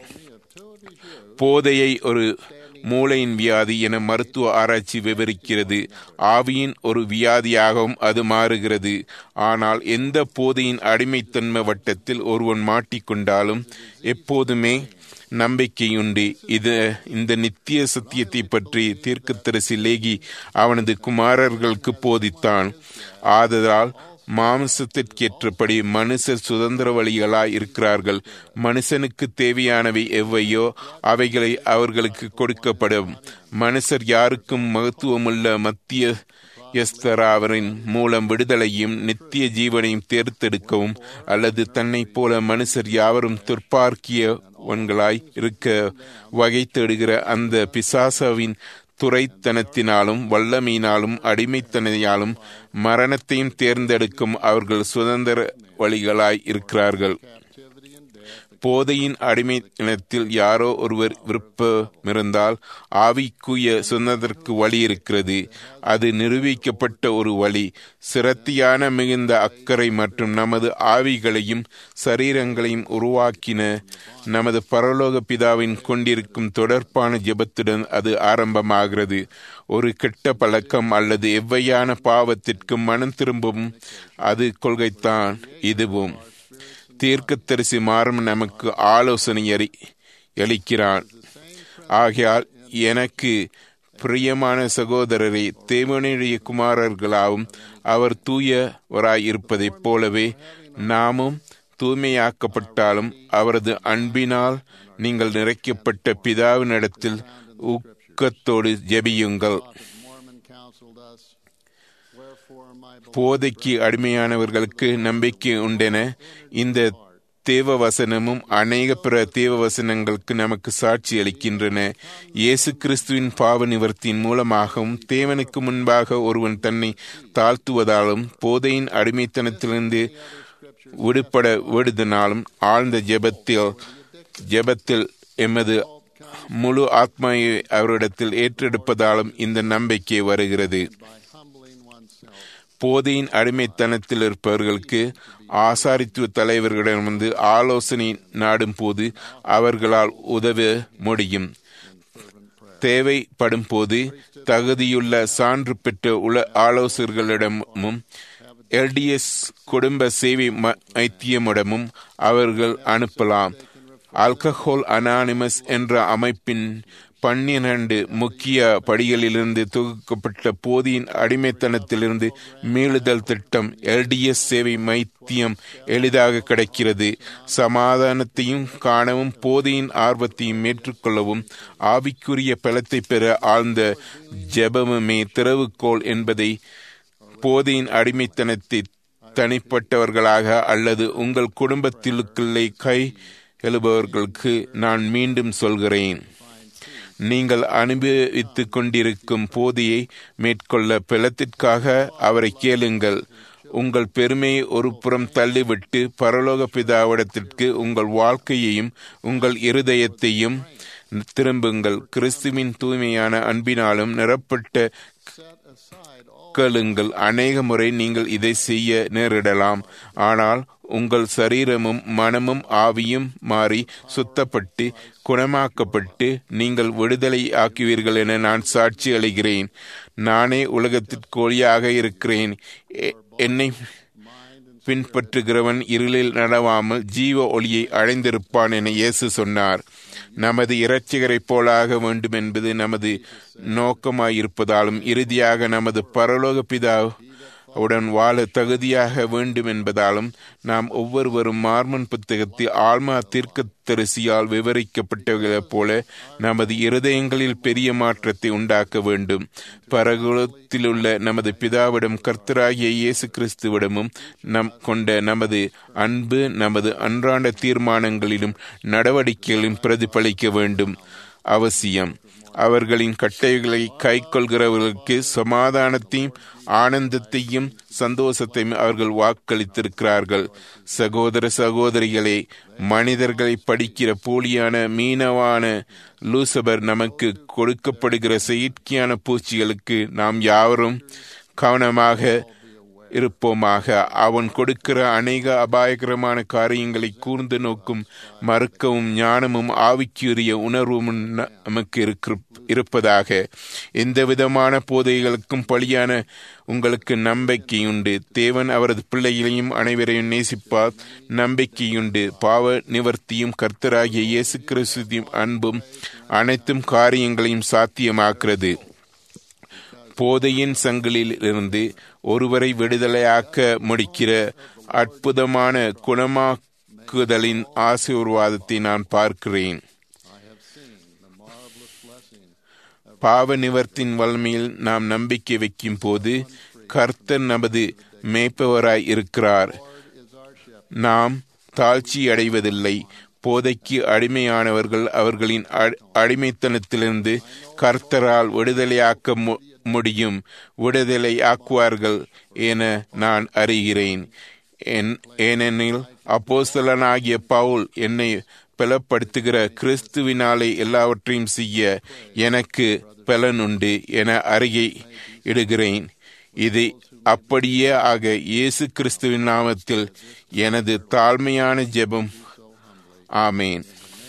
போதையை ஒரு மூளையின் வியாதி என மருத்துவ ஆராய்ச்சி விவரிக்கிறது ஆவியின் ஒரு வியாதியாகவும் அது மாறுகிறது ஆனால் எந்த போதையின் அடிமைத்தன்மை வட்டத்தில் ஒருவன் மாட்டிக்கொண்டாலும் எப்போதுமே நம்பிக்கையுண்டு இது இந்த நித்திய சத்தியத்தை பற்றி தீர்க்கத்தரசி லேகி அவனது குமாரர்களுக்கு போதித்தான் ஆததால் மாம்சத்திற்கேற்றபடி மனுஷர் சுதந்திர வழிகளாய் இருக்கிறார்கள் மனுஷனுக்கு தேவையானவை எவையோ அவைகளை அவர்களுக்கு கொடுக்கப்படும் மனுஷர் யாருக்கும் மகத்துவமுள்ள மத்திய எஸ்தராவரின் மூலம் விடுதலையும் நித்திய ஜீவனையும் தேர்ந்தெடுக்கவும் அல்லது தன்னைப் போல மனுஷர் யாவரும் துர்ப்பார்க்கியவன்களாய் இருக்க வகை தேடுகிற அந்த பிசாசாவின் துறைத்தனத்தினாலும் வல்லமையினாலும் அடிமைத்தனையாலும் மரணத்தையும் தேர்ந்தெடுக்கும் அவர்கள் சுதந்திர வழிகளாய் இருக்கிறார்கள் போதையின் அடிமைத்தனத்தில் யாரோ ஒருவர் விருப்பமிருந்தால் ஆவிக்குரிய சுதந்திரக்கு வழி இருக்கிறது அது நிரூபிக்கப்பட்ட ஒரு வழி சிரத்தியான மிகுந்த அக்கறை மற்றும் நமது ஆவிகளையும் சரீரங்களையும் உருவாக்கின நமது பரலோக பிதாவின் கொண்டிருக்கும் தொடர்பான ஜெபத்துடன் அது ஆரம்பமாகிறது ஒரு கெட்ட பழக்கம் அல்லது எவ்வையான பாவத்திற்கும் மனம் திரும்பவும் அது கொள்கைத்தான் இதுவும் தீர்க்கத்தரிசி மாறும் நமக்கு ஆலோசனை அறி அளிக்கிறான் ஆகையால் எனக்கு பிரியமான சகோதரரை தேவனுடைய குமாரர்களாகவும் அவர் தூயவராய் இருப்பதைப் போலவே நாமும் தூய்மையாக்கப்பட்டாலும் அவரது அன்பினால் நீங்கள் நிறைக்கப்பட்ட பிதாவினிடத்தில் ஊக்கத்தோடு ஜெபியுங்கள் போதைக்கு அடிமையானவர்களுக்கு நம்பிக்கை உண்டென இந்த தேவ வசனமும் அநேக பிற தேவ வசனங்களுக்கு நமக்கு சாட்சி அளிக்கின்றன இயேசு கிறிஸ்துவின் பாவ நிவர்த்தியின் மூலமாகவும் தேவனுக்கு முன்பாக ஒருவன் தன்னை தாழ்த்துவதாலும் போதையின் அடிமைத்தனத்திலிருந்து விடுபட விடுதனாலும் ஆழ்ந்த ஜெபத்தில் ஜெபத்தில் எமது முழு ஆத்மாவை அவரிடத்தில் ஏற்றெடுப்பதாலும் இந்த நம்பிக்கை வருகிறது போதையின் அடிமைத்தனத்தில் இருப்பவர்களுக்கு ஆசாரித்துவ தலைவர்களிடம் வந்து ஆலோசனை நாடும் போது அவர்களால் உதவ முடியும் தேவைப்படும் போது தகுதியுள்ள சான்று பெற்ற உல ஆலோசகர்களிடமும் எல்டிஎஸ் குடும்ப சேவை மைத்தியமிடமும் அவர்கள் அனுப்பலாம் ஆல்கஹோல் அனானிமஸ் என்ற அமைப்பின் பன்னிரண்டு முக்கிய படிகளிலிருந்து தொகுக்கப்பட்ட போதியின் அடிமைத்தனத்திலிருந்து மீளுதல் திட்டம் எல்டிஎஸ் சேவை மைத்தியம் எளிதாக கிடைக்கிறது சமாதானத்தையும் காணவும் போதியின் ஆர்வத்தையும் ஏற்றுக்கொள்ளவும் ஆவிக்குரிய பலத்தை பெற ஆழ்ந்த ஜெபமுமே திறவுகோல் என்பதை போதியின் அடிமைத்தனத்தை தனிப்பட்டவர்களாக அல்லது உங்கள் குடும்பத்திலுக்குள்ளே கை எழுபவர்களுக்கு நான் மீண்டும் சொல்கிறேன் நீங்கள் அனுபவித்துக் கொண்டிருக்கும் போதியை மேற்கொள்ள பலத்திற்காக அவரை கேளுங்கள் உங்கள் பெருமையை ஒரு புறம் தள்ளிவிட்டு பரலோக பிதாவிடத்திற்கு உங்கள் வாழ்க்கையையும் உங்கள் இருதயத்தையும் திரும்புங்கள் கிறிஸ்துவின் தூய்மையான அன்பினாலும் நிரப்பட்ட கேளுங்கள் அநேக முறை நீங்கள் இதை செய்ய நேரிடலாம் ஆனால் உங்கள் சரீரமும் மனமும் ஆவியும் மாறி சுத்தப்பட்டு குணமாக்கப்பட்டு நீங்கள் விடுதலை ஆக்குவீர்கள் என நான் சாட்சி அளிக்கிறேன் நானே உலகத்திற்கு ஒளியாக இருக்கிறேன் என்னை பின்பற்றுகிறவன் இருளில் நடவாமல் ஜீவ ஒளியை அடைந்திருப்பான் என இயேசு சொன்னார் நமது இரட்சிகரை போலாக வேண்டும் என்பது நமது நோக்கமாயிருப்பதாலும் இறுதியாக நமது பரலோக பிதா உடன் வாழ தகுதியாக வேண்டும் என்பதாலும் நாம் ஒவ்வொருவரும் மார்மன் புத்தகத்தில் ஆல்மா தீர்க்கத்தரிசியால் விவரிக்கப்பட்டவர்களைப் போல நமது இருதயங்களில் பெரிய மாற்றத்தை உண்டாக்க வேண்டும் பரகுலத்திலுள்ள நமது பிதாவிடம் கர்த்தராகிய இயேசு கிறிஸ்துவிடமும் நம் கொண்ட நமது அன்பு நமது அன்றாட தீர்மானங்களிலும் நடவடிக்கைகளிலும் பிரதிபலிக்க வேண்டும் அவசியம் அவர்களின் கட்டைகளை கை கொள்கிறவர்களுக்கு சமாதானத்தையும் ஆனந்தத்தையும் சந்தோஷத்தையும் அவர்கள் வாக்களித்திருக்கிறார்கள் சகோதர சகோதரிகளே மனிதர்களை படிக்கிற போலியான மீனவான லூசபர் நமக்கு கொடுக்கப்படுகிற செயற்கையான பூச்சிகளுக்கு நாம் யாவரும் கவனமாக இருப்போமாக அவன் கொடுக்கிற அநேக அபாயகரமான காரியங்களை கூர்ந்து நோக்கும் மறுக்கவும் ஞானமும் ஆவிக்குரிய உணர்வும் நமக்கு இருக்கு இருப்பதாக எந்த விதமான போதைகளுக்கும் பலியான உங்களுக்கு நம்பிக்கையுண்டு தேவன் அவரது பிள்ளைகளையும் அனைவரையும் நேசிப்பார் நம்பிக்கையுண்டு பாவ நிவர்த்தியும் கர்த்தராகிய இயேசு கிறிஸ்துவின் அன்பும் அனைத்தும் காரியங்களையும் சாத்தியமாக்குறது போதையின் சங்கிலில் இருந்து ஒருவரை விடுதலையாக்க முடிக்கிற அற்புதமான குணமாக்குதலின் ஆசீர்வாதத்தை நான் பார்க்கிறேன் பாவ நிவர்த்தின் வலிமையில் நாம் நம்பிக்கை வைக்கும் போது கர்த்தர் நமது மேய்ப்பவராய் இருக்கிறார் நாம் தாழ்ச்சி அடைவதில்லை போதைக்கு அடிமையானவர்கள் அவர்களின் அடிமைத்தனத்திலிருந்து கர்த்தரால் விடுதலையாக்க முடியும் விடுதலை ஆக்குவார்கள் என நான் அறிகிறேன் ஏனெனில் அப்போஸ்தலனாகிய பவுல் என்னை பலப்படுத்துகிற கிறிஸ்துவினாலே எல்லாவற்றையும் செய்ய எனக்கு பலனுண்டு என அறிகை இடுகிறேன் இது அப்படியே ஆக இயேசு கிறிஸ்துவின் நாமத்தில் எனது தாழ்மையான ஜெபம் ஆமேன்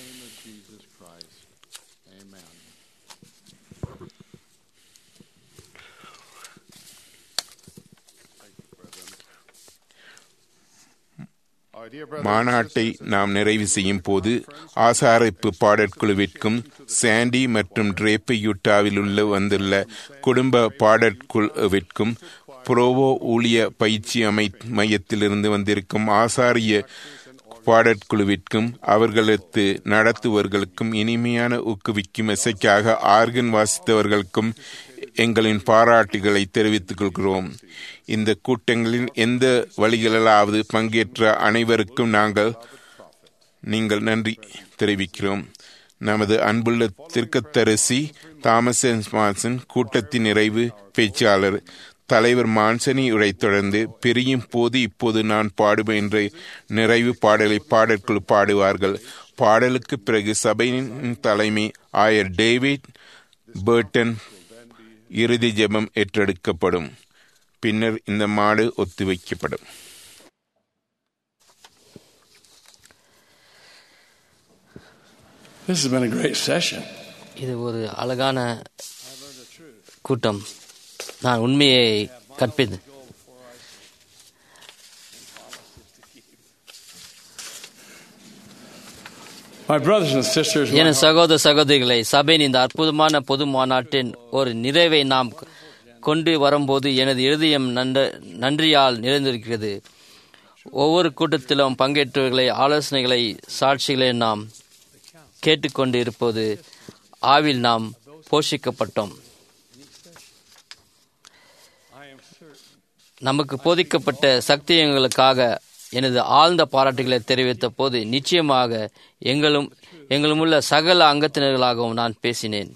மாநாட்டை நாம் நிறைவு செய்யும் போது ஆசாரிப்பு பாடற்குழுவிற்கும் சாண்டி மற்றும் டிரேப்பு யூட்டாவில் உள்ள வந்துள்ள குடும்ப பாடற்குழுவிற்கும் புரோவோ ஊழிய பயிற்சி அமை மையத்திலிருந்து வந்திருக்கும் ஆசாரிய பாடற்குழுவிற்கும் அவர்களது நடத்துவர்களுக்கும் இனிமையான ஊக்குவிக்கும் இசைக்காக ஆர்கன் வாசித்தவர்களுக்கும் எங்களின் பாராட்டுகளை தெரிவித்துக் கொள்கிறோம் இந்த கூட்டங்களில் எந்த வழிகளிலாவது பங்கேற்ற அனைவருக்கும் நாங்கள் நீங்கள் நன்றி தெரிவிக்கிறோம் நமது அன்புள்ள திருக்கத்தரசி தாமஸ் மான்சன் கூட்டத்தின் நிறைவு பேச்சாளர் தலைவர் மான்சனி உரை தொடர்ந்து பிரியும் போது இப்போது நான் பாடுவேன் என்ற நிறைவு பாடலை பாடற்குழு பாடுவார்கள் பாடலுக்கு பிறகு சபையின் தலைமை ஆயர் டேவிட் பேர்டன் இறுதி ஜெபம் ஏற்றெடுக்கப்படும் பின்னர் இந்த மாடு ஒத்திவைக்கப்படும் This has been a great session. இது ஒரு அழகான கூட்டம் நான் உண்மையை கற்பிது My brothers and sisters, என சகோதர சகோதரிகளை சபையின் இந்த அற்புதமான பொது மாநாட்டின் ஒரு நிறைவை நாம் கொண்டு வரும்போது எனது இருதயம் நன்ற நன்றியால் நிறைந்திருக்கிறது ஒவ்வொரு கூட்டத்திலும் பங்கேற்றவர்களை ஆலோசனைகளை சாட்சிகளை நாம் கேட்டுக்கொண்டு இருப்பது ஆவில் நாம் போஷிக்கப்பட்டோம் நமக்கு போதிக்கப்பட்ட சக்தியங்களுக்காக எனது ஆழ்ந்த பாராட்டுகளை தெரிவித்த போது நிச்சயமாக எங்களும் எங்களுமுள்ள சகல அங்கத்தினர்களாகவும் நான் பேசினேன்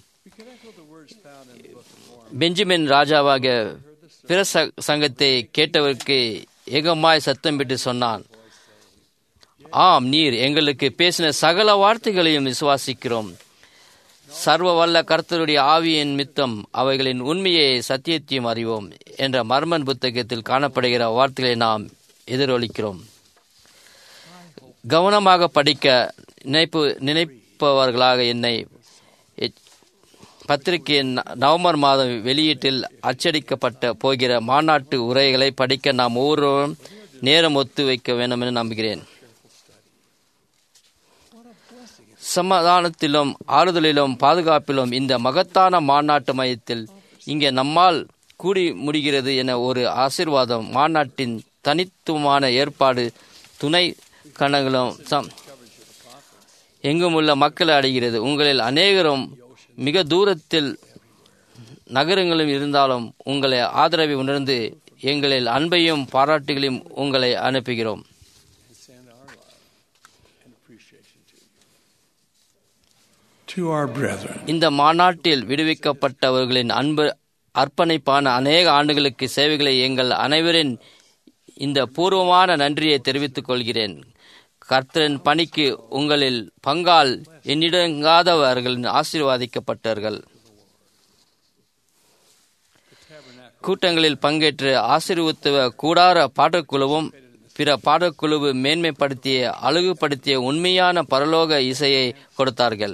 பெஞ்சமின் ராஜாவாக பிற சங்கத்தை கேட்டவருக்கு ஏகமாய் சத்தமிட்டு சொன்னான் ஆம் நீர் எங்களுக்கு பேசின சகல வார்த்தைகளையும் விசுவாசிக்கிறோம் சர்வ வல்ல கர்த்தருடைய ஆவியின் மித்தம் அவைகளின் உண்மையை சத்தியத்தையும் அறிவோம் என்ற மர்மன் புத்தகத்தில் காணப்படுகிற வார்த்தைகளை நாம் எதிரொலிக்கிறோம் கவனமாக படிக்க நினைப்பு நினைப்பவர்களாக என்னை பத்திரிகையின் நவம்பர் மாதம் வெளியீட்டில் அச்சடிக்கப்பட்ட போகிற மாநாட்டு உரைகளை படிக்க நாம் ஒவ்வொருவரும் நேரம் ஒத்து வைக்க வேண்டும் என நம்புகிறேன் சமாதானத்திலும் ஆறுதலிலும் பாதுகாப்பிலும் இந்த மகத்தான மாநாட்டு மையத்தில் இங்கே நம்மால் கூடி முடிகிறது என ஒரு ஆசிர்வாதம் மாநாட்டின் தனித்துவமான ஏற்பாடு துணை கணங்களும் சம் எங்குமுள்ள மக்களை அடைகிறது உங்களில் அநேகரும் மிக தூரத்தில் நகரங்களும் இருந்தாலும் உங்களை ஆதரவை உணர்ந்து எங்களில் அன்பையும் பாராட்டுகளையும் உங்களை அனுப்புகிறோம் To our brethren, இந்த மாநாட்டில் விடுவிக்கப்பட்டவர்களின் அன்பு அர்ப்பணிப்பான அநேக ஆண்டுகளுக்கு சேவைகளை எங்கள் அனைவரின் இந்த பூர்வமான நன்றியை தெரிவித்துக் கொள்கிறேன் கர்த்தரின் பணிக்கு உங்களில் பங்கால் எண்ணிடங்காதவர்கள் ஆசீர்வாதிக்கப்பட்டார்கள் கூட்டங்களில் பங்கேற்று ஆசீர்வத்துவ கூடார பாடக்குழுவும் பிற பாடக்குழுவு மேன்மைப்படுத்திய அழகுபடுத்திய உண்மையான பரலோக இசையை கொடுத்தார்கள்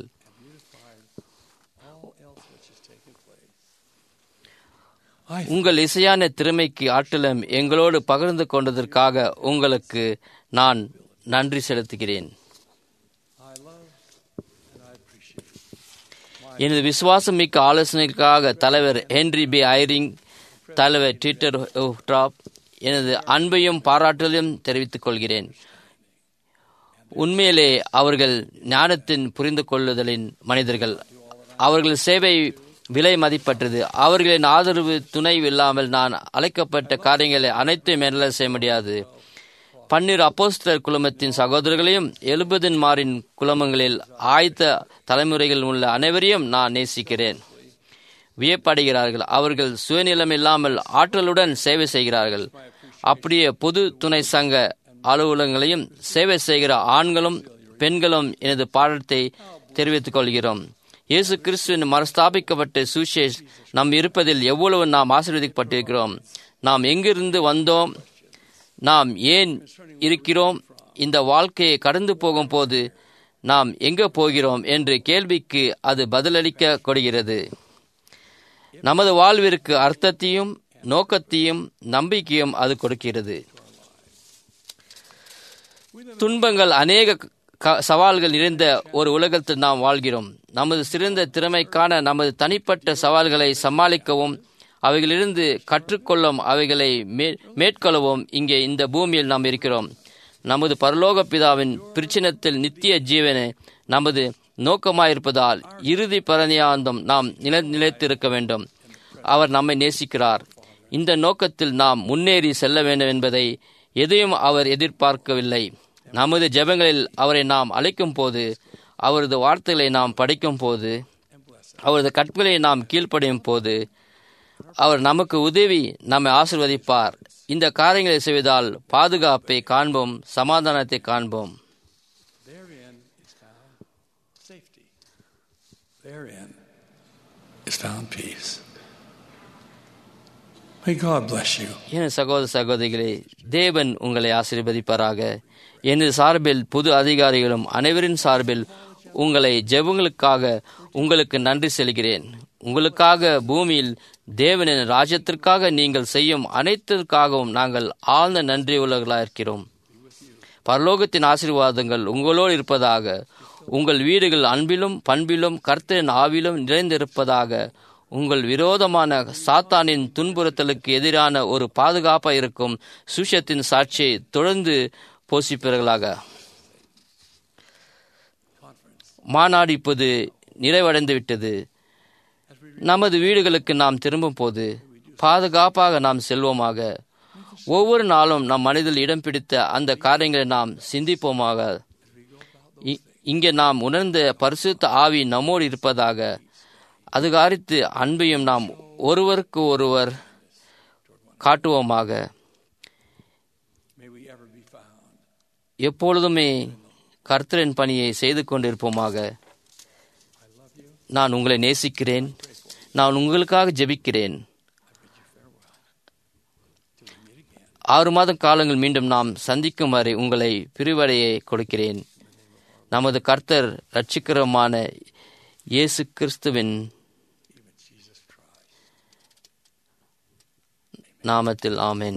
உங்கள் இசையான திறமைக்கு ஆற்றலும் எங்களோடு பகிர்ந்து கொண்டதற்காக உங்களுக்கு நான் நன்றி செலுத்துகிறேன் எனது விசுவாசம் மிக்க ஆலோசனைக்காக தலைவர் ஹென்ரி பி ஐரிங் தலைவர் ட்விட்டர் ட்ராப் எனது அன்பையும் பாராட்டலையும் தெரிவித்துக் கொள்கிறேன் உண்மையிலே அவர்கள் ஞானத்தின் புரிந்து கொள்ளுதலின் மனிதர்கள் அவர்கள் சேவை விலை மதிப்பற்றது அவர்களின் ஆதரவு துணை இல்லாமல் நான் அழைக்கப்பட்ட காரியங்களை அனைத்தையும் மேல செய்ய முடியாது பன்னிரு அப்போஸ்தலர் குழுமத்தின் சகோதரர்களையும் எழுபதின் மாறின் குழுமங்களில் ஆயத்த தலைமுறைகள் உள்ள அனைவரையும் நான் நேசிக்கிறேன் வியப்படைகிறார்கள் அவர்கள் சுயநிலம் இல்லாமல் ஆற்றலுடன் சேவை செய்கிறார்கள் அப்படியே பொது துணை சங்க அலுவலகங்களையும் சேவை செய்கிற ஆண்களும் பெண்களும் எனது பாடத்தை தெரிவித்துக் கொள்கிறோம் இயேசு கிறிஸ்துவின் மறுஸ்தாபிக்கப்பட்ட சுசேஷ் நம் இருப்பதில் எவ்வளவு நாம் ஆசீர்வதிக்கப்பட்டிருக்கிறோம் நாம் எங்கிருந்து வந்தோம் நாம் ஏன் இருக்கிறோம் இந்த வாழ்க்கையை கடந்து போகும் போது நாம் எங்கே போகிறோம் என்று கேள்விக்கு அது பதிலளிக்க கொடுகிறது நமது வாழ்விற்கு அர்த்தத்தையும் நோக்கத்தையும் நம்பிக்கையும் அது கொடுக்கிறது துன்பங்கள் அநேக க- சவால்கள் நிறைந்த ஒரு உலகத்தில் நாம் வாழ்கிறோம் நமது சிறந்த திறமைக்கான நமது தனிப்பட்ட சவால்களை சமாளிக்கவும் அவைகளிலிருந்து கற்றுக்கொள்ளும் அவைகளை மே- மேற்கொள்ளவும் இங்கே இந்த பூமியில் நாம் இருக்கிறோம் நமது பரலோக பிதாவின் பிரச்சினத்தில் நித்திய ஜீவனை நமது நோக்கமாயிருப்பதால் இறுதி பரணியாந்தம் நாம் நிலை நிலைத்திருக்க வேண்டும் அவர் நம்மை நேசிக்கிறார் இந்த நோக்கத்தில் நாம் முன்னேறி செல்ல வேண்டும் என்பதை எதையும் அவர் எதிர்பார்க்கவில்லை நமது ஜெபங்களில் அவரை நாம் அழைக்கும் போது அவரது வார்த்தைகளை நாம் படிக்கும் போது அவரது கற்பனை நாம் கீழ்ப்படியும் போது அவர் நமக்கு உதவி நம்மை ஆசிர்வதிப்பார் இந்த காரியங்களை செய்வதால் பாதுகாப்பை காண்போம் சமாதானத்தை காண்போம் therein is found safety. Therein is found peace. May God bless you. என் சகோதர சகோதரிகளே தேவன் உங்களை ஆசீர்வதிப்பாராக எனது சார்பில் புது அதிகாரிகளும் அனைவரின் சார்பில் உங்களை ஜெபங்களுக்காக உங்களுக்கு நன்றி செல்கிறேன் உங்களுக்காக பூமியில் தேவனின் ராஜ்யத்திற்காக நீங்கள் செய்யும் அனைத்திற்காகவும் நாங்கள் ஆழ்ந்த நன்றி உள்ளவர்களாக இருக்கிறோம் பரலோகத்தின் ஆசீர்வாதங்கள் உங்களோடு இருப்பதாக உங்கள் வீடுகள் அன்பிலும் பண்பிலும் கர்த்தரின் ஆவிலும் நிறைந்திருப்பதாக உங்கள் விரோதமான சாத்தானின் துன்புறுத்தலுக்கு எதிரான ஒரு பாதுகாப்பாக இருக்கும் சுஷத்தின் சாட்சியை தொடர்ந்து போஷிப்பீர்களாக மாநாடு இப்போது நிறைவடைந்து விட்டது நமது வீடுகளுக்கு நாம் திரும்பும் போது பாதுகாப்பாக நாம் செல்வோமாக ஒவ்வொரு நாளும் நம் மனதில் இடம் பிடித்த அந்த காரியங்களை நாம் சிந்திப்போமாக இ- இங்கே நாம் உணர்ந்த பரிசுத்த ஆவி நம்மோடு இருப்பதாக அது காரித்து அன்பையும் நாம் ஒருவருக்கு ஒருவர் காட்டுவோமாக May we ever be found. எப்பொழுதுமே கர்த்தரின் பணியை செய்து கொண்டிருப்போமாக நான் உங்களை நேசிக்கிறேன் நான் உங்களுக்காக ஜெபிக்கிறேன் ஆறு மாத காலங்கள் மீண்டும் நாம் சந்திக்கும் வரை உங்களை பிரிவடையை கொடுக்கிறேன் நமது கர்த்தர் ரட்சிகரமான இயேசு கிறிஸ்துவின் நாமத்தில் ஆமென்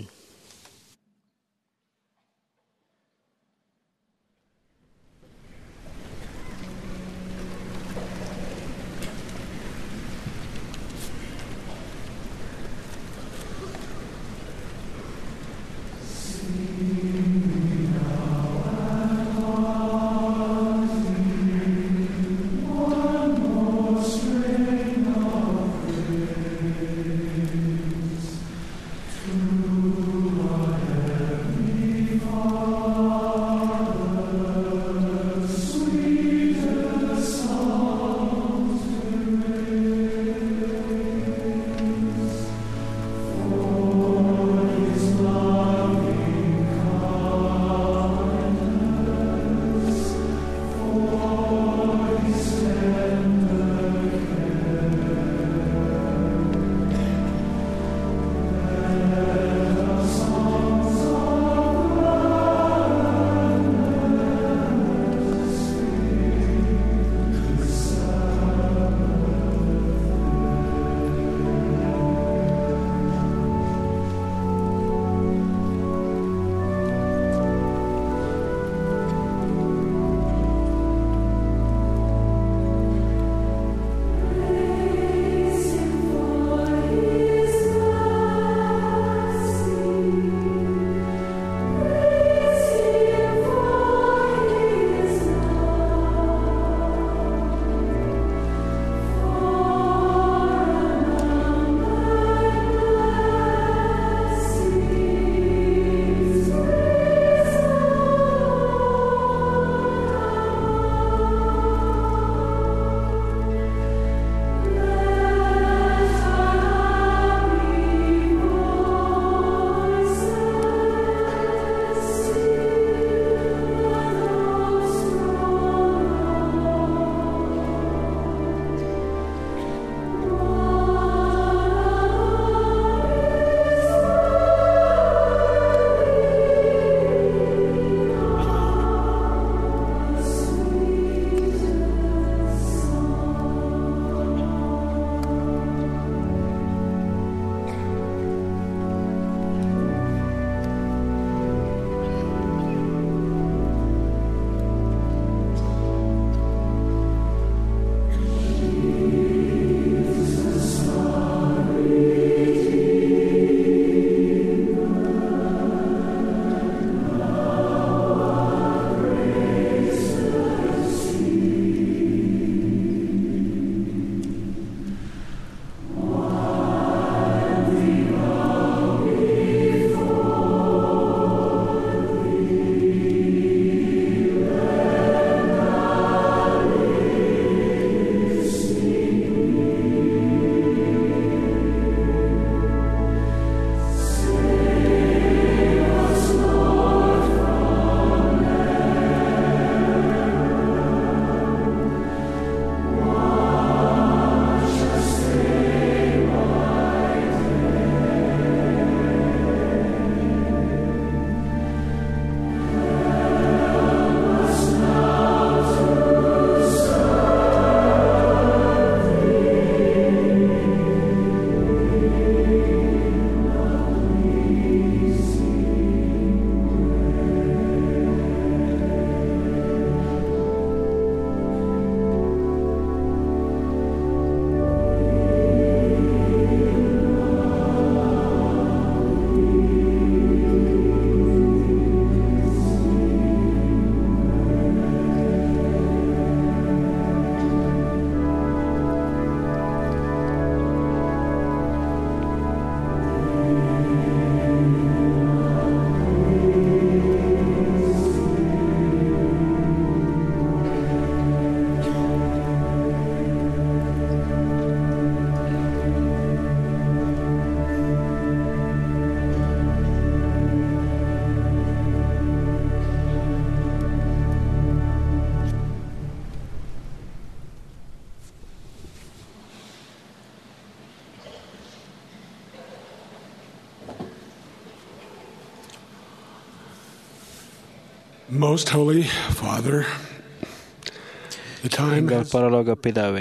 Most Holy Father, the time எங்கள் has பரலோக பிதாவே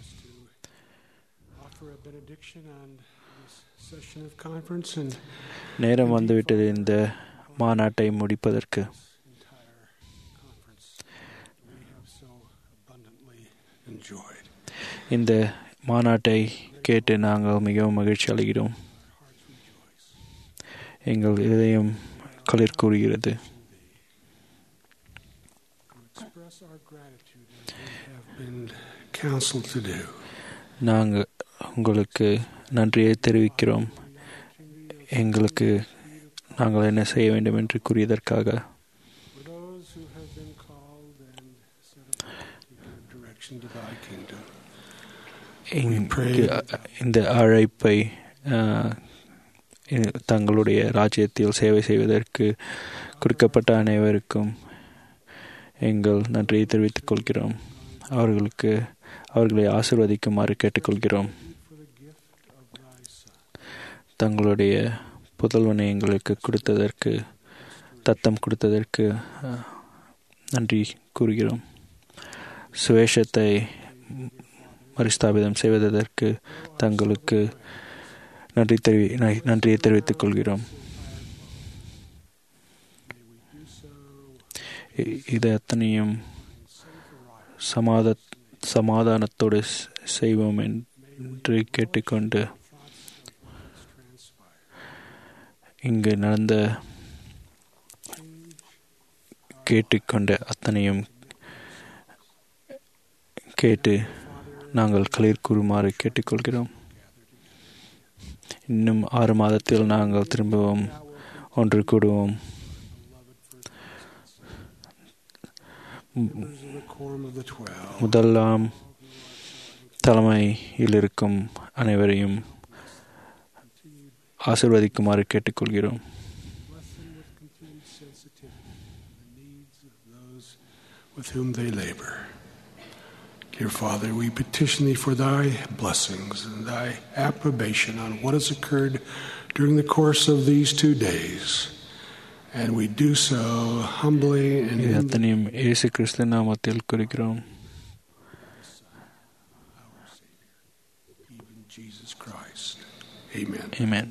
offer a benediction on this session of conference and நேரம் வந்துவிட்டது இந்த மாநாட்டை முடிப்பதற்கு we have so abundantly enjoyed. இந்த மாநாட்டை கேட்டு நாங்கள் மிகவும் மகிழ்ச்சி அடைகிறோம் எங்கள் இதயம் களிர் கூறுகிறது Express our gratitude as we have been counseled to do. நாங்கள் உங்களுக்கு நன்றியை தெரிவிக்கிறோம் எங்களுக்கு நாங்கள் என்ன செய்ய வேண்டும் என்று கூறியதற்காக For those who have been called and set apart to give direction to thy kingdom. இங்கு இந்த அழைப்பை ஆஹ், இ- தங்களுடைய ராஜ்யத்தில் சேவை செய்வதற்கு கொடுக்கப்பட்ட அனைவருக்கும் எங்கள் நன்றியை தெரிவித்துக் கொள்கிறோம் அவர்களுக்கு அவர்களை ஆசிர்வதிக்குமாறு கேட்டுக்கொள்கிறோம் தங்களுடைய புதல்வனை எங்களுக்கு கொடுத்ததற்கு தத்தம் கொடுத்ததற்கு ஆஹ், நன்றி கூறுகிறோம் சுவேஷத்தை மறுஸ்தாபிதம் செய்வதற்கு தங்களுக்கு நன்றி தெரிவி ந- நன்றியை தெரிவித்துக் கொள்கிறோம் இ- இது அத்தனையும் சமாத சமாதானத்தோடு ஸ்- செய்வோம் என்று கேட்டுக்கொண்டு இங்கு நடந்த கேட்டுக்கொண்ட அத்தனையும் கேட்டு நாங்கள் களிர் கூறுமாறு கேட்டுக்கொள்கிறோம் இன்னும் ஆறு மாதத்தில் நாங்கள் திரும்பவும் ஒன்று கூடுவோம் Members of the quorum of the twelve. முதலாம் தலைமையில் இருக்கும் அனைவரையும் ஆசிர்வதிக்குமாறு கேட்டுக்கொள்கிறோம் Bless them with continued sensitivity to the needs of those with whom they labor. Dear Father, we petition Thee for Thy blessings and Thy approbation on what has occurred during the course of these two days. And we do so humbly and இது in அத்தனையும் இயேசு கிறிஸ்து நாமத்தில் குறிக்கிறோம் even Jesus Christ. Amen. Amen.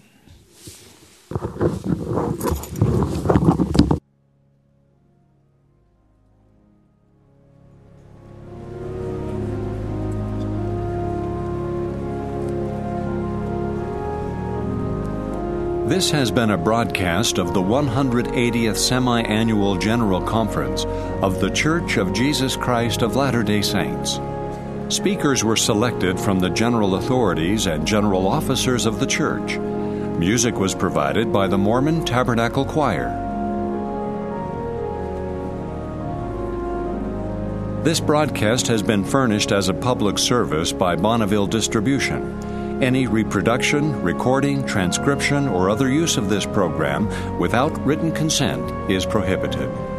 This has been a broadcast of the 180th Semi Annual General Conference of The Church of Jesus Christ of Latter day Saints. Speakers were selected from the general authorities and general officers of the church. Music was provided by the Mormon Tabernacle Choir. This broadcast has been furnished as a public service by Bonneville Distribution. Any reproduction, recording, transcription, or other use of this program without written consent is prohibited.